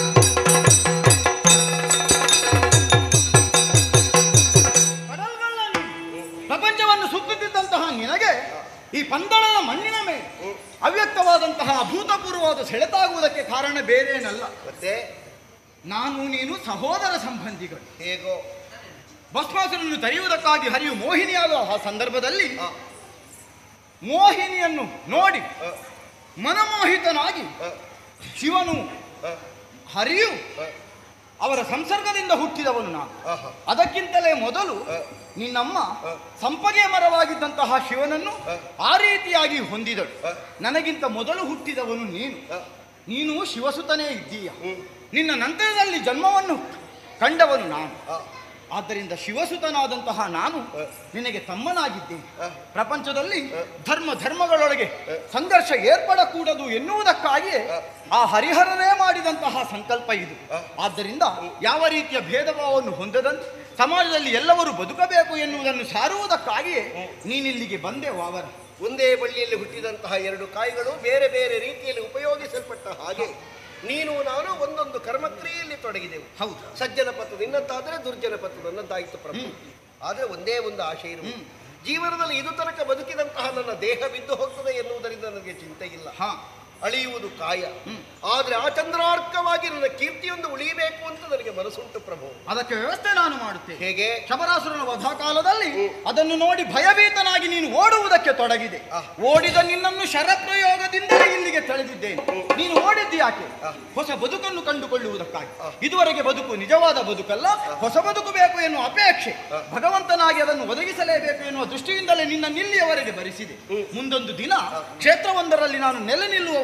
ಪ್ರಪಂಚವನ್ನು ಸುತ್ತುತ್ತಿದ್ದಂತಹ ನಿನಗೆ ಈ ಪಂದಳದ ಮಣ್ಣಿನ ಮೇಲೆ ಅವ್ಯಕ್ತವಾದಂತಹ ಅಭೂತಪೂರ್ವವಾದ ಸೆಳೆತಾಗುವುದಕ್ಕೆ ಕಾರಣ ಬೇರೇನಲ್ಲ ಮತ್ತೆ ನಾನು ನೀನು ಸಹೋದರ ಸಂಬಂಧಿಗಳು ಹೇಗೋ ಭಸ್ಮಾಸುರನ್ನು ತರೆಯುವುದಕ್ಕಾಗಿ ಹರಿಯು ಮೋಹಿನಿಯಾದ ಆ ಸಂದರ್ಭದಲ್ಲಿ ಮೋಹಿನಿಯನ್ನು ನೋಡಿ ಮನಮೋಹಿತನಾಗಿ ಶಿವನು ಹರಿಯು ಅವರ ಸಂಸರ್ಗದಿಂದ ಹುಟ್ಟಿದವನು ನಾನು ಅದಕ್ಕಿಂತಲೇ ಮೊದಲು ನಿನ್ನಮ್ಮ ಸಂಪಗೆ ಮರವಾಗಿದ್ದಂತಹ ಶಿವನನ್ನು ಆ ರೀತಿಯಾಗಿ ಹೊಂದಿದಳು ನನಗಿಂತ ಮೊದಲು ಹುಟ್ಟಿದವನು ನೀನು ನೀನು ಶಿವಸುತನೇ ಇದ್ದೀಯ ನಿನ್ನ ನಂತರದಲ್ಲಿ ಜನ್ಮವನ್ನು ಕಂಡವನು ನಾನು ಆದ್ದರಿಂದ ಶಿವಸುತನಾದಂತಹ ನಾನು ನಿನಗೆ ತಮ್ಮನಾಗಿದ್ದೇನೆ ಪ್ರಪಂಚದಲ್ಲಿ ಧರ್ಮ ಧರ್ಮಗಳೊಳಗೆ ಸಂಘರ್ಷ ಏರ್ಪಡಕೂಡದು ಎನ್ನುವುದಕ್ಕಾಗಿಯೇ ಆ ಹರಿಹರನೇ ಮಾಡಿದಂತಹ ಸಂಕಲ್ಪ ಇದು ಆದ್ದರಿಂದ ಯಾವ ರೀತಿಯ ಭೇದ ಭಾವವನ್ನು ಹೊಂದದಂತೆ ಸಮಾಜದಲ್ಲಿ ಎಲ್ಲರೂ ಬದುಕಬೇಕು ಎನ್ನುವುದನ್ನು ಸಾರುವುದಕ್ಕಾಗಿಯೇ ನೀನಿಲ್ಲಿಗೆ ಬಂದೆ ವಾವರ ಒಂದೇ ಬಳ್ಳಿಯಲ್ಲಿ ಹುಟ್ಟಿದಂತಹ ಎರಡು ಕಾಯಿಗಳು ಬೇರೆ ಬೇರೆ ರೀತಿಯಲ್ಲಿ ಉಪಯೋಗಿಸಲ್ಪಟ್ಟ ಹಾಗೆ ನೀನು ನಾನು ಒಂದೊಂದು ಕರ್ಮಕ್ರಿಯೆಯಲ್ಲಿ ತೊಡಗಿದೆವು ಹೌದು ಸಜ್ಜನ ಪತ್ತು ನಿನ್ನಂತಾದ್ರೆ ದುರ್ಜನ ಪತ್ತು ನನ್ನಂತಾಯಿತು ಪ್ರಭು ಆದ್ರೆ ಒಂದೇ ಒಂದು ಆಶೆ ಇರು ಜೀವನದಲ್ಲಿ ಇದು ತನಕ ಬದುಕಿದಂತಹ ನನ್ನ ದೇಹ ಬಿದ್ದು ಹೋಗ್ತದೆ ಎನ್ನುವುದರಿಂದ ನನಗೆ ಚಿಂತೆ ಇಲ್ಲ ಹಾ ಅಳಿಯುವುದು ಕಾಯ ಆದ್ರೆ ಆ ಚಂದ್ರಾರ್ಕವಾಗಿ ನನ್ನ ಕೀರ್ತಿಯೊಂದು ಉಳಿಯಬೇಕು ಅಂತ ನನಗೆ ಮನಸ್ಸುಂಟು ಪ್ರಭು ಅದಕ್ಕೆ ವ್ಯವಸ್ಥೆ ನಾನು ಮಾಡುತ್ತೇನೆ ಹೇಗೆ ಶಬರಾಸುರನ ವಧಾಕಾಲದಲ್ಲಿ ಅದನ್ನು ನೋಡಿ ಭಯಭೀತನಾಗಿ ನೀನು ಓಡುವುದಕ್ಕೆ ತೊಡಗಿದೆ ಓಡಿದ ನಿನ್ನನ್ನು ಶರಪ್ರಯೋಗದಿಂದಲೇ ಇಲ್ಲಿಗೆ ತಳೆದಿದ್ದೇನೆ ನೀನು ಓಡಿದ್ದು ಯಾಕೆ ಹೊಸ ಬದುಕನ್ನು ಕಂಡುಕೊಳ್ಳುವುದಕ್ಕಾಗಿ ಇದುವರೆಗೆ ಬದುಕು ನಿಜವಾದ ಬದುಕಲ್ಲ ಹೊಸ ಬದುಕು ಬೇಕು ಎನ್ನುವ ಅಪೇಕ್ಷೆ ಭಗವಂತನಾಗಿ ಅದನ್ನು ಒದಗಿಸಲೇಬೇಕು ಎನ್ನುವ ದೃಷ್ಟಿಯಿಂದಲೇ ನಿನ್ನ ನಿಲ್ಲಿಯವರೆಗೆ ಬರಿಸಿದೆ ಮುಂದೊಂದು ದಿನ ಕ್ಷೇತ್ರವೊಂದರಲ್ಲಿ ನಾನು ನೆಲೆ ನಿಲ್ಲುವವನಿಗೆ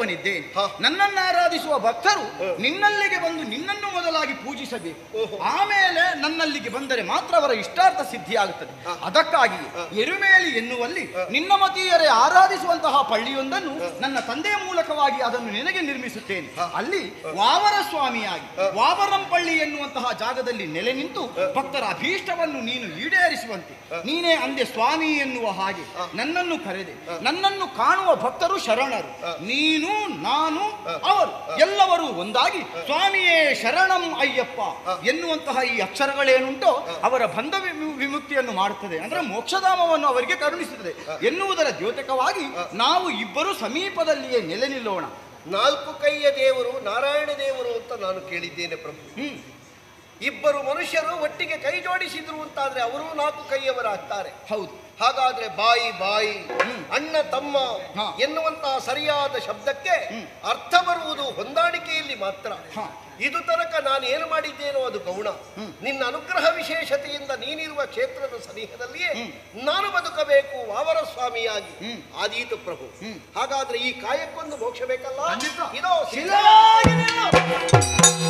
ನೆಲೆನಿಲ್ಲುವವನಿದ್ದೇನೆ ನನ್ನನ್ನು ಆರಾಧಿಸುವ ಭಕ್ತರು ನಿನ್ನಲ್ಲಿಗೆ ಬಂದು ನಿನ್ನನ್ನು ಮೊದಲಾಗಿ ಪೂಜಿಸಬೇಕು ಆಮೇಲೆ ನನ್ನಲ್ಲಿಗೆ ಬಂದರೆ ಮಾತ್ರ ಅವರ ಇಷ್ಟಾರ್ಥ ಸಿದ್ಧಿಯಾಗುತ್ತದೆ ಅದಕ್ಕಾಗಿ ಎರುಮೇಲಿ ಎನ್ನುವಲ್ಲಿ ನಿನ್ನ ಮತೀಯರೇ ಆರಾಧಿಸುವಂತಹ ಪಳ್ಳಿಯೊಂದನ್ನು ನನ್ನ ತಂದೆಯ ಮೂಲಕವಾಗಿ ಅದನ್ನು ನಿನಗೆ ನಿರ್ಮಿಸುತ್ತೇನೆ ಅಲ್ಲಿ ವಾವರ ಸ್ವಾಮಿಯಾಗಿ ವಾವರಂಪಳ್ಳಿ ಎನ್ನುವಂತಹ ಜಾಗದಲ್ಲಿ ನೆಲೆ ನಿಂತು ಭಕ್ತರ ಅಭೀಷ್ಟವನ್ನು ನೀನು ಈಡೇರಿಸುವಂತೆ ನೀನೇ ಅಂದೆ ಸ್ವಾಮಿ ಎನ್ನುವ ಹಾಗೆ ನನ್ನನ್ನು ಕರೆದೆ ನನ್ನನ್ನು ಕಾಣುವ ಭಕ್ತರು ಶರಣರು ನೀನು ನಾನು ಅವರು ಎಲ್ಲರೂ ಒಂದಾಗಿ ಸ್ವಾಮಿಯೇ ಶರಣಂ ಅಯ್ಯಪ್ಪ ಎನ್ನುವಂತಹ ಈ ಅಕ್ಷರಗಳೇನುಂಟೋ ಅವರ ಬಂಧ ವಿಮು- ವಿಮುಕ್ತಿಯನ್ನು ಮಾಡುತ್ತದೆ ಅಂದ್ರೆ ಮೋಕ್ಷಧಾಮವನ್ನು ಅವರಿಗೆ ಕರುಣಿಸುತ್ತದೆ ಎನ್ನುವುದರ ದ್ಯೋತಕವಾಗಿ ನಾವು ಇಬ್ಬರು ಸಮೀಪದಲ್ಲಿಯೇ ನೆಲೆ ನಿಲ್ಲೋಣ ನಾಲ್ಕು ಕೈಯ ದೇವರು ನಾರಾಯಣ ದೇವರು ಅಂತ ನಾನು ಕೇಳಿದ್ದೇನೆ ಪ್ರಭು ಹ್ಮ್ ಇಬ್ಬರು ಮನುಷ್ಯರು ಒಟ್ಟಿಗೆ ಕೈ ಜೋಡಿಸಿದ್ರು ಅಂತಾದ್ರೆ ಅವರು ನಾಲ್ಕು ಕೈಯವರಾಗ್ತಾರೆ ಹೌದು ಹಾಗಾದ್ರೆ ಬಾಯಿ ಬಾಯಿ ಅಣ್ಣ ತಮ್ಮ ಹಾ. ಎನ್ನುವಂತಹ ಸರಿಯಾದ ಶಬ್ದಕ್ಕೆ ಅರ್ಥ ಬರುವುದು ಹೊಂದಾಣಿಕೆಯಲ್ಲಿ ಮಾತ್ರ ಹಾ. ಇದು ತನಕ ನಾನು ಏನು ಮಾಡಿದ್ದೇನೋ ಅದು ಗೌಣ ನಿನ್ನ ಅನುಗ್ರಹ ವಿಶೇಷತೆಯಿಂದ ನೀನಿರುವ ಕ್ಷೇತ್ರದ ಸನಿಹದಲ್ಲಿಯೇ ನಾನು ಬದುಕಬೇಕು ವಾವರ ಸ್ವಾಮಿಯಾಗಿ ಆದೀತು ಪ್ರಭು ಹಾಗಾದ್ರೆ ಈ ಕಾಯಕ್ಕೊಂದು ಮೋಕ್ಷ ಬೇಕಲ್ಲ ಖಂಡಿತ. ಇದೋ ಶಿಲಾಗಿ ನಿಲ್ಲು.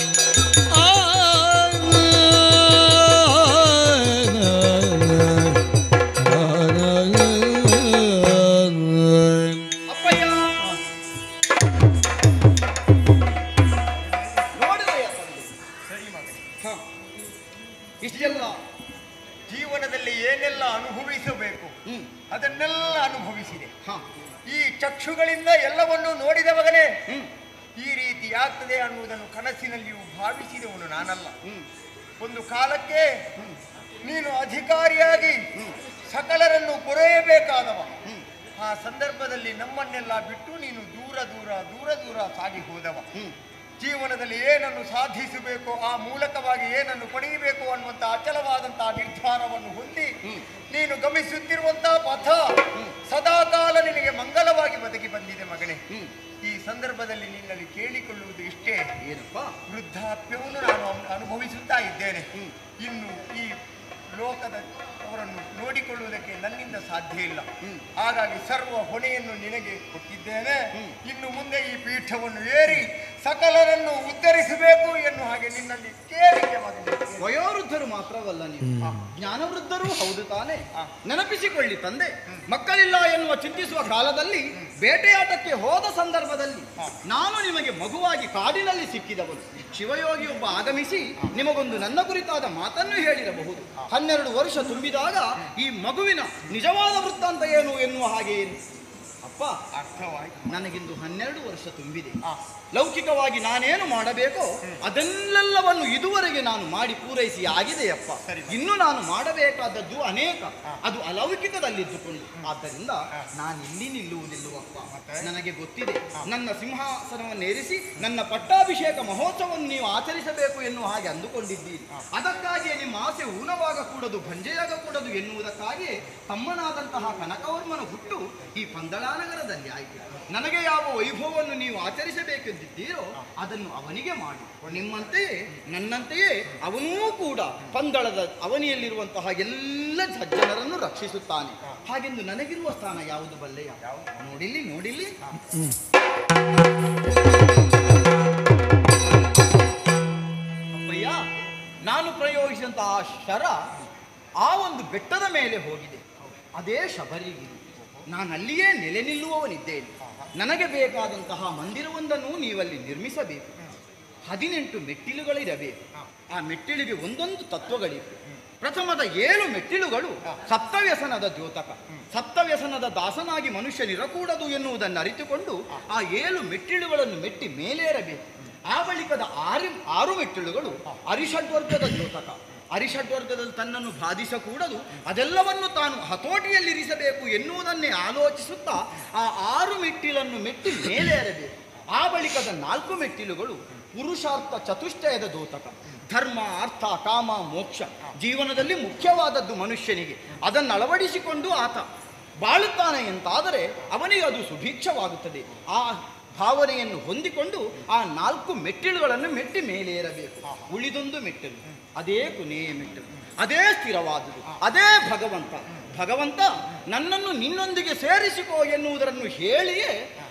ಅಪ್ಪಯ್ಯ ನೋಡಿದೆಯಾ ತಂದೆ? ಹ. ಇಷ್ಟೆಲ್ಲ ಜೀವನದಲ್ಲಿ ಏನೆಲ್ಲ ಅನುಭವಿಸಬೇಕು ಹ್ಮ್ ಅದನ್ನೆಲ್ಲ ಅನುಭವಿಸಿದೆ ಹ ಈ ಚಕ್ಷುಗಳಿಂದ ಎಲ್ಲವನ್ನು ನೋಡಿದ ಮಗನೇ ಹ್ಮ್ ಈ ರೀತಿ ಆಗ್ತದೆ ಅನ್ನುವುದನ್ನು ಕನಸಿನಲ್ಲಿಯೂ ಭಾವಿಸಿದವನು ನಾನಲ್ಲ ಹ್ಮ್ ಒಂದು ಕಾಲಕ್ಕೆ ನೀನು ಅಧಿಕಾರಿಯಾಗಿ ಸಕಲರನ್ನು ಪೊರೆಯಬೇಕಾದವ ಆ ಸಂದರ್ಭದಲ್ಲಿ ನಮ್ಮನ್ನೆಲ್ಲ ಬಿಟ್ಟು ನೀನು ದೂರ ದೂರ ದೂರ ದೂರ ಸಾಗಿ ಹೋದವ ಜೀವನದಲ್ಲಿ ಏನನ್ನು ಸಾಧಿಸಬೇಕು ಆ ಮೂಲಕವಾಗಿ ಏನನ್ನು ಪಡೆಯಬೇಕು ಅನ್ನುವಂಥ ಅಚಲವಾದಂತಹ ನಿರ್ಧಾರವನ್ನು ಹೊಂದಿ ನೀನು ಗಮಿಸುತ್ತಿರುವಂತಹ ಪಥ ಸದಾಕಾಲ ನಿನಗೆ ಮಂಗಲವಾಗಿ ಬದುಕಿ ಬಂದಿದೆ ಮಗನೇ ಈ ಸಂದರ್ಭದಲ್ಲಿ ನಿನ್ನಲ್ಲಿ ಕೇಳಿಕೊಳ್ಳುವುದು ಇಷ್ಟೇ ಏನಪ್ಪ ವೃದ್ಧಾಪ್ಯವನ್ನು ನಾನು ಅನು- ಅನುಭವಿಸುತ್ತಾ ಇದ್ದೇನೆ ಇನ್ನು ಈ ಲೋಕದ ಅವರನ್ನು ನೋಡಿಕೊಳ್ಳುವುದಕ್ಕೆ ನನ್ನಿಂದ ಸಾಧ್ಯ ಇಲ್ಲ ಹಾಗಾಗಿ ಸರ್ವ ಹೊಣೆಯನ್ನು ನಿನಗೆ ಕೊಟ್ಟಿದ್ದೇನೆ ಇನ್ನು ಮುಂದೆ ಈ ಪೀಠವನ್ನು ಏರಿ ಸಕಲರನ್ನು ಉದ್ಧರಿಸಬೇಕು ಎನ್ನುವ ಹಾಗೆ ನಿನ್ನಲ್ಲಿ ಕೇಳಿಕೆ ಮಾಡಿದೆ ವಯೋವೃದ್ಧರು ಮಾತ್ರವಲ್ಲ ನೀವು ಜ್ಞಾನವೃದ್ಧರೂ ಹೌದು ತಾನೇ ನೆನಪಿಸಿಕೊಳ್ಳಿ ತಂದೆ ಮಕ್ಕಳಿಲ್ಲ ಎನ್ನುವ ಚಿಂತಿಸುವ ಕಾಲದಲ್ಲಿ ಬೇಟೆಯಾಟಕ್ಕೆ ಹೋದ ಸಂದರ್ಭದಲ್ಲಿ ನಾನು ನಿಮಗೆ ಮಗುವಾಗಿ ಕಾಡಿನಲ್ಲಿ ಸಿಕ್ಕಿದವನು ಶಿವಯೋಗಿಯೊಬ್ಬ ಆಗಮಿಸಿ ನಿಮಗೊಂದು ನನ್ನ ಕುರಿತಾದ ಮಾತನ್ನು ಹೇಳಿರಬಹುದು ಹನ್ನೆರಡು ವರ್ಷ ತುಂಬಿದಾಗ ಈ ಮಗುವಿನ ನಿಜವಾದ ವೃತ್ತಾಂತ ಏನು ಎನ್ನುವ ಹಾಗೆ ಏನು ಅಪ್ಪ ಅರ್ಥವಾಯ್ತು ನನಗಿಂದು ಹನ್ನೆರಡು ವರ್ಷ ತುಂಬಿದೆ ಲೌಕಿಕವಾಗಿ ನಾನೇನು ಮಾಡಬೇಕೋ ಅದನ್ನೆಲ್ಲವನ್ನು ಇದುವರೆಗೆ ನಾನು ಮಾಡಿ ಪೂರೈಸಿ ಆಗಿದೆಯಪ್ಪ ಇನ್ನು ನಾನು ಮಾಡಬೇಕಾದದ್ದು ಅನೇಕ ಅದು ಅಲೌಕಿಕದಲ್ಲಿದ್ದುಕೊಂಡು ಆದ್ದರಿಂದ ನಾನು ಇಲ್ಲಿ ನಿಲ್ಲುವುದಿಲ್ಲವಪ್ಪ ನನಗೆ ಗೊತ್ತಿದೆ ನನ್ನ ಸಿಂಹಾಸನವನ್ನೇರಿಸಿ ನನ್ನ ಪಟ್ಟಾಭಿಷೇಕ ಮಹೋತ್ಸವವನ್ನು ನೀವು ಆಚರಿಸಬೇಕು ಎನ್ನುವ ಹಾಗೆ ಅಂದುಕೊಂಡಿದ್ದೀರಿ ಅದಕ್ಕಾಗಿಯೇ ನಿಮ್ಮ ಆಸೆ ಊನವಾಗಕೂಡದು ಭಂಜೆಯಾಗಕೂಡದು ಎನ್ನುವುದಕ್ಕಾಗಿಯೇ ತಮ್ಮನಾದಂತಹ ಕನಕವರ್ಮನ ಹುಟ್ಟು ಈ ಪಂದಳಾನಗರದಲ್ಲಿ ಆಯಿತು ನನಗೆ ಯಾವ ವೈಭವವನ್ನು ನೀವು ಆಚರಿಸಬೇಕೆಂದಿದ್ದೀರೋ ಅದನ್ನು ಅವನಿಗೆ ಮಾಡಿ ನಿಮ್ಮಂತೆಯೇ ನನ್ನಂತೆಯೇ ಅವನೂ ಕೂಡ ಪಂದಳದ ಅವನಿಯಲ್ಲಿರುವಂತಹ ಎಲ್ಲ ಸಜ್ಜನರನ್ನು ರಕ್ಷಿಸುತ್ತಾನೆ ಹಾಗೆಂದು ನನಗಿರುವ ಸ್ಥಾನ ಯಾವುದು ಬಲ್ಲೆಯ ನೋಡಿಲ್ಲಿ ನೋಡಿಲ್ಲಿ ಅಪ್ಪಯ್ಯ ನಾನು ಪ್ರಯೋಗಿಸಿದಂತಹ ಶರ ಆ ಒಂದು ಬೆಟ್ಟದ ಮೇಲೆ ಹೋಗಿದೆ ಅದೇ ಶಬರಿಗಿರಿ ನಾನು ಅಲ್ಲಿಯೇ ನೆಲೆ ನಿಲ್ಲುವವನಿದ್ದೇನೆ ನನಗೆ ಬೇಕಾದಂತಹ ಮಂದಿರವೊಂದನ್ನು ನೀವಲ್ಲಿ ನಿರ್ಮಿಸಬೇಕು ಹದಿನೆಂಟು ಮೆಟ್ಟಿಲುಗಳಿರಬೇಕು ಆ ಮೆಟ್ಟಿಲಿಗೆ ಒಂದೊಂದು ತತ್ವಗಳಿವೆ ಪ್ರಥಮದ ಏಳು ಮೆಟ್ಟಿಲುಗಳು ಸಪ್ತವ್ಯಸನದ ದ್ಯೋತಕ ಸಪ್ತವ್ಯಸನದ ದಾಸನಾಗಿ ಮನುಷ್ಯನಿರಕೂಡದು ಎನ್ನುವುದನ್ನು ಅರಿತುಕೊಂಡು ಆ ಏಳು ಮೆಟ್ಟಿಲುಗಳನ್ನು ಮೆಟ್ಟಿ ಮೇಲೇರಬೇಕು ಆ ಬಳಿಕದ ಆರು ಆರು ಮೆಟ್ಟಿಲುಗಳು ಅರಿಷಡ್ವರ್ಗದ ದ್ಯೋತಕ ಅರಿಷಡ್ವರ್ಗದಲ್ಲಿ ತನ್ನನ್ನು ಬಾಧಿಸಕೂಡದು ಅದೆಲ್ಲವನ್ನು ತಾನು ಹತೋಟಿಯಲ್ಲಿರಿಸಬೇಕು ಎನ್ನುವುದನ್ನೇ ಆಲೋಚಿಸುತ್ತಾ ಆ ಆರು ಮೆಟ್ಟಿಲನ್ನು ಮೆಟ್ಟಿ ಮೇಲೇರಬೇಕು ಆ ಬಳಿಕದ ನಾಲ್ಕು ಮೆಟ್ಟಿಲುಗಳು ಪುರುಷಾರ್ಥ ಚತುಷ್ಟಯದ ದೋತಕ ಧರ್ಮ ಅರ್ಥ ಕಾಮ ಮೋಕ್ಷ ಜೀವನದಲ್ಲಿ ಮುಖ್ಯವಾದದ್ದು ಮನುಷ್ಯನಿಗೆ ಅದನ್ನು ಅಳವಡಿಸಿಕೊಂಡು ಆತ ಬಾಳುತ್ತಾನೆ ಎಂತಾದರೆ ಅವನಿಗೆ ಅದು ಸುಭಿಕ್ಷವಾಗುತ್ತದೆ ಆ ಭಾವನೆಯನ್ನು ಹೊಂದಿಕೊಂಡು ಆ ನಾಲ್ಕು ಮೆಟ್ಟಿಲುಗಳನ್ನು ಮೆಟ್ಟಿ ಮೇಲೇರಬೇಕು ಉಳಿದೊಂದು ಮೆಟ್ಟಿಲು ಅದೇ ಕೊನೆಯ ಮೆಟ್ಟಿಲು ಅದೇ ಸ್ಥಿರವಾದುದು ಅದೇ ಭಗವಂತ ಭಗವಂತ ನನ್ನನ್ನು ನಿನ್ನೊಂದಿಗೆ ಸೇರಿಸಿಕೋ ಎನ್ನುವುದನ್ನು ಹೇಳಿಯೇ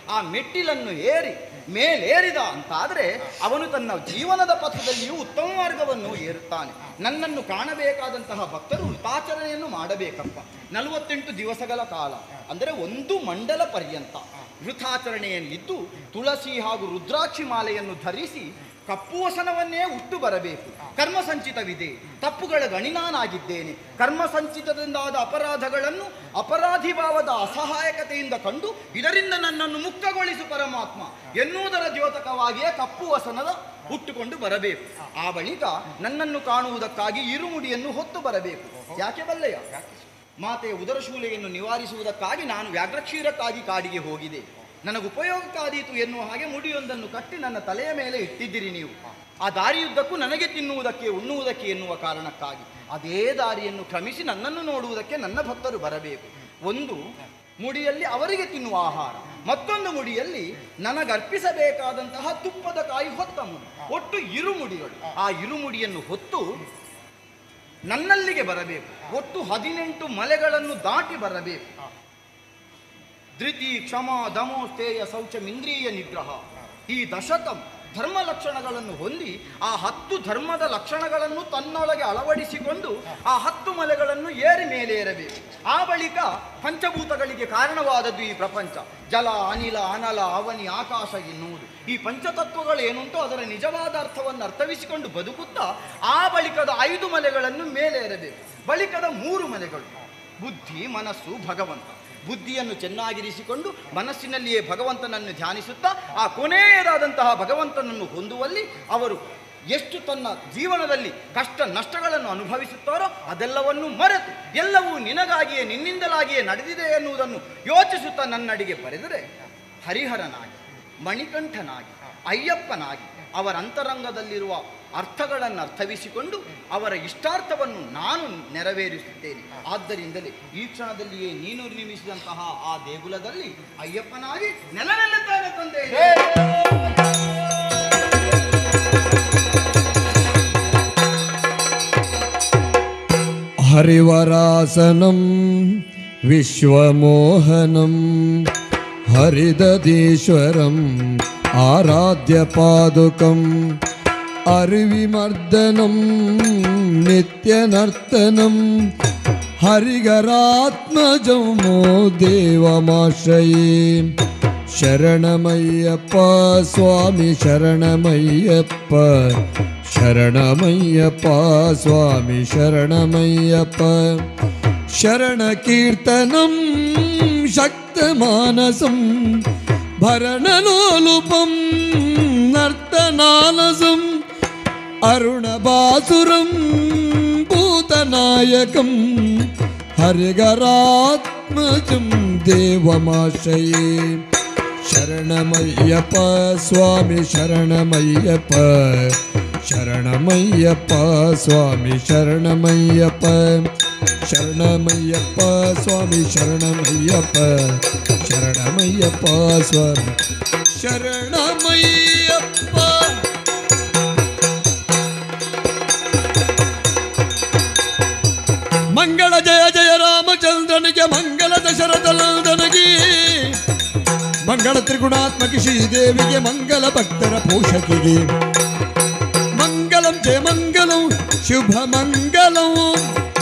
ಆ ಮೆಟ್ಟಿಲನ್ನು ಏರಿ ಮೇಲೇರಿದ ಅಂತಾದರೆ ಅವನು ತನ್ನ ಜೀವನದ ಪಥದಲ್ಲಿಯೂ ಉತ್ತಮ ಮಾರ್ಗವನ್ನು ಏರುತ್ತಾನೆ ನನ್ನನ್ನು ಕಾಣಬೇಕಾದಂತಹ ಭಕ್ತರು ವೃತಾಚರಣೆಯನ್ನು ಮಾಡಬೇಕಪ್ಪ ನಲವತ್ತೆಂಟು ದಿವಸಗಳ ಕಾಲ ಅಂದರೆ ಒಂದು ಮಂಡಲ ಪರ್ಯಂತ ವೃತಾಚರಣೆಯಲ್ಲಿದ್ದು ತುಳಸಿ ಹಾಗೂ ರುದ್ರಾಕ್ಷಿ ಮಾಲೆಯನ್ನು ಧರಿಸಿ ಕಪ್ಪು ವಸನವನ್ನೇ ಉಟ್ಟು ಬರಬೇಕು ಕರ್ಮ ಸಂಚಿತವಿದೆ ತಪ್ಪುಗಳ ಗಣಿನಾನಾಗಿದ್ದೇನೆ ಕರ್ಮ ಸಂಚಿತದಿಂದಾದ ಅಪರಾಧಗಳನ್ನು ಅಪರಾಧಿ ಭಾವದ ಅಸಹಾಯಕತೆಯಿಂದ ಕಂಡು ಇದರಿಂದ ನನ್ನನ್ನು ಮುಕ್ತಗೊಳಿಸು ಪರಮಾತ್ಮ ಎನ್ನುವುದರ ದ್ಯೋತಕವಾಗಿಯೇ ಕಪ್ಪು ವಸನದ ಹುಟ್ಟುಕೊಂಡು ಬರಬೇಕು ಆ ಬಳಿಕ ನನ್ನನ್ನು ಕಾಣುವುದಕ್ಕಾಗಿ ಇರುಮುಡಿಯನ್ನು ಹೊತ್ತು ಬರಬೇಕು ಯಾಕೆ ಬಲ್ಲೆಯ ಮಾತೆಯ ಉದರಶೂಲೆಯನ್ನು ನಿವಾರಿಸುವುದಕ್ಕಾಗಿ ನಾನು ವ್ಯಾಘ್ರಕ್ಷೀರಕ್ಕಾಗಿ ಕಾಡಿಗೆ ಹೋಗಿದೆ ನನಗೆ ಉಪಯೋಗಕ್ಕಾದೀತು ಎನ್ನುವ ಹಾಗೆ ಮುಡಿಯೊಂದನ್ನು ಕಟ್ಟಿ ನನ್ನ ತಲೆಯ ಮೇಲೆ ಇಟ್ಟಿದ್ದೀರಿ ನೀವು ಆ ದಾರಿಯುದ್ದಕ್ಕೂ ನನಗೆ ತಿನ್ನುವುದಕ್ಕೆ ಉಣ್ಣುವುದಕ್ಕೆ ಎನ್ನುವ ಕಾರಣಕ್ಕಾಗಿ ಅದೇ ದಾರಿಯನ್ನು ಕ್ರಮಿಸಿ ನನ್ನನ್ನು ನೋಡುವುದಕ್ಕೆ ನನ್ನ ಭಕ್ತರು ಬರಬೇಕು ಒಂದು ಮುಡಿಯಲ್ಲಿ ಅವರಿಗೆ ತಿನ್ನುವ ಆಹಾರ ಮತ್ತೊಂದು ಮುಡಿಯಲ್ಲಿ ನನಗರ್ಪಿಸಬೇಕಾದಂತಹ ತುಪ್ಪದ ಕಾಯಿ ಹೊತ್ತ ಮುಡಿ ಒಟ್ಟು ಇರುಮುಡಿಗಳು ಆ ಇರುಮುಡಿಯನ್ನು ಹೊತ್ತು ನನ್ನಲ್ಲಿಗೆ ಬರಬೇಕು ಒಟ್ಟು ಹದಿನೆಂಟು ಮಲೆಗಳನ್ನು ದಾಟಿ ಬರಬೇಕು ಧೃತಿ ಕ್ಷಮ ದಮೋ ಸ್ಥೇಯ ಶೌಚಮಿಂದ್ರಿಯ ನಿಗ್ರಹ ಈ ದಶಕಂ ಧರ್ಮ ಲಕ್ಷಣಗಳನ್ನು ಹೊಂದಿ ಆ ಹತ್ತು ಧರ್ಮದ ಲಕ್ಷಣಗಳನ್ನು ತನ್ನೊಳಗೆ ಅಳವಡಿಸಿಕೊಂಡು ಆ ಹತ್ತು ಮಲೆಗಳನ್ನು ಏರಿ ಮೇಲೇರಬೇಕು ಆ ಬಳಿಕ ಪಂಚಭೂತಗಳಿಗೆ ಕಾರಣವಾದದ್ದು ಈ ಪ್ರಪಂಚ ಜಲ ಅನಿಲ ಅನಲ ಅವನಿ ಆಕಾಶ ಎನ್ನುವುದು ಈ ಪಂಚತತ್ವಗಳೇನುಂಟು ಅದರ ನಿಜವಾದ ಅರ್ಥವನ್ನು ಅರ್ಥವಿಸಿಕೊಂಡು ಬದುಕುತ್ತಾ ಆ ಬಳಿಕದ ಐದು ಮಲೆಗಳನ್ನು ಮೇಲೇರಬೇಕು ಬಳಿಕದ ಮೂರು ಮಲೆಗಳು ಬುದ್ಧಿ ಮನಸ್ಸು ಭಗವಂತ ಬುದ್ಧಿಯನ್ನು ಚೆನ್ನಾಗಿರಿಸಿಕೊಂಡು ಮನಸ್ಸಿನಲ್ಲಿಯೇ ಭಗವಂತನನ್ನು ಧ್ಯಾನಿಸುತ್ತಾ ಆ ಕೊನೆಯದಾದಂತಹ ಭಗವಂತನನ್ನು ಹೊಂದುವಲ್ಲಿ ಅವರು ಎಷ್ಟು ತನ್ನ ಜೀವನದಲ್ಲಿ ಕಷ್ಟ ನಷ್ಟಗಳನ್ನು ಅನುಭವಿಸುತ್ತಾರೋ ಅದೆಲ್ಲವನ್ನು ಮರೆತು ಎಲ್ಲವೂ ನಿನಗಾಗಿಯೇ ನಿನ್ನಿಂದಲಾಗಿಯೇ ನಡೆದಿದೆ ಎನ್ನುವುದನ್ನು ಯೋಚಿಸುತ್ತಾ ನನ್ನಡಿಗೆ ಬರೆದರೆ ಹರಿಹರನಾಗಿ ಮಣಿಕಂಠನಾಗಿ ಅಯ್ಯಪ್ಪನಾಗಿ ಅವರ ಅಂತರಂಗದಲ್ಲಿರುವ ಅರ್ಥಗಳನ್ನು ಅರ್ಥವಿಸಿಕೊಂಡು ಅವರ ಇಷ್ಟಾರ್ಥವನ್ನು ನಾನು ನೆರವೇರಿಸುತ್ತೇನೆ ಆದ್ದರಿಂದಲೇ ಈ ಕ್ಷಣದಲ್ಲಿಯೇ ನೀನು ನಿರ್ಮಿಸಿದಂತಹ ಆ ದೇಗುಲದಲ್ಲಿ ಅಯ್ಯಪ್ಪನಾಗಿ ನೆಲ ನಿಲ್ಲುತ್ತಾನೆ ತಂದೆ हरिवरासनं विश्वमोहनं हरिदधीश्वरम् आराध्यपादुकम् अरिविमर्दनं नित्यनर्तनं हरिगरात्मजं मो देवमाश्रये ಶರಣಮಯ್ಯಪ್ಪ ಸ್ವಾಮಿ ಶರಣಮಯ್ಯಪ್ಪ ಶರಣಮಯ್ಯಪ್ಪ ಸ್ವಾಮಿ ಶರಣಮಯ್ಯಪ್ಪ ಶರಣ ಕೀರ್ತನಂ ಶಕ್ತಮಾನಸಂ ಭರಣಲೋಲುಪಂ ನರ್ತನಾನಸಂ ಅರುಣಬಾಸುರಂ ಭೂತನಾಯಕಂ ಹರಿಗರಾತ್ಮಜಂ ದೇವಮಾಶ್ರಯೇ ಶರಣಮಯ್ಯಪ್ಪ ಸ್ವಾಮಿ ಶರಣಮಯ್ಯಪ್ಪ ಶರಣಮಯ್ಯಪ್ಪ ಸ್ವಾಮಿ ಶರಣಮಯ್ಯಪ್ಪ ಶರಣಮಯ್ಯಪ್ಪ ಸ್ವಾಮಿ ಶರಣಮಯ್ಯಪ್ಪ ಶರಣಮಯ್ಯಪ್ಪ ಸ್ವಾಮಿ ಶರಣಮಯ್ಯಪ್ಪ ಮಂಗಳ ಜಯ ಜಯ ರಾಮಚಂದ್ರನಿಗೆ ಮಂಗಲ ದಶರಥನಂದನಿಗೆ ಮಂಗಳ ತ್ರಿಗುಣಾತ್ಮಕಿ ಶ್ರೀದೇವಿಗೆ ಮಂಗಲ ಭಕ್ತರ ಪೋಷಕಿಗೆ ಮಂಗಲಂ ಜಯ ಮಂಗಲಂ ಶುಭ ಮಂಗಲಂ